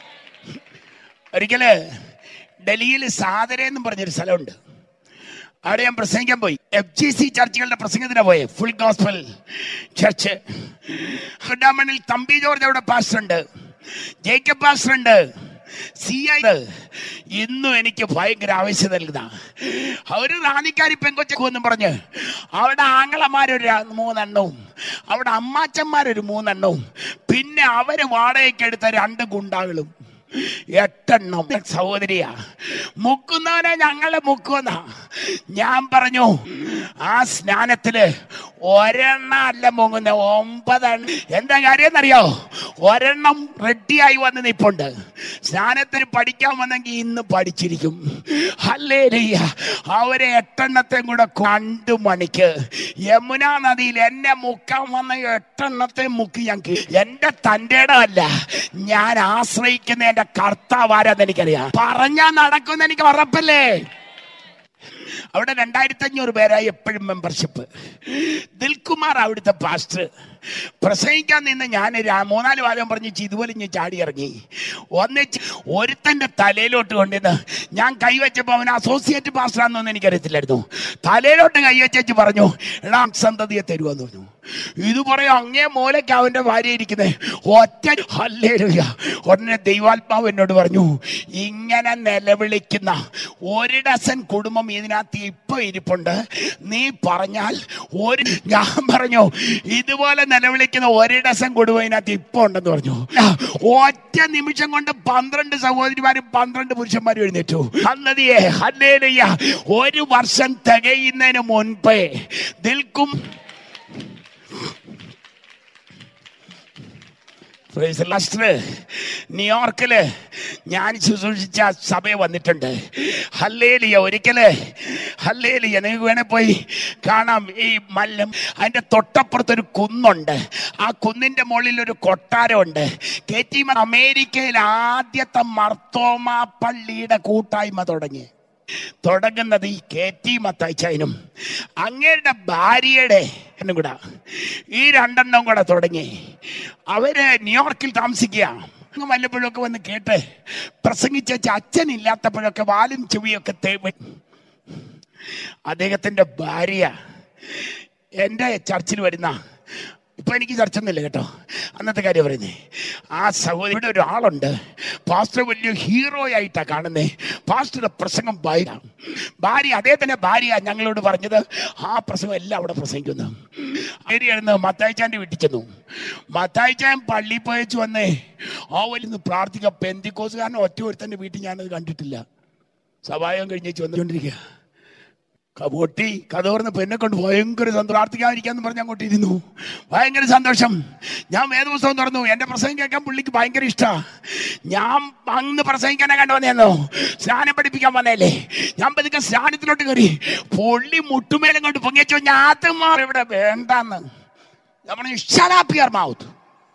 ഒരിക്കല് ഡൽഹിയിൽ സാദര എന്നും പറഞ്ഞൊരു സ്ഥലമുണ്ട് അവിടെ ഞാൻ പ്രസംഗിക്കാൻ പോയി എഫ് ജി സി ചർച്ചുകളുടെ പ്രസംഗത്തിന് പോയെ ഫുൾ ഗോസ്പൽ ചർച്ച് ഹുഡാമണിൽ തമ്പി ജോർജ് അവിടെ പാസ്റ്റർ ഉണ്ട് ജേക്കബ് പാസ്റ്റർ ഉണ്ട് സി ഐ ഇന്നും എനിക്ക് ഭയങ്കര ആവശ്യം നൽകുന്ന ഒരു റാണിക്കാരി പെങ്കൊച്ചെന്നും പറഞ്ഞ് അവിടെ ആങ്ങളമാരൊരു ര- മൂന്നെണ്ണവും അവിടെ അമ്മാച്ചന്മാരൊരു മൂന്നെണ്ണവും പിന്നെ അവര് വാടകയ്ക്ക് എടുത്ത രണ്ട് ഗുണ്ടാകളും എട്ടെണ്ണം സഹോദരിയാ മുക്കുന്നവനെ ഞങ്ങളെ മുക്കുന്ന ഞാൻ പറഞ്ഞു ആ സ്നാനത്തില് ഒരെണ്ണ അല്ല മുങ്ങുന്ന ഒമ്പതെണ്ണം എന്താ കാര്യം എന്നറിയോ ഒരെണ്ണം റെഡിയായി വന്ന് നിപ്പുണ്ട് സ്നാനത്തിന് പഠിക്കാൻ വന്നെങ്കിൽ ഇന്ന് പഠിച്ചിരിക്കും അല്ലേ അവരെ എട്ടെണ്ണത്തെയും കൂടെ രണ്ടു മണിക്ക് യമുന നദിയിൽ എന്നെ മുക്കാൻ വന്ന എട്ടെണ്ണത്തെ മുക്കി ഞങ്ങൾക്ക് എന്റെ തന്റെ അല്ല ഞാൻ ആശ്രയിക്കുന്ന എന്റെ കർത്താവ് ആരാന്ന് എനിക്കറിയാം പറഞ്ഞാ നടക്കുന്ന എനിക്ക് ഉറപ്പല്ലേ അവിടെ രണ്ടായിരത്തി അഞ്ഞൂറ് പേരായി എപ്പോഴും മെമ്പർഷിപ്പ് ദിൽകുമാർ അവിടുത്തെ പാസ്റ്റർ പ്രസംഗിക്കാൻ നിന്ന് ഞാൻ രാ- മൂന്നാല് വാരം പറഞ്ഞ് ഇതുപോലെ ഞാൻ ചാടി ഇറങ്ങി ഒന്നിച്ച് ഒരുത്തന്റെ തലയിലോട്ട് കൊണ്ടിന്ന് ഞാൻ കൈവച്ചപ്പോ അവൻ അസോസിയേറ്റ് പാസ്റ്ററാന്നൊന്നും എനിക്കറിയത്തില്ലായിരുന്നു തലയിലോട്ട് കൈവച്ചു പറഞ്ഞു എടാ സന്തതിയെ തരുമെന്ന് പറഞ്ഞു ഇത് പറയും അങ്ങേ മൂലയ്ക്ക് അവന്റെ ഭാര്യ ഇരിക്കുന്നത് ഒറ്റ ഹല്ലേലൂയ ഉടനെ ദൈവാത്മാവ് എന്നോട് പറഞ്ഞു ഇങ്ങനെ നിലവിളിക്കുന്ന ഒരു ഡസൻ കുടുംബം ഇതിനകത്ത് ഇപ്പൊ ഇരിപ്പുണ്ട് നീ പറഞ്ഞാൽ ഒരു ഞാൻ പറഞ്ഞു ഇതുപോലെ നിലവിളിക്കുന്ന ഒരു ഡസൻ കുടുംബം ഇതിനകത്ത് ഇപ്പൊ ഉണ്ടെന്ന് പറഞ്ഞു ഒറ്റ നിമിഷം കൊണ്ട് പന്ത്രണ്ട് സഹോദരിമാരും പന്ത്രണ്ട് പുരുഷന്മാരും എഴുന്നേറ്റു അന്നതിയെ ഹല്ലേലൂയ ഒരു വർഷം തികയുന്നതിന് മുൻപേ ദിൽക്കും പ്രൈസ് ലാസ്റ്റർ ന്യൂയോർക്കില് ഞാൻ ശുശ്രൂഷിച്ച സഭയെ വന്നിട്ടുണ്ട് ഹല്ലേലിയ ഒരിക്കല് ഹല്ലേലിയ നിങ്ങൾക്ക് വേണേ പോയി കാണാം ഈ മല്ലം അതിന്റെ തൊട്ടപ്പുറത്തൊരു കുന്നുണ്ട് ആ കുന്നിന്റെ മുകളിൽ ഒരു കൊട്ടാരമുണ്ട് കെ ടി മ- അമേരിക്കയിൽ ആദ്യത്തെ മർത്തോമ പള്ളിയുടെ കൂട്ടായ്മ തുടങ്ങി തുടങ്ങുന്നത് ഈ കെ ടി മത്തായിച്ചായനും അങ്ങയുടെ ഭാര്യയുടെ എന്നും കൂടെ ഈ രണ്ടെണ്ണം കൂടെ തുടങ്ങി അവര് ന്യൂയോർക്കിൽ താമസിക്കുക അങ്ങ് വല്ലപ്പോഴൊക്കെ വന്ന് കേട്ട് പ്രസംഗിച്ച അച്ഛൻ ഇല്ലാത്തപ്പോഴൊക്കെ വാലും ചെവിയൊക്കെ തേവ അദ്ദേഹത്തിന്റെ ഭാര്യ എൻ്റെ ചർച്ചിൽ വരുന്ന ഇപ്പൊ എനിക്ക് ചർച്ച ഒന്നുമില്ല കേട്ടോ അന്നത്തെ കാര്യം പറയുന്നേ ആ സഹോദരി ഇവിടെ ഒരാളുണ്ട് പാസ്റ്റർ വലിയ ഹീറോ ആയിട്ടാ കാണുന്നേ പാസ്റ്ററുടെ പ്രസംഗം ഭാര്യ ഭാര്യ അദ്ദേഹത്തിന്റെ ഭാര്യ ഞങ്ങളോട് പറഞ്ഞത് ആ പ്രസംഗം എല്ലാം അവിടെ പ്രസംഗിക്കുന്നു ആയിരുന്നു മത്തായിച്ചാന്റെ വീട്ടിൽ ചെന്നു മത്തായിച്ചാൻ പള്ളി പോയച്ചു വന്നേ ആ വലിയ പ്രാർത്ഥിക്കാം പെന്തിക്കോസുകാരൻ ഒറ്റ ഒരുത്തന്റെ വീട്ടിൽ ഞാനത് കണ്ടിട്ടില്ല സഭായം കഴിഞ്ഞേച്ച് വന്നുകൊണ്ടിരിക്കുക പൊട്ടി കഥ പറഞ്ഞ പെണ്ണെ കൊണ്ട് ഭയങ്കര സന്തോഷം പ്രാർത്ഥിക്കാതിരിക്കാന്ന് പറഞ്ഞ് അങ്ങോട്ട് ഇരുന്നു ഭയങ്കര സന്തോഷം ഞാൻ വേദപുസ്തകം തുറന്നു എന്റെ പ്രസംഗം കേൾക്കാൻ പുള്ളിക്ക് ഭയങ്കര ഇഷ്ടാ ഞാൻ അന്ന് പ്രസംഗിക്കാനെ കണ്ടു വന്നേന്നോ സ്നാനം പഠിപ്പിക്കാൻ വന്നേലേ ഞാൻ പതുക്കെ സ്നാനത്തിലോട്ട് കയറി പുള്ളി മുട്ടുമേലും കൊണ്ട് പൊങ്ങിച്ചു ഞാത്തുമാർ ഇവിടെ വേണ്ടെന്ന് ഞാൻ പറഞ്ഞു ഷലാപ്പിയർ മൗത്ത്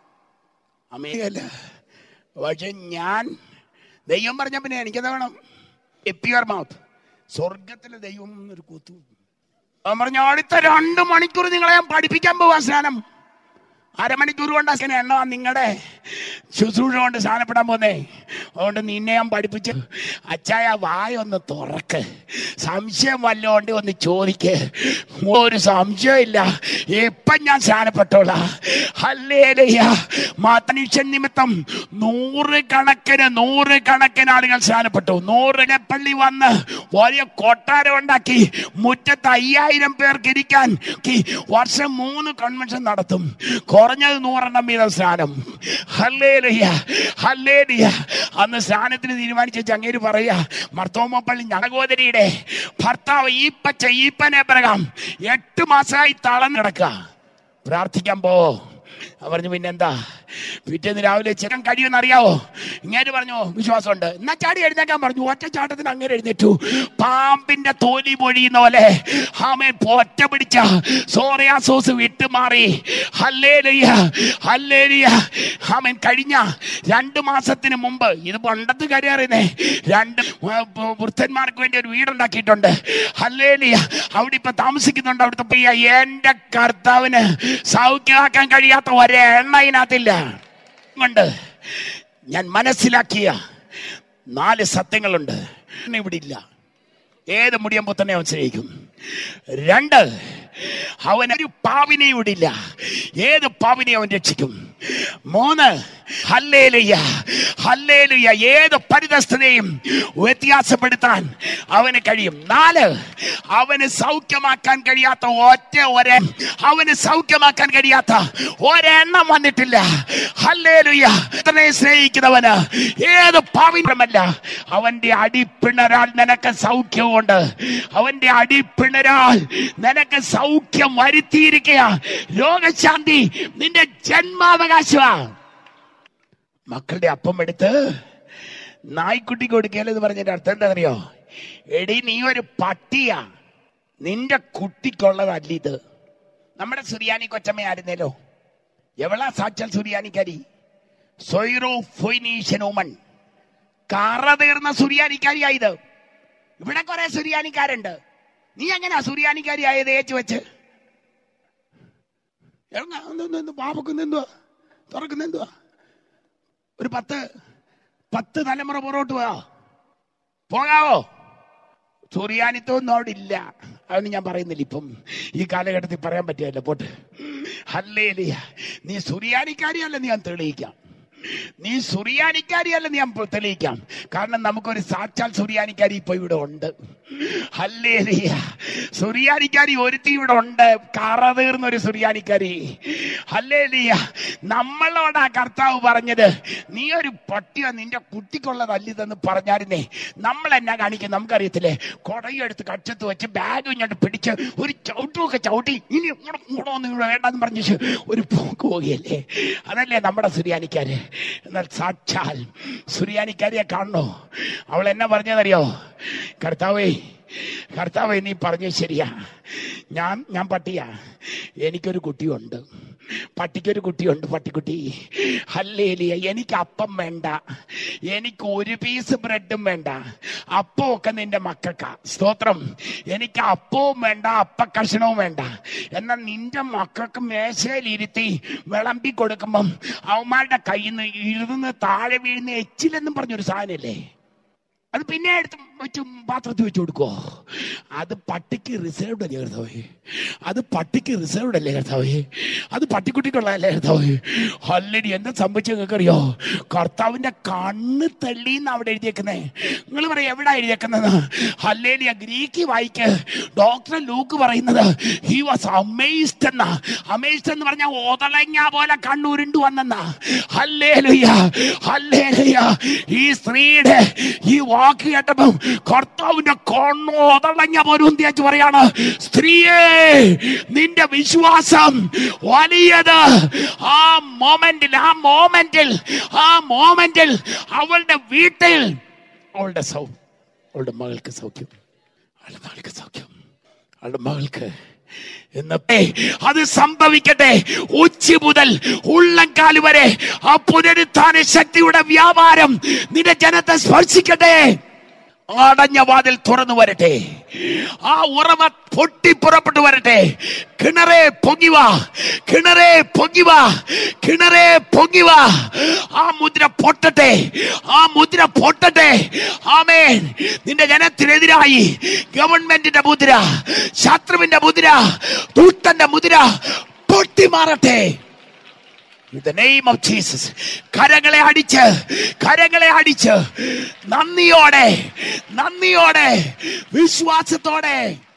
അമേരിക്കല്ല പക്ഷെ ഞാൻ ദൈവം പറഞ്ഞ പിന്നെ എനിക്കെന്താ വേണം എപ്പിയർ മൗത്ത് സ്വർഗത്തിലെ ദൈവം ഒരു കൂത്തു അവൻ പറഞ്ഞു അടുത്ത രണ്ട് മണിക്കൂർ നിങ്ങളെ ഞാൻ പഠിപ്പിക്കാൻ പോവാ സ്നാനം അരമണിക്കൂർ കൊണ്ട് അച്ഛനെ എണ്ണ നിങ്ങളുടെ ശുശ്രൂഷ കൊണ്ട് സ്ഥാനപ്പെടാൻ പോന്നേ അതുകൊണ്ട് നിന്നെ ഞാൻ പഠിപ്പിച്ച് അച്ചായ വായ ഒന്ന് തുറക്ക് സംശയം വല്ലോണ്ട് ഒന്ന് ചോദിക്ക് ഒരു സംശയമില്ല ഇപ്പം ഞാൻ സ്ഥാനപ്പെട്ടോളാ ഹല്ലേലയ്യ മനുഷ്യൻ നിമിത്തം നൂറ് കണക്കിന് നൂറ് കണക്കിന് ആളുകൾ സ്ഥാനപ്പെട്ടു നൂറിനെ പള്ളി വന്ന് വലിയ കൊട്ടാരം ഉണ്ടാക്കി മുറ്റത്ത് അയ്യായിരം പേർക്ക് ഇരിക്കാൻ ഈ വർഷം മൂന്ന് കൺവെൻഷൻ നടത്തും കുറഞ്ഞത് നൂറെണ്ണം വീതം സ്നാനം ഹല്ലേലയ്യ ഹല്ലേലിയ അന്ന് സ്നാനത്തിന് തീരുമാനിച്ച ചങ്ങേര് പറയാ മർത്തോമ പള്ളി ഞടകോദരിയുടെ ഭർത്താവ് ഈപ്പച്ച ഈപ്പനെ പ്രകാം എട്ട് മാസമായി തളം കിടക്കുക പ്രാർത്ഥിക്കാൻ പോ അവൻ പറഞ്ഞു പിന്നെന്താ പിറ്റേന്ന് രാവിലെ ചിക്കൻ കഴിയുമെന്ന് അറിയാവോ ഇങ്ങനെ പറഞ്ഞു വിശ്വാസമുണ്ട് എന്നാ ചാടി എഴുന്നേക്കാൻ പറഞ്ഞു ഒറ്റ ചാട്ടത്തിന് അങ്ങനെ എഴുന്നേറ്റു പാമ്പിന്റെ തോലി പൊഴിയുന്ന പോലെ ആമേൻ പൊറ്റ പിടിച്ച സോറിയാ സോസ് വിട്ടുമാറി ഹല്ലേലൂയ ഹല്ലേലൂയ ആമേൻ കഴിഞ്ഞ രണ്ട് മാസത്തിന് മുമ്പ് ഇത് പണ്ടത്തെ കാര്യം അറിയുന്നേ രണ്ട് വൃദ്ധന്മാർക്ക് വേണ്ടി ഒരു വീടുണ്ടാക്കിയിട്ടുണ്ട് ഹല്ലേലൂയ അവിടെ ഇപ്പൊ താമസിക്കുന്നുണ്ട് അവിടുത്തെ പ്രിയ എന്റെ കർത്താവിന് സൗഖ്യമാക്കാൻ കഴിയാത്ത ഒരെണ്ണ ഇതിനകത്തില്ല കൊണ്ട് ഞാൻ മനസ്സിലാക്കിയ നാല് സത്യങ്ങളുണ്ട് ഇവിടെ ഇല്ല ഏത് മുടിയമ്പോ തന്നെ അവൻ സ്നേഹിക്കും രണ്ട് അവൻ ഒരു പാവിനെയും വിടില്ല ഏത് പാവിനെയും അവൻ രക്ഷിക്കും മൂന്ന് ഹല്ലേലുയ ഹല്ലേലുയ ഏത് പരിതസ്ഥതയും വ്യത്യാസപ്പെടുത്താൻ അവന് കഴിയും നാല് അവന് സൗഖ്യമാക്കാൻ കഴിയാത്ത ഒറ്റ ഒരെ അവന് സൗഖ്യമാക്കാൻ കഴിയാത്ത ഒരെണ്ണം വന്നിട്ടില്ല ഹല്ലേലുയ ഇത്രനെ സ്നേഹിക്കുന്നവന് ഏത് പാവിനുമല്ല അവന്റെ അടിപ്പിണരാൽ നിനക്ക് സൗഖ്യമുണ്ട് അവന്റെ അടിപ്പിണരാൽ നിനക്ക് സൗഖ്യം വരുത്തിയിരിക്കുക രോഗശാന്തി നിന്റെ ജന്മാവകാശമാ മക്കളുടെ അപ്പം എടുത്ത് നായ്ക്കുട്ടിക്ക് കൊടുക്കുകയെന്ന് പറഞ്ഞതിന്റെ അർത്ഥം എന്താ അറിയോ എടി നീ ഒരു പട്ടിയാ നിന്റെ കുട്ടിക്കുള്ളതല്ല ഇത് നമ്മുടെ സുറിയാനി കൊച്ചമ്മയായിരുന്നല്ലോ എവളാ സാക്ഷാൽ സുറിയാനിക്കാരി സൊയ്റോ ഫൊയ്നീഷ്യൻ ഉമൺ കറ തീർന്ന സുറിയാനിക്കാരിയായത് ഇവിടെ കുറെ സുറിയാനിക്കാരുണ്ട് നീ എങ്ങനെയാ സുറിയാനിക്കാരി ആയത് ഏച്ചു വെച്ച് പാപക്കുന്നെന്തുവാ തുറക്കുന്നെന്തുവാ ഒരു പത്ത് പത്ത് തലമുറ പുറകോട്ട് പോയോ പോകാവോ സുറിയാനിത്വമൊന്നും അവിടെ ഇല്ല അതൊന്നും ഞാൻ പറയുന്നില്ല ഇപ്പം ഈ കാലഘട്ടത്തിൽ പറയാൻ പറ്റിയല്ല പോട്ട് ഹല്ലേലിയ നീ സുറിയാനിക്കാരിയല്ല നീ ഞാൻ തെളിയിക്കാം നീ സുറിയാനിക്കാരിയല്ല നീ ഞാൻ തെളിയിക്കാം കാരണം നമുക്കൊരു സാക്ഷാൽ സുറിയാനിക്കാരി ഇപ്പൊ ഇവിടെ ഉണ്ട് ഹല്ലേലിയ സുറിയാനിക്കാരി ഒരുത്തി ഇവിടെ ഉണ്ട് കറ തീർന്ന ഒരു സുറിയാനിക്കാരി ഹല്ലേലിയ നമ്മളോടാ കർത്താവ് പറഞ്ഞത് നീ ഒരു പട്ടിയോ നിന്റെ കുട്ടിക്കുള്ളതല്ലിതെന്ന് പറഞ്ഞായിരുന്നേ നമ്മൾ എന്നാ കാണിക്കും നമുക്കറിയത്തില്ലേ കൊടയെടുത്ത് കച്ചത്ത് വെച്ച് ബാഗ് ഇങ്ങോട്ട് പിടിച്ച് ഒരു ചവിട്ടുമൊക്കെ ചവിട്ടി ഇനി ഇങ്ങോട്ട് ഇങ്ങോട്ട് വന്ന് ഇവിടെ വേണ്ടെന്ന് പറഞ്ഞു ഒരു പോക്ക് പോവുകയല്ലേ അതല്ലേ നമ്മുടെ സുറിയാനിക്കാര് എന്നാൽ സാക്ഷാൽ സുറിയാനിക്കാരിയെ കാണണോ അവൾ എന്നാ പറഞ്ഞതറിയോ കർത്താവേ കർത്താവേ നീ പറഞ്ഞു ശരിയാ ഞാൻ ഞാൻ പട്ടിയാ എനിക്കൊരു കുട്ടിയുണ്ട് പട്ടിക്കൊരു കുട്ടിയുണ്ട് പട്ടിക്കുട്ടി ഹല്ലേലിയ എനിക്ക് അപ്പം വേണ്ട എനിക്ക് ഒരു പീസ് ബ്രെഡും വേണ്ട അപ്പമൊക്കെ നിന്റെ മക്കൾക്കാ സ്തോത്രം എനിക്ക് അപ്പവും വേണ്ട അപ്പ കഷണവും വേണ്ട എന്നാൽ നിന്റെ മക്കൾക്ക് മേശയിലിരുത്തി വിളമ്പി കൊടുക്കുമ്പം അവന്മാരുടെ കയ്യിൽ നിന്ന് ഇരുന്ന് താഴെ വീഴുന്ന എച്ചിലെന്നും പറഞ്ഞൊരു സാധനമില്ലേ അത് പിന്നെ എടുത്ത് വെച്ച് പാത്രത്തിൽ വെച്ച് കൊടുക്കുവോ അത് പട്ടിക്ക് റിസർവ്ഡ് അല്ലേ കർത്താവേ അത് പട്ടിക്ക് റിസർവ്ഡ് അല്ലേ കർത്താവേ അത് പട്ടിക്കുട്ടിക്കുള്ളതല്ലേ കർത്താവേ ഹല്ലടി എന്താ സംഭവിച്ചത് നിങ്ങൾക്ക് അറിയോ കർത്താവിന്റെ കണ്ണ് തള്ളിന്ന് അവിടെ എഴുതിയേക്കുന്നേ നിങ്ങൾ പറയാം എവിടെ എഴുതിയേക്കുന്നത് ഹല്ലേലിയ ഗ്രീക്ക് വായിക്ക് ഡോക്ടർ ലൂക്ക് പറയുന്നത് ഹി വാസ് അമേസ്ഡ് എന്ന അമേസ്ഡ് എന്ന് പറഞ്ഞാൽ ഓതളങ്ങ പോലെ കണ്ണുരുണ്ടു വന്നെന്ന ഹല്ലേലുയ ഹല്ലേലുയ ഈ സ്ത്രീയുടെ ഈ വാക്ക് കേട്ടപ്പം കർത്താവിന്റെ കണ്ണു ഓതളങ്ങ പോലും തേച്ച് പറയാണ് സ്ത്രീയെ നിന്റെ വിശ്വാസം വലിയത് ആ മോമെന്റിൽ ആ മോമെന്റിൽ ആ മോമെന്റിൽ അവളുടെ വീട്ടിൽ അവളുടെ സൗ അവളുടെ മകൾക്ക് സൗഖ്യം അവളുടെ മകൾക്ക് സൗഖ്യം അവളുടെ മകൾക്ക് എന്നപ്പേ അത് സംഭവിക്കട്ടെ ഉച്ച മുതൽ ഉള്ളംകാല് വരെ ആ പുനരുത്ഥാന ശക്തിയുടെ വ്യാപാരം നിന്റെ ജനത്തെ സ്പർശിക്കട്ടെ അടഞ്ഞ വാതിൽ തുറന്നു വരട്ടെ ആ ഉറവ പൊട്ടി പുറപ്പെട്ടു വരട്ടെ കിണറെ പൊങ്ങിവ കിണറെ പൊങ്ങിവ കിണറെ പൊങ്ങിവ ആ മുദ്ര പൊട്ടട്ടെ ആ മുദ്ര പൊട്ടട്ടെ ആമേൻ നിന്റെ ജനത്തിനെതിരായി ഗവൺമെന്റിന്റെ മുദ്ര ശത്രുവിന്റെ മുദ്ര ദൂഷ്ടന്റെ മുദ്ര പൊട്ടി മാറട്ടെ In the name of Jesus. കരങ്ങളെ അടിച്ച് കരങ്ങളെ അടിച്ച് നന്ദിയോടെ നന്ദിയോടെ വിശ്വാസത്തോടെ